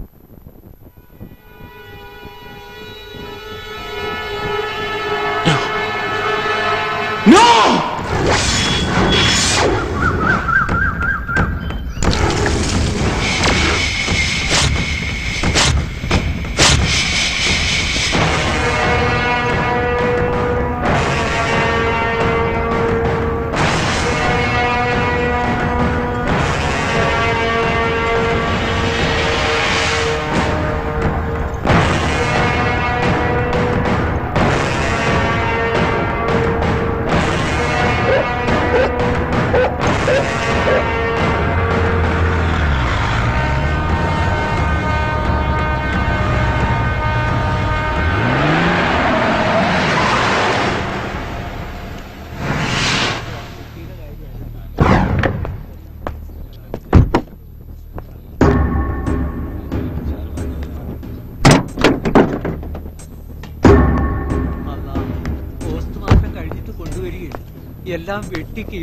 പോസ്റ്റ്മോർട്ടം കഴിഞ്ഞിട്ട് കൊണ്ടുവരികയാണ് എല്ലാം വെട്ടിക്ക്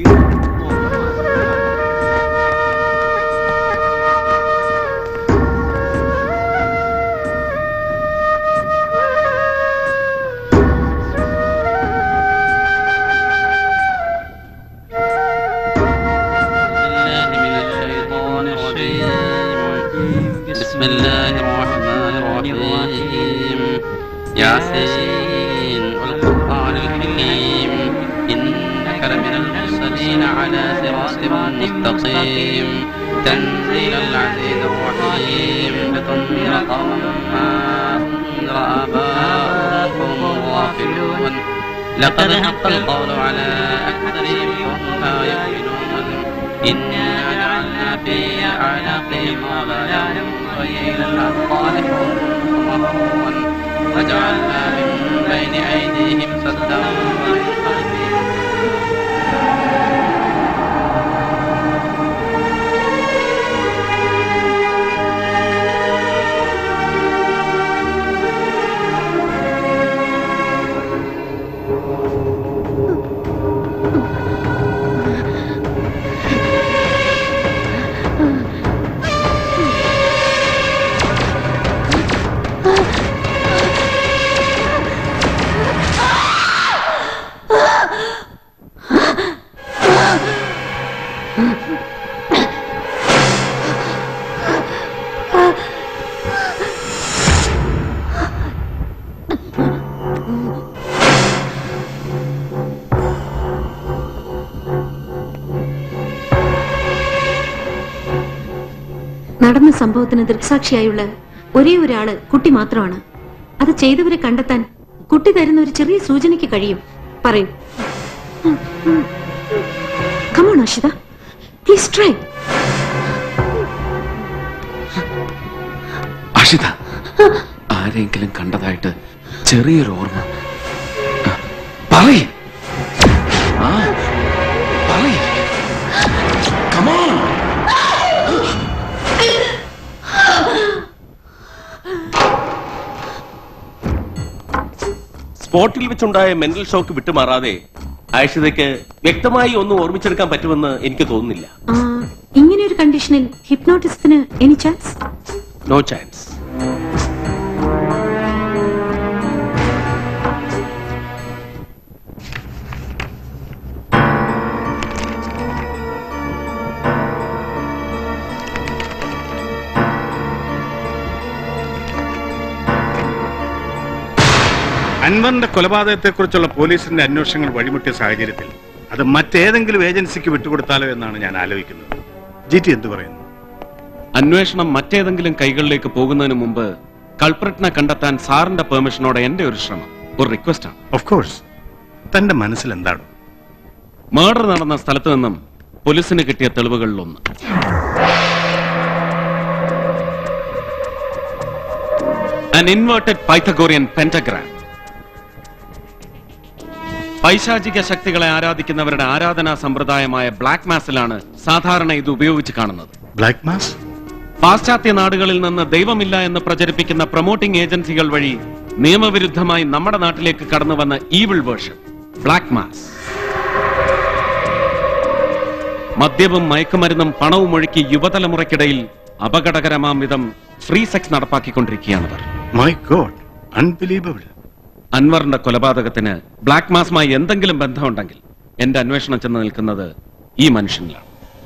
بسم الله الرحمن الرحيم ياسين والقرآن الحكيم إنك لمن المرسلين على صراط مستقيم تنزيل العزيز الرحيم لتنذر قوما ما أنذر آباؤهم غافلون لقد حق القول على أكثرهم وهم لا يؤمنون إنا جعلنا في أعناقهم أغلالا وهي إلى الأذقان فهم وجعلنا من بين أيديهم سدا ومن خلفهم നടന്ന സംഭവത്തിന് ദൃക്സാക്ഷിയായുള്ള ഒരേ ഒരാള് കുട്ടി മാത്രമാണ് അത് ചെയ്തവരെ കണ്ടെത്താൻ കുട്ടി തരുന്ന ഒരു ചെറിയ സൂചനയ്ക്ക് കഴിയും പറയൂ come on Ashitha please try Ashitha ആരെങ്കിലും കണ്ടതായിട്ട് ചെറിയൊരു ഓർമ്മ ആ, പറയ് ആ പറയ് Come on. സ്പോട്ടിൽ വെച്ചുണ്ടായ മെന്റൽ ഷോക്ക് വിട്ടുമാറാതെ ആയിഷതയ്ക്ക് വ്യക്തമായി ഒന്നും ഓർമ്മിച്ചെടുക്കാൻ പറ്റുമെന്ന് എനിക്ക് തോന്നുന്നില്ല ആ, ഇങ്ങനെ ഒരു കണ്ടീഷനിൽ ഹിപ്നോട്ടിസത്തിന് എനി ചാൻസ് നോ ചാൻസ് അൻവറിന്റെ കൊലപാതകത്തെക്കുറിച്ചുള്ള പോലീസിന്റെ അന്വേഷണങ്ങൾ വഴിമുട്ടിയ സാഹചര്യത്തിൽ അത് മറ്റേതെങ്കിലും ഏജൻസിക്ക് വിട്ടുകൊടുത്താലോ എന്നാണ് ഞാൻ ആലോചിക്കുന്നത് ജി ടി എന്തു പറയുന്നു അന്വേഷണം മറ്റേതെങ്കിലും കൈകളിലേക്ക് പോകുന്നതിന് മുമ്പ് കൾപ്രറ്റിനെ കണ്ടെത്താൻ സാറിന്റെ പെർമിഷനോടെ എന്റെ ഒരു ശ്രമം ഒരു റിക്വസ്റ്റ് ആണ് ഓഫ് കോഴ്സ് തന്റെ മനസ്സിൽ എന്താണ് മർഡർ നടന്ന സ്ഥലത്ത് നിന്നും പോലീസിന് കിട്ടിയ തെളിവുകളിലൊന്ന് an inverted Pythagorean pentagram. പൈശാചിക ശക്തികളെ ആരാധിക്കുന്നവരുടെ ആരാധനാ സമ്പ്രദായമായ ബ്ലാക്ക് മാസിലാണ് സാധാരണ ഇത് ഉപയോഗിച്ച് കാണുന്നത് ബ്ലാക്ക് മാസ് പാശ്ചാത്യ നാടുകളിൽ നിന്ന് ദൈവമില്ല എന്ന് പ്രചരിപ്പിക്കുന്ന പ്രൊമോട്ടിംഗ് ഏജൻസികൾ വഴി നിയമവിരുദ്ധമായി നമ്മുടെ നാട്ടിലേക്ക് കടന്നു വന്ന ഈവിൾ വേർഷൻ ബ്ലാക്ക് മാസ് മദ്യവും മയക്കുമരുന്നും പണവും ഒഴുക്കി യുവതലമുറയ്ക്കിടയിൽ അപകടകരമാം വിധം ഫ്രീ സെക്സ് നടപ്പാക്കിക്കൊണ്ടിരിക്കുകയാണവർ മൈ ഗോഡ് അൺബിലീവബിൾ അൻവറിന്റെ കൊലപാതകത്തിന് ബ്ലാക്ക് മാസുമായി എന്തെങ്കിലും ബന്ധമുണ്ടെങ്കിൽ എന്റെ അന്വേഷണം ചെന്ന് നിൽക്കുന്നത് ഈ മനുഷ്യനിലാണ്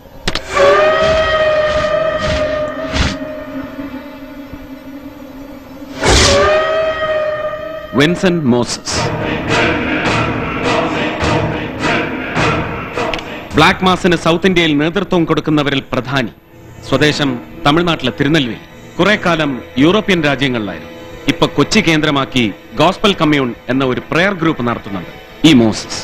വിൻസെന്റ് മോസസ് ബ്ലാക്ക് മാസിന് സൗത്ത് ഇന്ത്യയിൽ നേതൃത്വം കൊടുക്കുന്നവരിൽ പ്രധാനി സ്വദേശം തമിഴ്നാട്ടിലെ തിരുനെൽവേലി കുറെ കാലം യൂറോപ്യൻ രാജ്യങ്ങളിലായിരുന്നു ഇപ്പൊ കൊച്ചി കേന്ദ്രമാക്കി ഗോസ്പൽ കമ്മ്യൂൺ എന്ന ഒരു പ്രയർ ഗ്രൂപ്പ് നടത്തുന്നുണ്ട് ഈ മോസസ്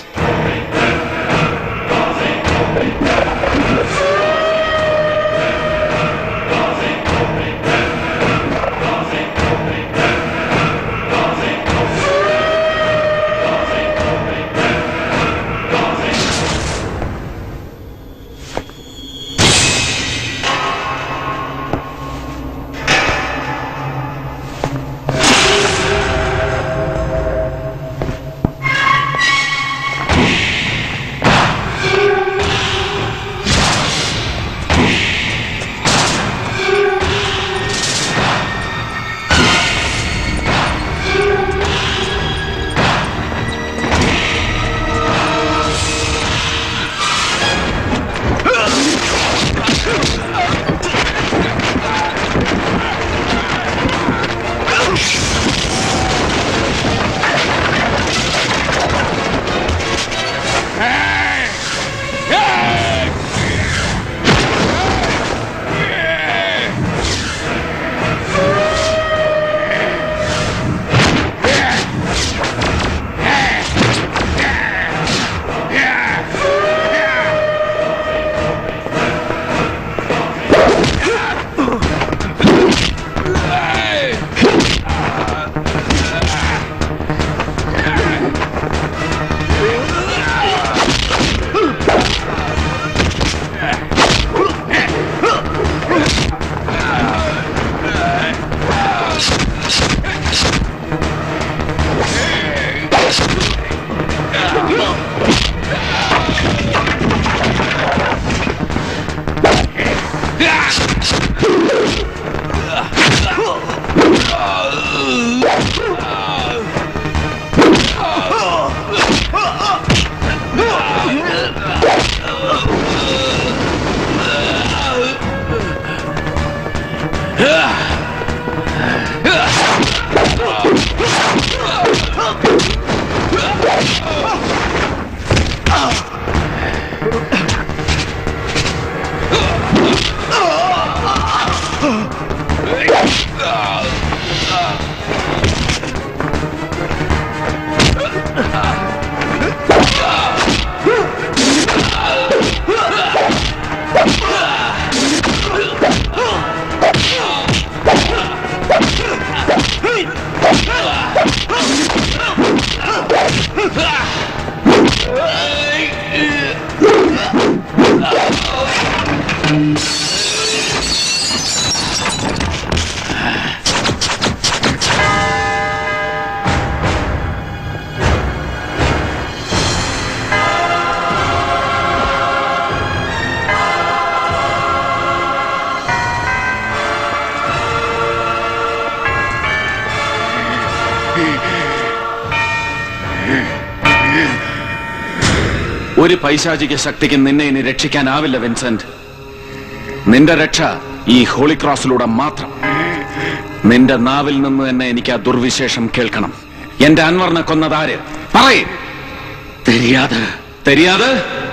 ഒരു പൈശാചിക ശക്തിക്ക് നിന്നെ ഇനി രക്ഷിക്കാനാവില്ല വിൻസെന്റ് നിന്റെ രക്ഷ ഈ ഹോളി ക്രോസിലൂടെ മാത്രം നിന്റെ നാവിൽ നിന്ന് തന്നെ എനിക്ക് ആ ദുർവിശേഷം കേൾക്കണം എന്റെ അൻവറിനെ കൊന്നതാര് പറയേ തെരിയാതെ തെരിയാതെ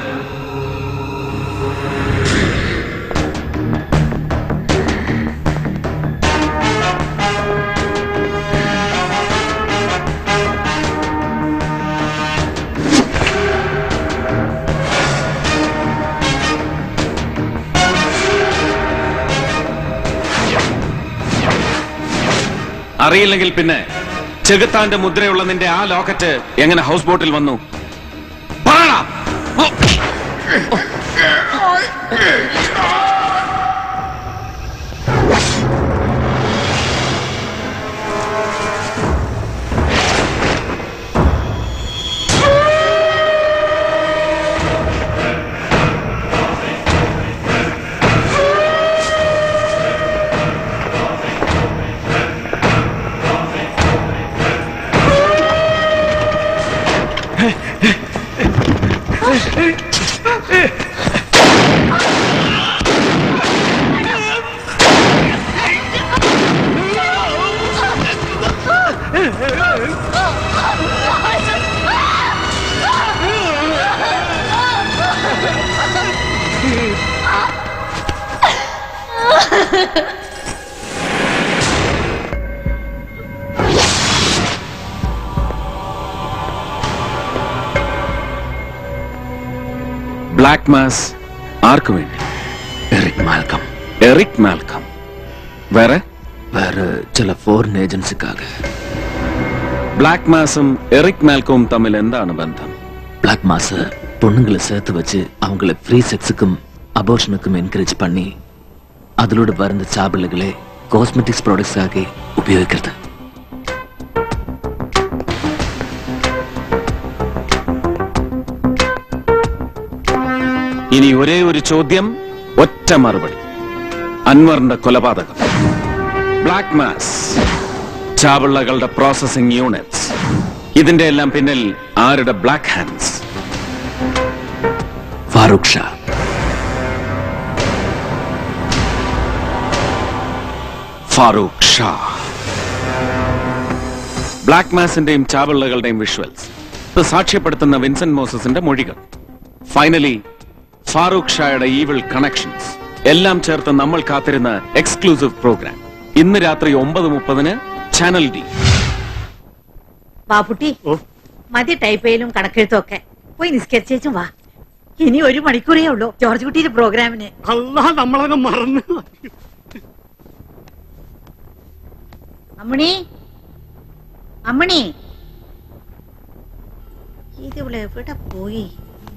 അറിയില്ലെങ്കിൽ പിന്നെ ചെകുത്താന്റെ മുദ്രയുള്ള നിന്റെ ആ ലോക്കറ്റ് എങ്ങനെ ഹൗസ് ബോട്ടിൽ വന്നു പറയടാ. ഓ. ബ്ലാക്ക് മാസ് ആർക്ക് വേണ്ടി എറിക് മാൽക്കം എറിക് മാൽക്കം വേറെ വേറെ ചില ഫോറിൻ ഏജൻസിക്കാക ബ്ലാക്ക് മാസും എറിക് മാൽക്കവും തമ്മിൽ എന്താണ് ബന്ധം பிளாக் மாச பொண்ணுங்களை சேர்த்து வச்சு அவங்கள ஃப்ரீ செக்ஸுக்கும் அபோர்ஷனுக்கும் என்கரேஜ் பண்ணி அதிலோட வருந்த சாபிள்ளைகளை காஸ்மெட்டிக்ஸ் ப்ராடக்ட்ஸ் ஆகி உபயோகிக்கிறது ഇനി ഒരേ ഒരു ചോദ്യം ഒറ്റ മറുപടി അൻവറിന്റെ കൊലപാതകം ബ്ലാക്ക് മാസ് ചാവിള്ളകളുടെ പ്രോസസിംഗ് യൂണിറ്റ്സ് ഇതിന്റെ എല്ലാം പിന്നിൽ ആരുടെ black hands Farooq Shah Farooq Shah black മാസിന്റെയും ചാവിള്ളകളുടെയും വിഷ്വൽസ് ഇത് സാക്ഷ്യപ്പെടുത്തുന്ന വിൻസെന്റ് മോസസിന്റെ മൊഴികൾ ഫൈനലി ഫാറൂഖ് ഷായുടെ ഈവിൾ കണക്ഷൻസ് എല്ലാം ചേർത്ത് നമ്മൾ കാത്തിരുന്ന എക്സ്ക്ലൂസീവ് പ്രോഗ്രാം ഇന്ന് രാത്രി ഒമ്പത് മുപ്പതിന് ചാനൽ ഡി ബാപ്പുട്ടി മതി ടൈപ്പ് ചെയ്യലും കണക്കെഴുത്തും ഒക്കെ പോയി നിസ്കരിച്ചേച്ചും വാ ഇനി ഒരു മണിക്കൂറേ ഉള്ളൂ ജോർജ് കുട്ടിയുടെ പ്രോഗ്രാമിന് അല്ലാ നമ്മളങ്ങ് മറന്നു അമ്മണി അമ്മണി ഇതിവിടെ എവിടെ പോയി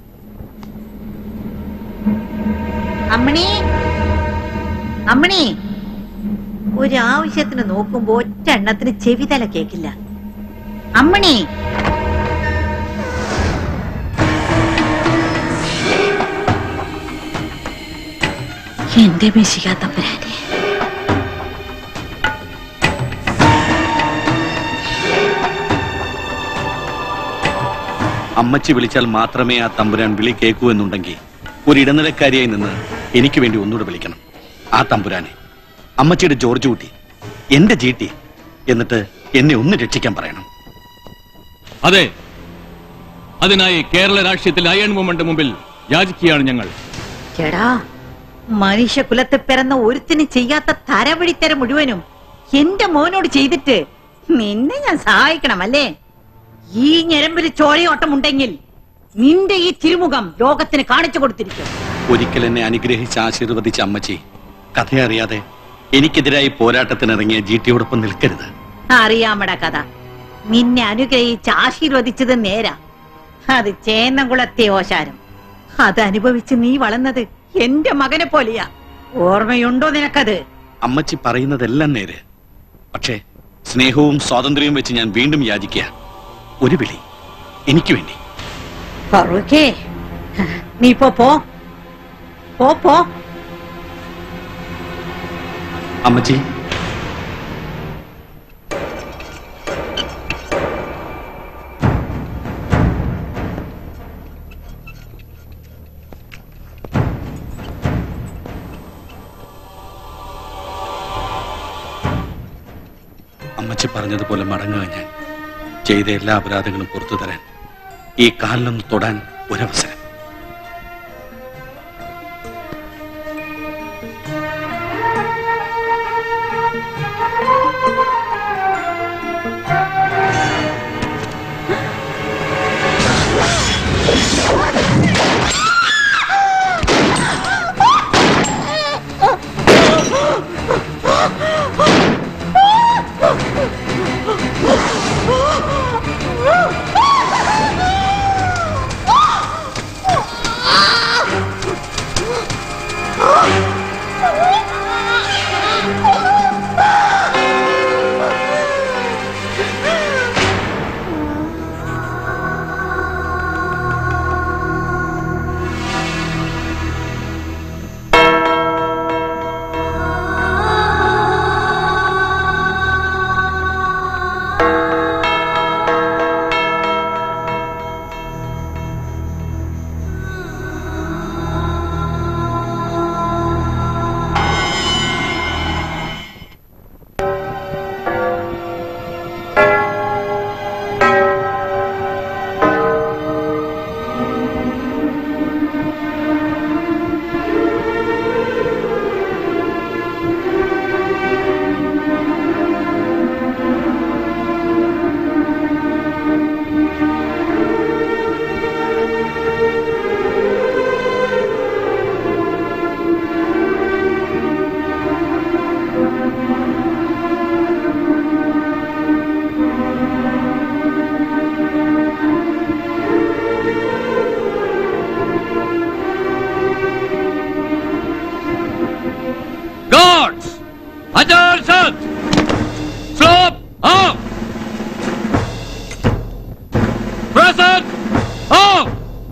അമ്മണി അമ്മണി ഒരാവശ്യത്തിന് നോക്കുമ്പോ ഒറ്റ എണ്ണത്തിന് ചെവിതല കേക്കില്ല അമ്മണി എന്റെ മെസ്സിക്കാത്തപ്പരാനെ അമ്മച്ചി വിളിച്ചാൽ മാത്രമേ ആ തമ്പുരാൻ വിളി കേൾക്കൂ എന്നുണ്ടെങ്കിൽ ഒരു ഇടനിലക്കാരിയായി നിന്ന് എനിക്ക് വേണ്ടി ഒന്നുകൂടെ വിളിക്കണം ആ തമ്പുരാനെ അമ്മച്ചിയുടെ ജോർജ് കുട്ടി എന്റെ ജീട്ടി എന്നിട്ട് എന്നെ ഒന്ന് രക്ഷിക്കാൻ പറയണം അതെ അതിനായി കേരള രാഷ്ട്രീയത്തിൽ അയൺ മൂവ്മെന്റ് മുമ്പിൽ യാചിക്കുകയാണ് ഞങ്ങൾ ചേടാ മനുഷ്യകുലത്തിൽ പിറന്ന ഒരുത്തിന് ചെയ്യാത്ത തരവഴിത്തരം മുഴുവനും എന്റെ മോനോട് ചെയ്തിട്ട് നിന്നെ ഞാൻ സഹായിക്കണം അല്ലേ ഈ ഞരമ്പിൽ ചോരയോട്ടം ഉണ്ടെങ്കിൽ നിന്റെ ഈ തിരുമുഖം ലോകത്തിന് കാണിച്ചു കൊടുത്തിരിക്കും ഒരിക്കൽ എന്നെ അനുഗ്രഹിച്ച് ആശീർവദിച്ച അമ്മച്ചി കഥയറിയാതെ എനിക്കെതിരായി പോരാട്ടത്തിനിറങ്ങിയ ജീട്ടിയോടൊപ്പം നിൽക്കരുത് അറിയാമട കഥ നിന്നെ അനുഗ്രഹിച്ച് ആശീർവദിച്ചത് നേരാ അത് ചേന്നംകുളത്തെ ഓശാരം അത് അനുഭവിച്ച് നീ വളർന്നത് എന്റെ മകനെ പോലെയാ ഓർമ്മയുണ്ടോ നിനക്കത് അമ്മച്ചി പറയുന്നതെല്ലാം നേര് പക്ഷേ സ്നേഹവും സ്വാതന്ത്ര്യവും വെച്ച് ഞാൻ വീണ്ടും യാചിക്കുക ഒരു വിളി എനിക്ക് വേണ്ടി ഫറൂഖേ നീ ഇപ്പോ പോ പോ പോ അമ്മച്ചി അമ്മച്ചി പറഞ്ഞതുപോലെ മടങ്ങുക ഞാൻ ചെയ്ത എല്ലാ അപരാധങ്ങളും പുറത്തു തരാൻ ഈ കാലിലൊന്ന് തൊടാൻ ഒരവസരം Guards! Attention! Stop! Up! Present! Up!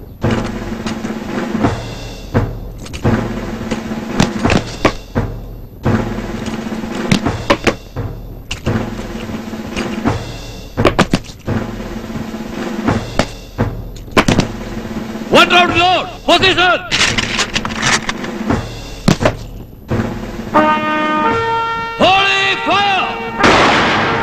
One round load! Position! Holy fire!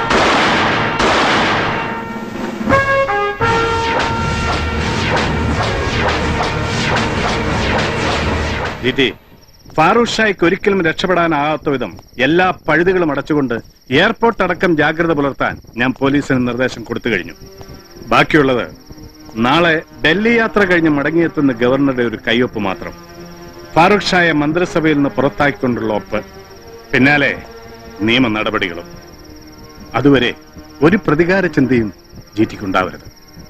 ജിറ്റി Farooq ഷായ്ക്ക് ഒരിക്കലും രക്ഷപ്പെടാനാകാത്ത വിധം എല്ലാ പഴുതുകളും അടച്ചുകൊണ്ട് എയർപോർട്ട് അടക്കം ജാഗ്രത പുലർത്താൻ ഞാൻ പോലീസിന് നിർദ്ദേശം കൊടുത്തു കഴിഞ്ഞു ബാക്കിയുള്ളത് നാളെ ഡൽഹി യാത്ര കഴിഞ്ഞ് മടങ്ങിയെത്തുന്ന ഗവർണറുടെ ഒരു കയ്യൊപ്പ് മാത്രം ഫാറൂഖ് ഷായെ മന്ത്രിസഭയിൽ നിന്ന് പുറത്താക്കിക്കൊണ്ടുള്ള ഒപ്പ് പിന്നാലെ നിയമ നടപടികളും അതുവരെ ഒരു പ്രതികാര ചിന്തയും ജീറ്റിക്കുണ്ടാവരുത്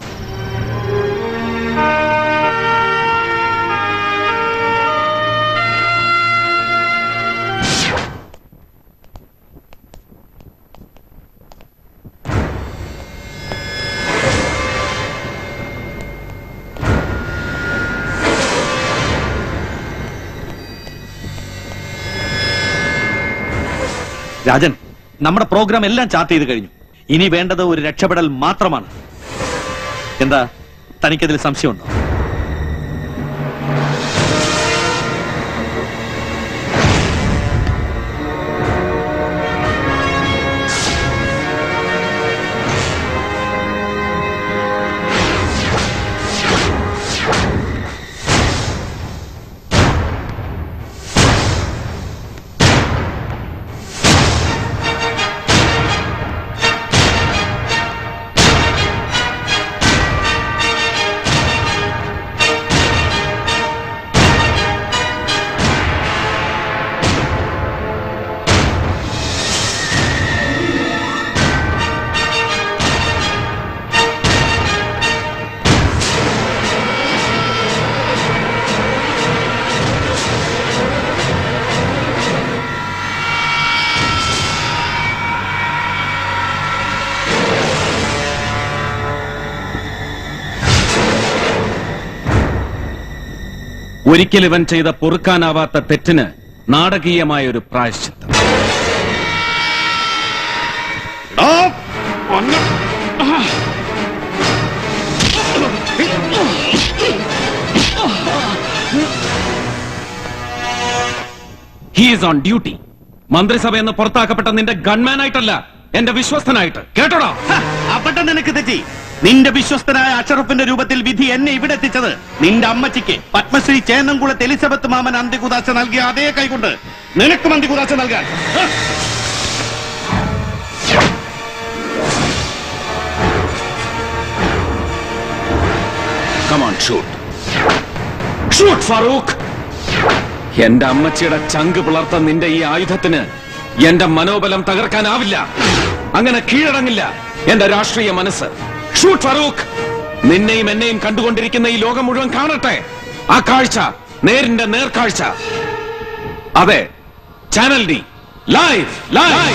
രാജൻ നമ്മുടെ പ്രോഗ്രാം എല്ലാം ചാർട്ട് ചെയ്ത് കഴിഞ്ഞു ഇനി വേണ്ടത് ഒരു രക്ഷപ്പെടൽ മാത്രമാണ് എന്താ തനിക്കതിൽ സംശയമുണ്ടോ ഒരിക്കൽ ഇവൻ ചെയ്ത പൊറുക്കാനാവാത്ത തെറ്റിന് നാടകീയമായ ഒരു പ്രായശ്ചിത്തം ഹീസ് ഓൺ ഡ്യൂട്ടി മന്ത്രിസഭ എന്ന് പുറത്താക്കപ്പെട്ട നിന്റെ ഗൺമാനായിട്ടല്ല എന്റെ വിശ്വസ്തനായിട്ട് കേട്ടോടാ അവിടെ നിനക്ക് തെറ്റി നിന്റെ വിശ്വസ്തനായ അഷറഫിന്റെ രൂപത്തിൽ വിധി എന്നെ ഇവിടെ എത്തിച്ചത് നിന്റെ അമ്മച്ചിക്ക് പത്മശ്രീ ചേന്നംകുളത്ത് എലിസബത്ത് മാമൻ അന്ത്യകുദാശ നൽകിയ അതേ കൈകൊണ്ട് നിനക്കും അന്ത്യകുദാശ നൽകാൻ ഹ! കമാൺ ഷൂട്ട് ഷൂട്ട് ഫാറൂഖ് എന്റെ അമ്മച്ചിയുടെ ചങ്ക് പിളർത്ത നിന്റെ ഈ ആയുധത്തിന് എന്റെ മനോബലം തകർക്കാനാവില്ല അങ്ങനെ കീഴടങ്ങില്ല എന്റെ രാഷ്ട്രീയ മനസ്സ് ഷൂട്ട് ഫാറൂഖ് നിന്നെയും എന്നെയും കണ്ടുകൊണ്ടിരിക്കുന്ന ഈ ലോകം മുഴുവൻ കാണട്ടെ ആ കാഴ്ച നേരിന്റെ നേർക്കാഴ്ച അതെ ചാനൽ ഡി ലൈവ് ലൈവ്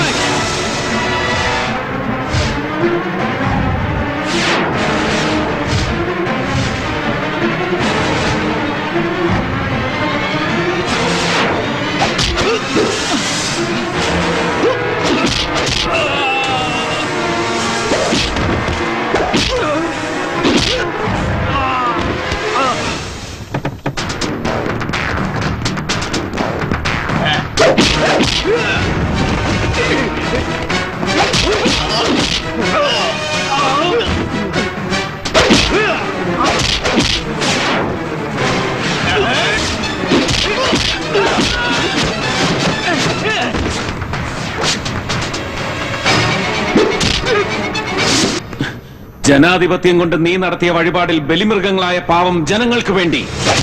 ജനാധിപത്യം കൊണ്ട് നീ നടത്തിയ വഴിപാടിൽ ബലിമൃഗങ്ങളായ പാവം ജനങ്ങൾക്ക് വേണ്ടി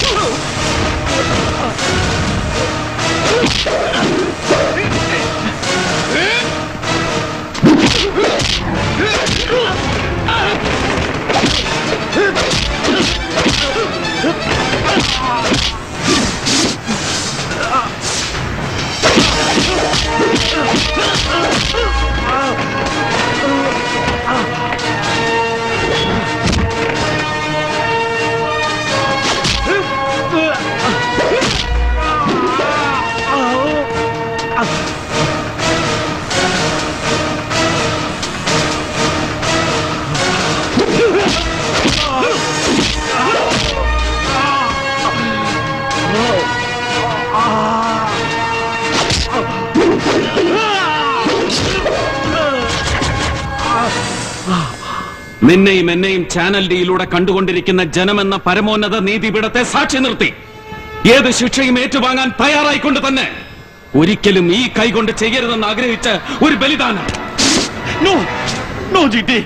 നിന്നെയും എന്നെയും ചാനൽ ഡിയിലൂടെ കണ്ടുകൊണ്ടിരിക്കുന്ന ജനമെന്ന പരമോന്നത നീതിപീഠത്തെ സാക്ഷി നിർത്തി ഏത് ശിക്ഷയും ഏറ്റുവാങ്ങാൻ തയ്യാറായിക്കൊണ്ട് തന്നെ ഒരിക്കലും ഈ കൈകൊണ്ട് ചെയ്യരുതെന്ന് ആഗ്രഹിച്ച ഒരു ബലിദാനം no no G T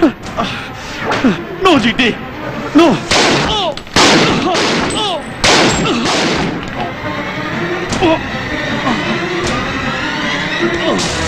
no G T no Oh!